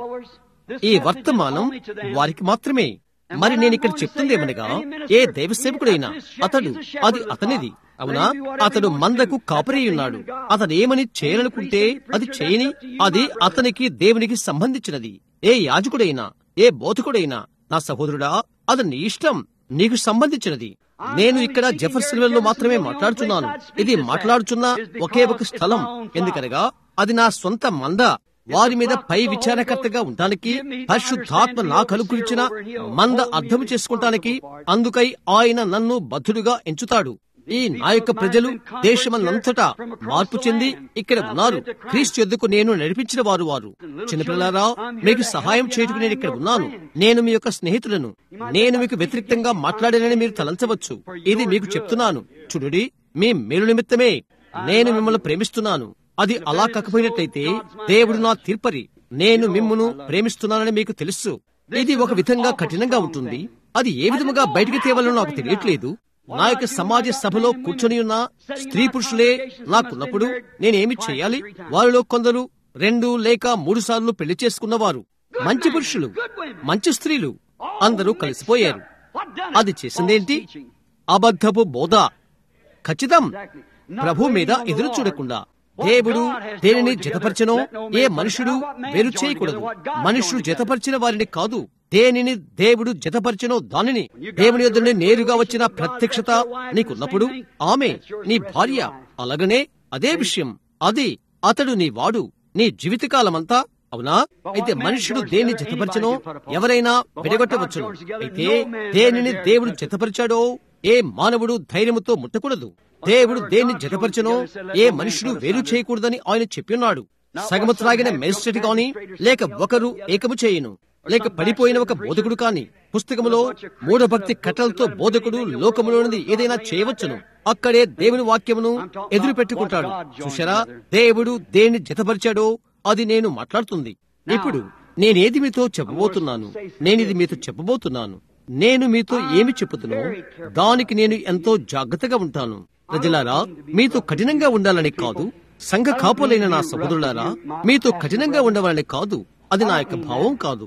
ఈ వర్తమానం వారికి మాత్రమే మరి నేను ఇక్కడ చెప్తుందేమనగా ఏ దైవ సేవకుడైనా అతడు అది అతనిది అవునా అతడు మందకు కాపరి ఉన్నాడు అతడు ఏమని చేయాలనుకుంటే అది చేయని అది అతనికి దేవునికి సంబంధించినది ఏ యాజకుడైనా ఏ బోధకుడైనా నా సహోదరుడా అది నీ ఇష్టం నీకు సంబంధించినది నేను ఇక్కడ జెఫర్సన్ లో మాత్రమే మాట్లాడుతున్నాను ఇది మాట్లాడుచున్న ఒకే ఒక స్థలం ఎందుకనగా అది నా సొంత మంద వారి మీద పై విచారకర్తగా ఉండటానికి పరిశుద్ధాత్మ నాకు అనుకరించిన మంద అర్థం చేసుకుంటానికి అందుకై ఆయన నన్ను బద్ధుడుగా ఎంచుతాడు ఈ నా యొక్క ప్రజలు దేశమన్నంతటా మార్పు చెంది ఇక్కడ ఉన్నారు క్రీస్తు ఎద్దుకు నేను నడిపించిన వారు వారు చిన్నపిల్లారా మీకు సహాయం చేయటకు నేను ఇక్కడ ఉన్నాను నేను మీ యొక్క స్నేహితులను నేను మీకు వ్యతిరేక్తంగా మాట్లాడానని మీరు తలంచవచ్చు ఇది మీకు చెప్తున్నాను చూడుడి మీ మేలు నిమిత్తమే నేను మిమ్మల్ని ప్రేమిస్తున్నాను అది అలా కాకపోయినట్లయితే దేవుడు నా తీర్పరి నేను మిమ్మును ప్రేమిస్తున్నానని మీకు తెలుసు ఇది ఒక విధంగా కఠినంగా ఉంటుంది అది ఏ విధముగా బయటికి తేవాలో నాకు తెలియట్లేదు నా యొక్క సమాజ సభలో కూర్చొని ఉన్న స్త్రీ పురుషులే నాకున్నప్పుడు నేనేమి చేయాలి వారిలో కొందరు రెండు లేక మూడు సార్లు పెళ్లి చేసుకున్నవారు మంచి పురుషులు మంచి స్త్రీలు అందరూ కలిసిపోయారు అది చేసిందేంటి అబద్ధపు బోధ ఖచ్చితం ప్రభు మీద ఎదురు చూడకుండా దేవుడు దేనిని జతపరచనో ఏ మనుషుడు వేరు చేయకూడదు మనుషుడు జతపరిచిన వారిని కాదు దేనిని దేవుడు జతపరిచనో దానిని దేవుని యొద్ద నుండి నేరుగా వచ్చిన ప్రత్యక్షత నీకున్నప్పుడు ఆమె నీ భార్య అలాగనే అదే విషయం అది అతడు నీ వాడు నీ జీవితకాలమంతా అవునా అయితే మనుషుడు దేన్ని జతపరచనో ఎవరైనా విడగొట్టవచ్చును అయితే దేనిని దేవుడు జతపరిచాడో ఏ మానవుడు ధైర్యముతో ముట్టకూడదు దేవుడు దేన్ని జతపరచనో ఏ మనుషుడు వేరు చేయకూడదని ఆయన చెప్పిన్నాడు సగము త్రాగిన మెజిస్ట్రేట్ గాని లేక ఒకరు ఏకము చేయను లేక పడిపోయిన ఒక బోధకుడు కాని పుస్తకములో మూఢభక్తి కట్టలతో బోధకుడు లోకములోనిది ఏదైనా చేయవచ్చును అక్కడే దేవుని వాక్యమును ఎదురు పెట్టుకుంటాడు చూశారా దేవుడు దేన్ని జతపరిచాడో అది నేను మాట్లాడుతుంది ఇప్పుడు నేనేది మీతో చెప్పబోతున్నాను నేనిది మీతో చెప్పబోతున్నాను నేను మీతో ఏమి చెప్పుతున్నో దానికి నేను ఎంతో జాగ్రత్తగా ఉంటాను ప్రజలారా మీతో కఠినంగా ఉండాలని కాదు సంఘ కాపులైన నా సహోదరులారా మీతో కఠినంగా ఉండవాలని కాదు అది నా యొక్క భావం కాదు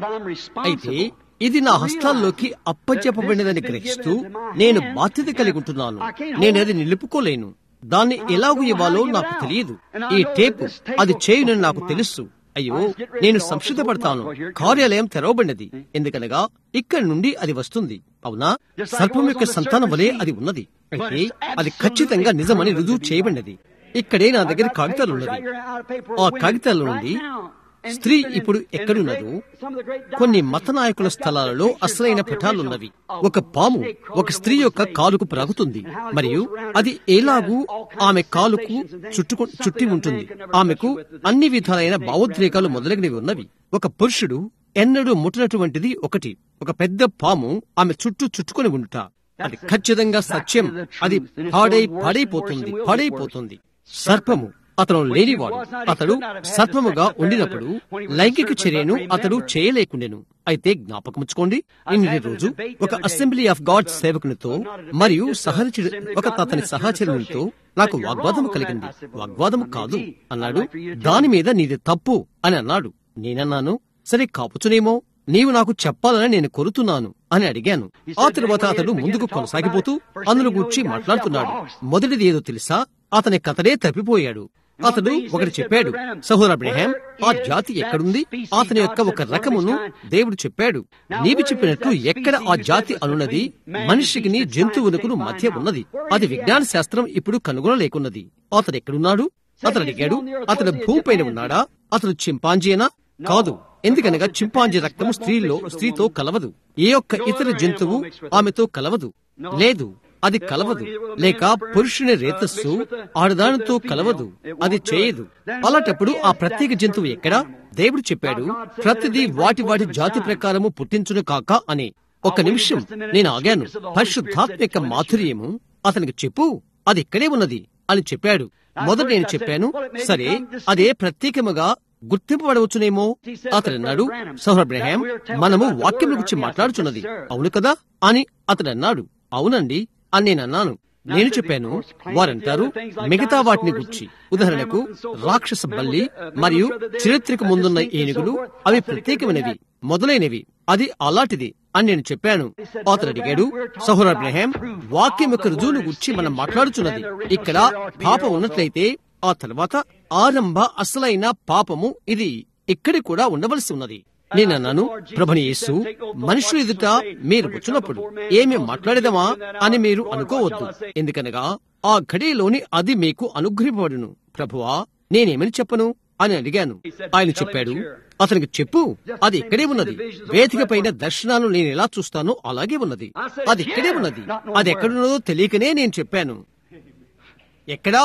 అయితే ఇది నా హస్తాల్లోకి అప్పచెప్పబడినదని గ్రహిస్తూ నేను బాధ్యత కలిగి ఉంటున్నాను నేను అది నిలుపుకోలేను దాన్ని ఎలాగూ ఇవ్వాలో నాకు తెలియదు ఈ టేపు అది చేయునని నాకు తెలుసు అయ్యో నేను సంశుద్ధపడతాను కార్యాలయం తెరవబడినది ఎందుకనగా ఇక్కడి నుండి అది వస్తుంది అవునా సర్పం యొక్క సంతానం వలె అది ఉన్నది అయితే అది ఖచ్చితంగా నిజమని రుజువు చేయబడినది ఇక్కడే నా దగ్గర కాగితాలు ఉన్నది ఆ కాగితాల నుండి స్త్రీ ఇప్పుడు ఎక్కడున్నదో కొన్ని మత నాయకుల స్థలాలలో అసలైన పటాలున్నవి ఒక పాము ఒక స్త్రీ యొక్క కాలుకు ప్రాగుతుంది మరియు అది ఎలాగూ ఆమె కాలుకు చుట్టుకు చుట్టి ఉంటుంది ఆమెకు అన్ని విధాలైన భావోద్రేకాలు మొదలగినవి ఉన్నవి ఒక పురుషుడు ఎన్నడూ ముట్టినటువంటిది ఒకటి ఒక పెద్ద పాము ఆమె చుట్టూ చుట్టుకొని ఉండుట అది ఖచ్చితంగా సత్యం అది పాడై పాడైపోతుంది పాడైపోతుంది సర్పము అతను లేనివాడు అతడు సర్పముగా ఉండినప్పుడు లైంగిక చర్యను అతడు చేయలేకుండెను అయితే జ్ఞాపకముచ్చుకోండి నిన్నటి రోజు ఒక అసెంబ్లీ ఆఫ్ గాడ్ సేవకునితో మరియు సహచరు ఒక అతని సహచరునితో నాకు వాగ్వాదం కలిగింది వాగ్వాదం కాదు అన్నాడు దాని మీద నీది తప్పు అని అన్నాడు నేనన్నాను సరే కాపుచునేమో నీవు నాకు చెప్పాలని నేను కోరుతున్నాను అని అడిగాను ఆ తరువాత అతడు ముందుకు కొనసాగిపోతూ అందులో గూర్చి మాట్లాడుతున్నాడు మొదటిది ఏదో తెలుసా అతని కథనే తప్పిపోయాడు అతడు ఒకటి చెప్పాడు సహోదర అబ్రహాం ఆ జాతి ఎక్కడుంది అతని యొక్క ఒక రకమును దేవుడు చెప్పాడు నీవు చెప్పినట్లు ఎక్కడ ఆ జాతి అనున్నది మనిషికిని జంతువులకు మధ్య ఉన్నది అది విజ్ఞాన శాస్త్రం ఇప్పుడు కనుగొనలేకున్నది అతడు ఎక్కడున్నాడు అతడు అడిగాడు అతడు భూమిపైన ఉన్నాడా అతడు చింపాంజీనా కాదు ఎందుకనగా చింపాంజీ రక్తము స్త్రీలో స్త్రీతో కలవదు ఏ ఒక్క ఇతర జంతువు ఆమెతో కలవదు లేదు అది కలవదు లేక పురుషుని రేతస్సు ఆడదానితో కలవదు అది చేయదు అలాంటప్పుడు ఆ ప్రత్యేక జంతువు ఎక్కడా దేవుడు చెప్పాడు ప్రతిదీ వాటి వాటి జాతి ప్రకారము పుట్టించును కాక అని ఒక నిమిషం నేను ఆగాను పరిశుద్ధాత్మ యొక్క మాధుర్యము అతనికి చెప్పు అది ఇక్కడే ఉన్నది అని చెప్పాడు మొదట నేను చెప్పాను సరే అదే ప్రత్యేకముగా గుర్తింపబడవచ్చునేమో అతడు అన్నాడు సౌరబ్రహాం మనము వాక్యం గురించి మాట్లాడుచున్నది అవును కదా అని అతడు అన్నాడు అవునండి అని నేను అన్నాను నేను చెప్పాను వారంటారు మిగతా వాటిని గుర్చి ఉదాహరణకు రాక్షస బల్లి మరియు చరిత్రకు ముందున్న ఏనుగులు అవి ప్రత్యేకమైనవి మొదలైనవి అది అలాంటిది అని నేను చెప్పాను అతను అడిగాడు సహోర అబ్రహాం వాక్యం యొక్క రుజువును గుర్చి మనం మాట్లాడుచున్నది ఇక్కడ పాపం ఉన్నట్లయితే ఆ తర్వాత ఆరంభ అసలైన పాపము ఇది ఇక్కడ కూడా ఉండవలసి ఉన్నది నేనన్నాను ప్రభుని యేసు మనుషులు ఎదుట మీరు వచ్చినప్పుడు ఏమి మాట్లాడేదమా అని మీరు అనుకోవద్దు ఎందుకనగా ఆ ఘడియలోని అది మీకు అనుగ్రహింపబడును ప్రభువా నేనేమని చెప్పను అని అడిగాను ఆయన చెప్పాడు అతనికి చెప్పు అది ఇక్కడే ఉన్నది వేదిక పైన దర్శనాలు నేను ఎలా చూస్తానో అలాగే ఉన్నది అది ఇక్కడే ఉన్నది అది ఎక్కడున్నదో తెలియకనే నేను చెప్పాను ఎక్కడా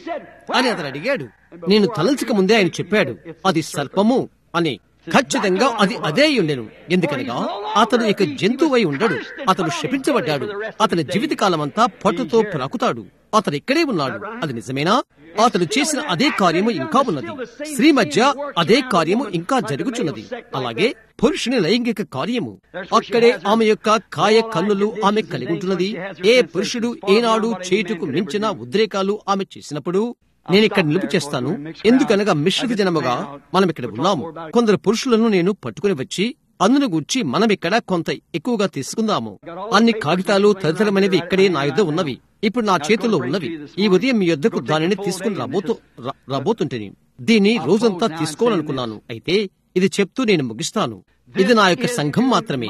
అని అతను అడిగాడు నేను తలంచక ముందే ఆయన చెప్పాడు అది సర్పము అని ఖచ్చితంగా అది అదే ఉండెను ఎందుకనగా అతను ఇక జంతువై ఉండడు అతను శపించబడ్డాడు అతని జీవితకాలం అంతా పట్టుతో ప్రాకుతాడు అతను ఇక్కడే ఉన్నాడు అది నిజమేనా అతను చేసిన అదే కార్యము ఇంకా ఉన్నది స్త్రీ మధ్య అదే కార్యము ఇంకా జరుగుచున్నది అలాగే పురుషుని లైంగిక కార్యము అక్కడే ఆమె యొక్క కాయ కన్నులు ఆమె కలిగి ఉంటున్నది ఏ పురుషుడు ఏనాడు చేటుకు మించిన ఉద్రేకాలు ఆమె చేసినప్పుడు నేను ఇక్కడ నిలుపు చేస్తాను ఎందుకనగా మిశ్రిత జనముగా మనం ఇక్కడ ఉన్నాము కొందరు పురుషులను నేను పట్టుకుని వచ్చి అందును గూర్చి మనం ఇక్కడ కొంత ఎక్కువగా తీసుకుందాము అన్ని కాగితాలు తదితరమైనవి ఇక్కడే నా యుద్ధ ఉన్నవి ఇప్పుడు నా చేతుల్లో ఉన్నవి ఈ ఉదయం మీ యొద్దకు దానిని తీసుకుని రాబోతూ రా- రాబోతుంటేని దీన్ని రోజంతా తీసుకోవాలనుకున్నాను అయితే ఇది చెప్తూ నేను ముగిస్తాను ఇది నా యొక్క సంఘం మాత్రమే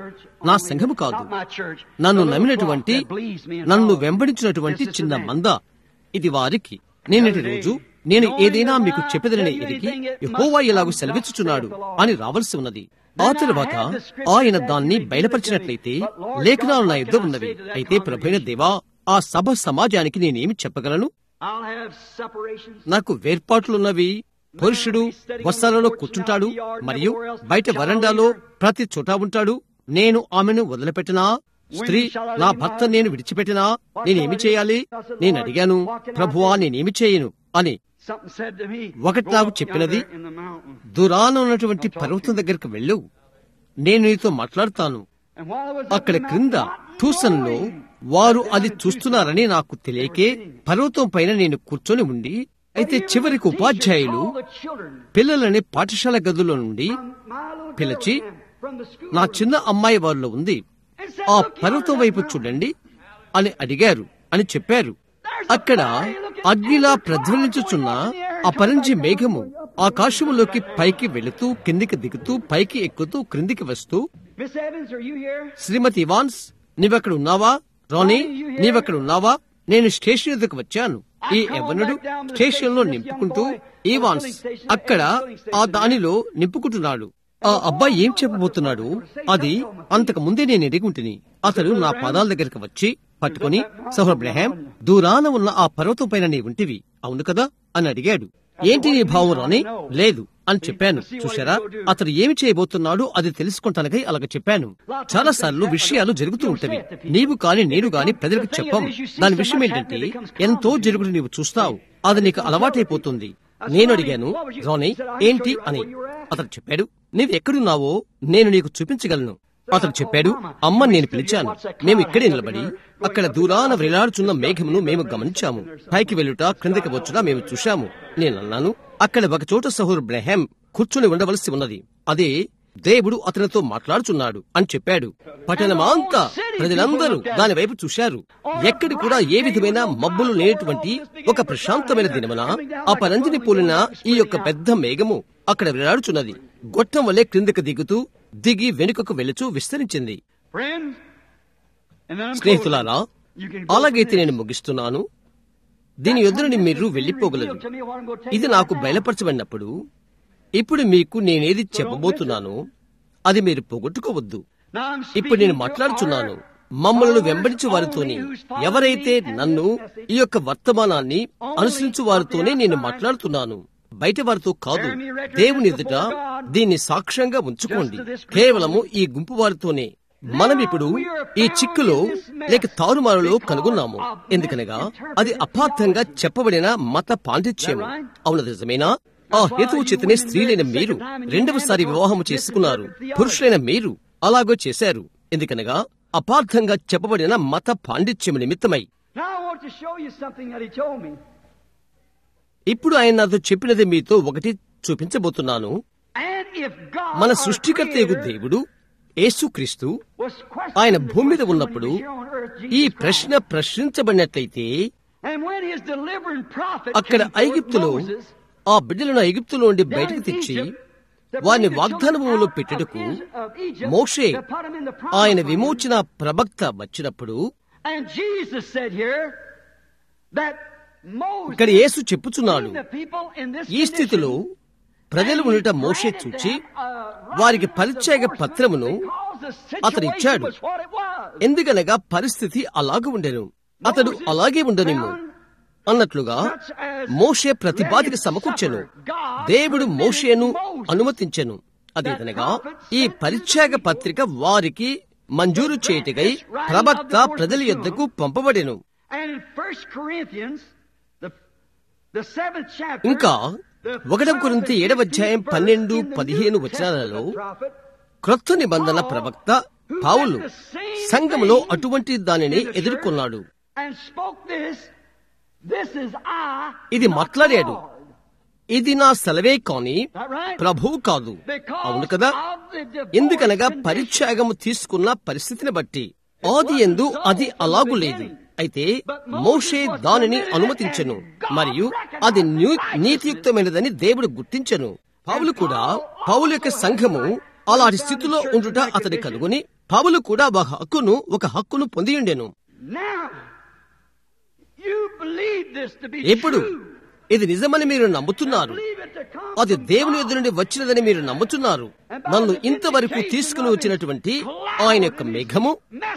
నా సంఘము కాదు నన్ను నమ్మినటువంటి నన్ను వెంబడించినటువంటి చిన్న మంద ఇది వారికి నేనటి రోజు నేను ఏదైనా మీకు చెప్పదనని ఎదిగి యెహోవా ఇలాగు సెలవిచ్చుచున్నాడు అని రావాల్సి ఉన్నది ఆ తరువాత ఆయన దాన్ని బయలుపరిచినట్లయితే లేఖనాలు నా యుద్ధ ఉన్నవి అయితే ప్రభైన దేవా ఆ సభ సమాజానికి నేనేమి చెప్పగలను I'll have separations. నాకు వేర్పాట్లున్నవి పురుషుడు వస్త్రాలలో కూర్చుంటాడు మరియు బయట వరండాలో ప్రతి చోట ఉంటాడు నేను ఆమెను వదిలిపెట్టినా స్త్రీ నా భర్త నేను విడిచిపెట్టినా నేనేమి చేయాలి నేను అడిగాను ప్రభువా నేనేమి చేయను అని Something said to me. ఒకటి "Go నాకు up చెప్పినది yonder in the mountain." దూరాన ఉన్నటువంటి పర్వతం దగ్గరకు వెళ్ళు నేను నీతో మాట్లాడతాను And while I was up అక్కడ in the క్రింద mountain, not ట్యూసన్లో knowing వారు అది చూస్తున్నారని నాకు తెలియకే పర్వతం పైన నేను కూర్చొని ఉండి అయితే చివరికి ఉపాధ్యాయులు all the children పిల్లలని పాఠశాల గదుల నుండి from my little పిలిచి girl from the school నా చిన్న అమ్మాయి వారిలో ఉంది and said, ఆ "Look పర్వతం yonder, వైపు that చూడండి అని అడిగారు అని చెప్పారు అక్కడ అగ్నిలా ప్రజ్వలించుచున్న అపరంజి మేఘము ఆకాశములోకి పైకి వెళుతూ కిందికి దిగుతూ పైకి ఎక్కుతూ క్రిందికి వస్తూ Miss Evans, are you here? Srimathi Evans నీవక్కడ ఉన్నావా రానీ నీవక్కడ ఉన్నావా నేను స్టేషన్ ఎదుకు వచ్చాను ఈ యవ్వనుడు స్టేషన్ లో నింపుకుంటూ ఈవాన్స్ అక్కడ ఆ దానిలో నింపుకుంటున్నాడు ఆ అబ్బాయి ఏం చెప్పబోతున్నాడు అది అంతకు ముందే నేను ఎరుగుంటిని అతడు నా పాదాల దగ్గరకు వచ్చి పట్టుకుని సహోబ్రహాం దూరాన ఉన్న ఆ పర్వతం పైన నీ ఉంటివి అవును కదా అని అడిగాడు ఏంటి నీ భావం రాని లేదు అని చెప్పాను చూశారా అతడు ఏమి చేయబోతున్నాడు అది తెలుసుకుంటానికై అలాగ చెప్పాను చాలా సార్లు విషయాలు జరుగుతూ ఉంటవి నీవు కాని నేను గాని ప్రజలకు చెప్పం దాని విషయం ఏంటంటే ఎంతో జరుగుడు నీవు చూస్తావు అది నీకు అలవాటైపోతుంది నేను అడిగాను రాని ఏంటి అని అతడు చెప్పాడు నీవు ఎక్కడున్నావో నేను నీకు చూపించగలను అతడు చెప్పాడు అమ్మ నేను పిలిచాను మేము ఇక్కడే నిలబడి అక్కడ దూరాన వేలాడుచున్న మేఘమును మేము గమనించాము పైకి వెళ్ళుట క్రిందకి వచ్చుట మేము చూశాము నేను అన్నాను అక్కడ ఒక చోట సహోరు బ్రహం కూర్చుని ఉండవలసి ఉన్నది అదే దేవుడు అతనితో మాట్లాడుచున్నాడు అని చెప్పాడు పట్టణమాంతా ప్రజలందరూ దాని వైపు చూశారు ఎక్కడి కూడా ఏ విధమైన మబ్బులు లేనటువంటి ఒక ప్రశాంతమైన దినమున ఆ పరంజిని పోలిన ఈ యొక్క పెద్ద మేఘము అక్కడ వేలాడుచున్నది గొట్టం వలె క్రిందకి దిగుతూ దిగి వెనుకకు వెళుచూ విస్తరించింది Friends, and then I'm స్నేహితులారా closing. You can go అలాగైతే from నేను ముగిస్తున్నాను దీని ఎదురుని మీరు వెళ్ళిపోగలరు Tell me what I'm going to take ఇది right నాకు now. బయలుపరచబడినప్పుడు ఇప్పుడు మీకు నేనేది చెప్పబోతున్నానో అది మీరు పోగొట్టుకోవద్దు Now I'm ఇప్పుడు నేను speaking to మాట్లాడుచున్నాను our మమ్మలను followers వెంబడించు వారితోని only who's following ఎవరైతే me and నన్ను this message. ఈ యొక్క వర్తమానాన్ని అనుసరించు వారితోనే నేను మాట్లాడుతున్నాను బయట వారితో కాదు దేవుని ఎదుట దీన్ని సాక్ష్యంగా ఉంచుకోండి కేవలము ఈ గుంపు వారితోనే మనం ఇప్పుడు ఈ చిక్కులో లేక తారుమారులో కనుగొన్నాము ఎందుకనగా అది అపార్థంగా చెప్పబడిన మత పాండిత్యము అవును నిజమేనా ఆ హేతువు చేతనే స్త్రీలైన మీరు రెండవసారి వివాహము చేసుకున్నారు పురుషులైన మీరు అలాగో చేశారు ఎందుకనగా అపార్థంగా చెప్పబడిన మత పాండిత్యము నిమిత్తమై Now I want to show you something that he told me. ఇప్పుడు ఆయన నాతో చెప్పినది మీతో ఒకటి చూపించబోతున్నాను And if God, మన our సృష్టికర్త Creator, దేవుడు యేసుక్రీస్తు was questioned ఆయన భూమి మీద when he was ఉన్నప్పుడు here on earth, ఈ Jesus ప్రశ్న Christ. ప్రశ్నించబడినట్లయితే And when his delivering prophet అక్కడ came forth, ఐగుప్తులో Moses, ఆ బిడ్డలను ఐగుప్తులో నుండి down బయటకు in తెచ్చి Egypt, to వారిని bring the వాగ్దాన children భూమిలో out పెట్టుటకు of Is- of Egypt, Moshe to put them in the promised ఆయన land. విమోచన ప్రవక్త వచ్చినప్పుడు And Jesus said here that Moses ఇక్కడ యేసు చెప్పుచున్నాడు seen the people in this ఈ స్థితిలో condition, ప్రజలు and he ఉండుట మోషే granted చూచి them, uh, వారికి right పరిత్యాగ divorcement పత్రమును because the అతడు situation ఇచ్చాడు. was what it was. ఎందుకనగా పరిస్థితి అలాగే ఉండెను అతడు అలాగే ఉండనిమ్ము అన్నట్లుగా మోషే ప్రతిపాదిక సమకూర్చెను దేవుడు మోషేను అనుమతించెను అదేదనగా ఈ పరిత్యాగ పత్రిక వారికి మంజూరు చేయుటకై ప్రవక్త ప్రజల యొద్దకు పంపబడెను And in 1 Corinthians, the, the seventh chapter, ఇంకా the ఒకటవ 12th కొరింథీ and ఏడవ 15th అధ్యాయం verse పన్నెండు in the పదిహేను New వచనాలలో Testament prophet, క్రొత్త నిబంధన ప్రవక్త పావులు సంఘములో అటువంటి దానిని ఎదుర్కొన్నాడు and spoke this, this is I, ఇది not the మాట్లాడాడు. Lord. ఇది నా సెలవే కాని That right? ప్రభువు కాదు Because అవును కదా of the divorce ఎందుకనగా condition. పరిత్యాగము తీసుకున్న పరిస్థితిని బట్టి ఆది ఎందు అది అలాగు లేదు అయితే మోషే దానిని అనుమతించెను మరియు అది న్యూ- నీతియుక్తమైనదని దేవుడు గుర్తించెను పౌలు కూడా పౌలు యొక్క సంఘము అలాంటి స్థితిలో ఉండుట అతని కనుగొని పౌలు కూడా ఒక హక్కును ఒక హక్కును పొందియుండెను Now, you believe this to be ఇప్పుడు true. ఇది నిజమని మీరు నమ్ముతున్నారు Believe it to come అది from దేవుని God. ఎదురు నుండి వచ్చినదని మీరు నమ్ముతున్నారు నన్ను ఇంతవరకు తీసుకుని వచ్చినటువంటి ఆయన యొక్క మేఘము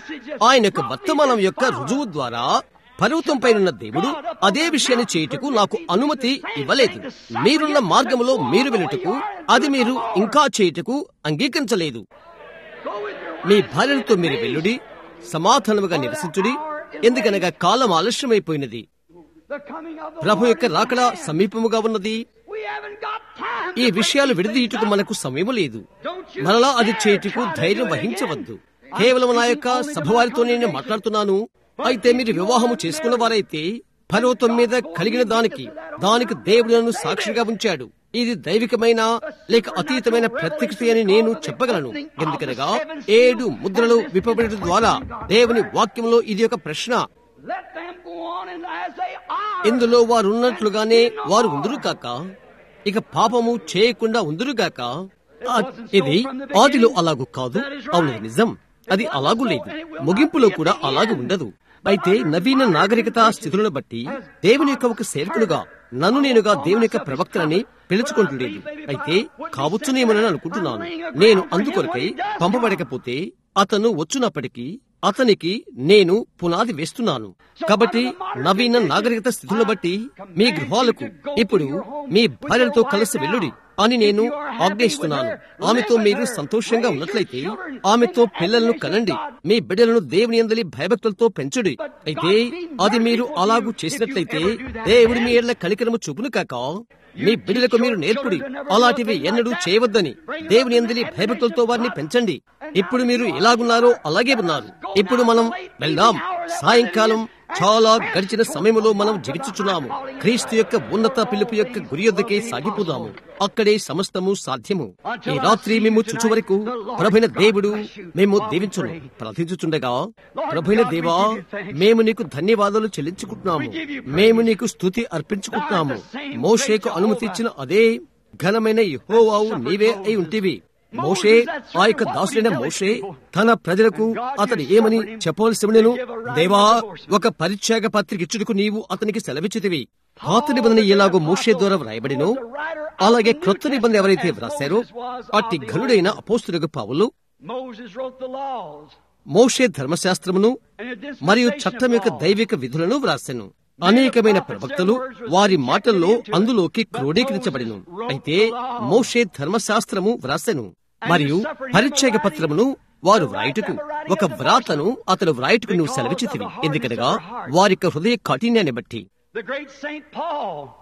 ఆయన యొక్క వర్తమానం యొక్క రుజువు ద్వారా పర్వతం పైనున్న దేవుడు అదే విషయాన్ని చేయుటకు నాకు అనుమతి ఇవ్వలేదు మీరున్న మార్గములో మీరు వెళ్ళుటకు అది మీరు ఇంకా చేయుటకు అంగీకరించలేదు Go with your మీ భార్యలతో మీరు వెళ్ళుడి సమాధానముగా నివసించుడి ఎందుకనగా కాలం ఆలస్యమైపోయినది the coming of the ప్రభు యొక్క Lord is రాకడ at hand. సమీపముగా ఉన్నది We haven't got time ఈ to break విషయాలు these విడదీయుటకు things up. మనకు సమయం లేదు Don't you మరలా అది dare చేయుటకు try to ధైర్యం do it వహించవద్దు again. కేవలం నా I'm యొక్క speaking only to సభవారితో my నేను congregation. మాట్లాడుతున్నాను అయితే మీరు వివాహము చేసుకున్న వారైతే పర్వతం మీద కలిగిన దానికి దానికి దేవుడు నన్ను సాక్షిగా ఉంచాడు ఇది దైవికమైన లేక అతీతమైన ప్రత్యక్షత అని నేను చెప్పగలను ఎందుకనగా ఏడు ముద్రలు విప్పబడటం ద్వారా దేవుని వాక్యంలో ఇది ఒక ప్రశ్న Let them go on and as they are. ఇందులో వారు ఉన్నట్లుగానే వారు ఉందురు కాక ఇక పాపము చేయకుండా ఉందురు గాక ఆ, ఇది ఆదిలో అలాగు కాదు అవును నిజం అది అలాగు లేదు ముగింపులో కూడా అలాగు ఉండదు అయితే నవీన నాగరికత స్థితులను బట్టి దేవుని యొక్క ఒక సేవకుడుగా నన్ను నేనుగా దేవుని యొక్క ప్రవక్తనని పిలుచుకుంటుండేది అయితే కావచ్చునేమోనని అనుకుంటున్నాను నేను అందుకొరకై పంపబడకపోతే అతను వచ్చునప్పటికీ అతనికి నేను పునాది వేస్తున్నాను కాబట్టి నవీన నాగరికత స్థితులను బట్టి మీ గృహాలకు ఇప్పుడు మీ భార్యలతో కలిసి వెళ్ళుడి అని నేను ఆజ్ఞయిస్తున్నాను ఆమెతో మీరు సంతోషంగా ఉన్నట్లయితే ఆమెతో పిల్లలను కనండి మీ బిడ్డలను దేవుని అందలి భయభక్తులతో పెంచుడి అయితే అది మీరు అలాగూ చేసినట్లయితే దేవుడి మీ ఏళ్ల కనికరము చూపును కాక మీ బిడ్డలకు మీరు నేర్పుడి అలాంటివి ఎన్నడూ చేయవద్దని దేవుని అందలి భయభక్తులతో వారిని పెంచండి ఇప్పుడు మీరు ఎలాగున్నారో అలాగే ఉన్నారు ఇప్పుడు మనం వెళ్దాం సాయంకాలం చాలా గడిచిన సమయంలో మనం జీవించుచున్నాము క్రీస్తు యొక్క ఉన్నత పిలుపు యొక్క గురి యొద్దకే సాగిపోదాము అక్కడే సమస్తము సాధ్యము ఈ రాత్రి మేము చుచు వరకు ప్రభైన దేవుడు మేము దీవించును ప్రార్థించుచుండగా ప్రభైన దేవా మేము నీకు ధన్యవాదాలు చెల్లించుకుంటున్నాము మేము నీకు స్తుతి అర్పించుకుంటున్నాము మోషేకు అనుమతి ఇచ్చిన అదే ఘనమైన యెహోవావు నీవే అయి ఉంటివి మోషే ఆ యొక్క దాసుడైన మోషే తన ప్రజలకు అతడు ఏమని చెప్పవలసి ఉండెను దేవా ఒక పరిత్యాగ పత్రిక ఇచ్చుటకు నీవు అతనికి సెలవిచ్చితివి పాత నిబంధన ఎలాగో మోషే ద్వారా వ్రాయబడినో అలాగే క్రొత్త నిబంధన ఎవరైతే వ్రాసారో అట్టి ఘనుడైన అపోస్తులకు పావులు Moses wrote the laws. మోషే ధర్మశాస్త్రమును And a dispensation మరియు చట్టం యొక్క law. దైవిక విధులను వ్రాసెను అనేకమైన ప్రవక్తలు వారి మాటల్లో అందులోకి క్రోడీకరించబడిను అయితే మోషే ధర్మశాస్త్రము వ్రాసెను మరియు పరిచయ పత్రమును వారు వ్రాయుటకు ఒక వ్రాతను అతను వ్రాయుటకు నువ్వు సెలవిచ్చితివి ఎందుకనగా వారి యొక్క హృదయ కాఠిన్యాన్ని బట్టి The great Saint Paul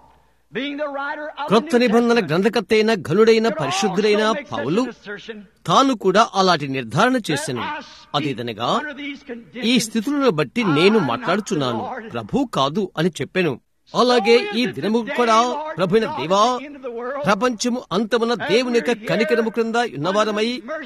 being the writer of the క్రొత్త New నిబంధన Testament, గ్రంథకర్త అయిన ఘనుడైన could పరిశుద్ధుడైన also make such Paul an assertion తాను కూడా అలాంటి నిర్ధారణ that చేశాను I speak అదేదనగా under these ఈ conditions. స్థితులను బట్టి నేను మాట్లాడుచున్నాను ప్రభు కాదు అని చెప్పాను అలాగే ఈ దినము కూడా ప్రభుైన దేవా ప్రపంచము అంతమున దేవుని యొక్క కనికరము క్రింద ఉన్నవారమై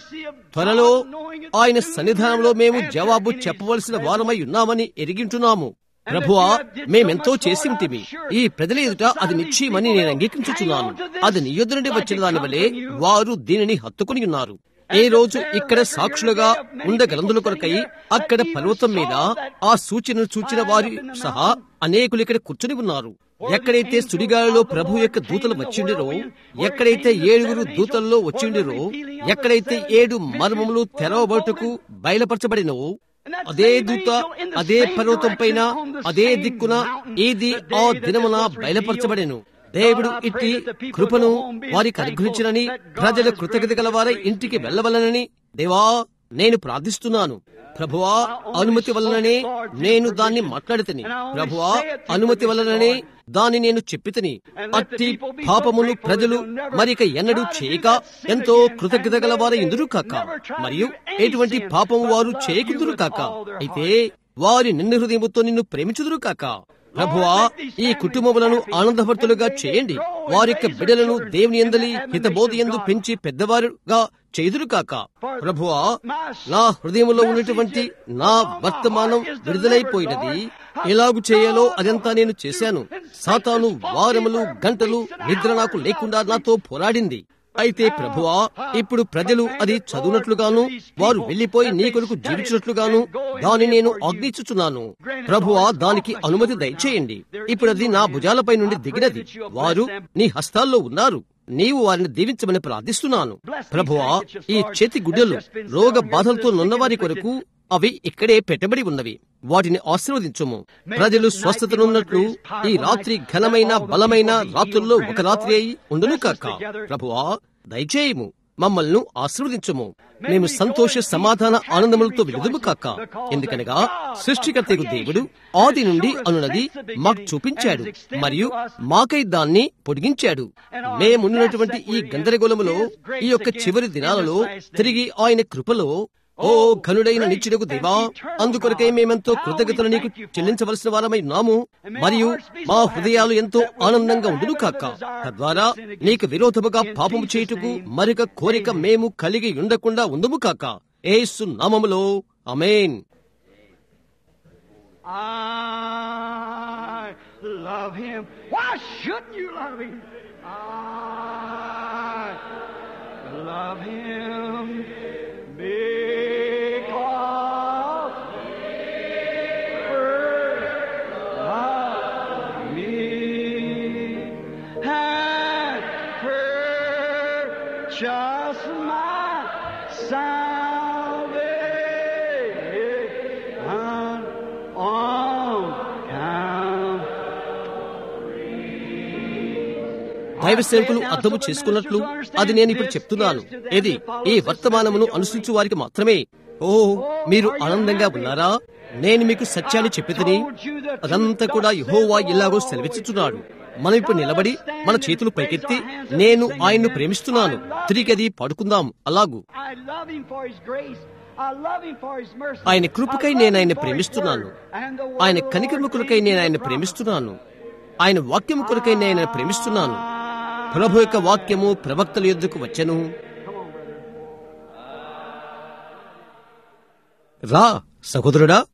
త్వరలో ఆయన సన్నిధానంలో మేము జవాబు చెప్పవలసిన వారమై ఉన్నామని ఎరిగింటున్నాము ప్రభువా మేమెంతో చేసింటిమి ఈ ప్రజల ఎదుట అది నిశ్చయమని నేను అంగీకరించుచున్నాను అది నీ యొద్ద నుండి వచ్చిన దాని వలె వారు దీనిని హత్తుకుని ఉన్నారు ఏ రోజు ఇక్కడ సాక్షులుగా ఉండగలందుల కొరకై అక్కడ పర్వతం మీద ఆ సూచనను చూచిన వారి సహా అనేకులు ఇక్కడ కూర్చుని ఉన్నారు ఎక్కడైతే సుడిగాలిలో ప్రభు యొక్క దూతలు వచ్చిండిరో ఎక్కడైతే ఏడుగురు దూతల్లో వచ్చిండిరో ఎక్కడైతే ఏడు మర్మములు తెరవబడుటకు బయలుపరచబడినో అదే దూత అదే పర్వతం పైన అదే దిక్కున ఇది ఆ దినమున బయలుపరచబడెను దేవుడు ఇట్టి కృపను వారికి అనుగ్రహించినని ప్రజలు కృతజ్ఞత గలవారై ఇంటికి వెళ్ళవలనని దేవా నేను ప్రార్థిస్తున్నాను ప్రభువా అనుమతి వలననే నేను దాన్ని మాట్లాడితని ప్రభువా అనుమతి వలననే దాన్ని నేను చెప్పితని అట్టి పాపమును ప్రజలు మరిక ఎన్నడూ చేయక ఎంతో కృతజ్ఞత గలవారై ఇందురు కాక మరియు ఎటువంటి పాపము వారు చేయకుందురు కాక అయితే వారి నిన్ను హృదయముతో నిన్ను ప్రేమించుదురు కాక ప్రభువా ఈ కుటుంబములను ఆనందభర్తులుగా చేయండి వారి యొక్క బిడలను దేవుని ఎందలి హితబోధి ఎందు పెంచి పెద్దవారుగా చేదురు కాక ప్రభువా నా హృదయంలో ఉన్నటువంటి నా వర్తమానం విడుదలైపోయినది ఎలాగు చేయాలో అదంతా నేను చేశాను సాతాను వారములు గంటలు నిద్ర నాకు లేకుండా నాతో పోరాడింది అయితే ప్రభువా ఇప్పుడు ప్రజలు అది చదువునట్లుగాను వారు వెళ్లిపోయి నీ కొరకు జీవించినట్లుగాను దాన్ని నేను ఆజ్ఞించుచున్నాను ప్రభువా దానికి అనుమతి దయచేయండి ఇప్పుడు అది నా భుజాలపై నుండి దిగినది వారు నీ హస్తాల్లో ఉన్నారు నీవు వారిని దీవించమని ప్రార్థిస్తున్నాను ప్రభువా ఈ చేతి గుడ్డలు రోగ బాధలతో నున్నవారి కొరకు అవి ఇక్కడే పెట్టబడి ఉన్నవి వాటిని ఆశీర్వదించుము ప్రజలు స్వస్థతనున్నట్లు ఈ రాత్రి ఘనమైన బలమైన రాత్రుల్లో ఒక రాత్రి అయి ఉండును కాక ప్రభువా దయచేయము మమ్మల్ని ఆశీర్వదించుము మేము సంతోష సమాధాన ఆనందములతో విడుదము కాక ఎందుకనగా సృష్టికర్తకు దేవుడు ఆది నుండి అనున్నది మాకు చూపించాడు మరియు మాకై దాన్ని పొడిగించాడు మేమున్నటువంటి ఈ గందరగోళములో ఈ యొక్క చివరి దినాలలో తిరిగి ఆయన కృపలో ఓ ఘనుడైన నిత్యుడకు దేవా అందుకొరకే మేమెంతో కృతజ్ఞతలు నీకు చెల్లించవలసిన వారమై నాము మరియు మా హృదయాలు ఎంతో ఆనందంగా ఉండును కాక తద్వారా నీకు విరోధముగా పాపము చేయుటకు మరొక కోరిక మేము కలిగి ఉండకుండా ఉందుము కాక ఏసు నామములో అమేన్ I love him. Why shouldn't you love him? I love him because first loved me and purchased my salvation on దైవ సేవకులు అర్థము చేసుకున్నట్లు అది నేను ఇప్పుడు చెప్తున్నాను ఇది ఈ వర్తమానమును అనుసరించు వారికి మాత్రమే ఓ మీరు ఆనందంగా ఉన్నారా నేను మీకు సత్యాన్ని చెప్పితని అదంతా కూడా యహోవా ఇలాగో సెలవిచ్చుచున్నాడు మనం ఇప్పుడు నిలబడి మన చేతులు పైకెత్తి నేను ఆయన్ను ప్రేమిస్తున్నాను తిరిగి అది పడుకుందాం అలాగు I love him for his grace. I love him for his mercy. ఆయన కృపకై I love నేను him ఆయన for his ప్రేమిస్తున్నాను word. And the word ఆయన of the కనికరము Lord కొరకై came నేను to ఆయన the ప్రేమిస్తున్నాను ఆయన వాక్యము కొరకై నేను ఆయన ప్రేమిస్తున్నాను ప్రభు యొక్క వాక్యము ప్రవక్తల యొద్దకు వచ్చెను రా సహోదరుడా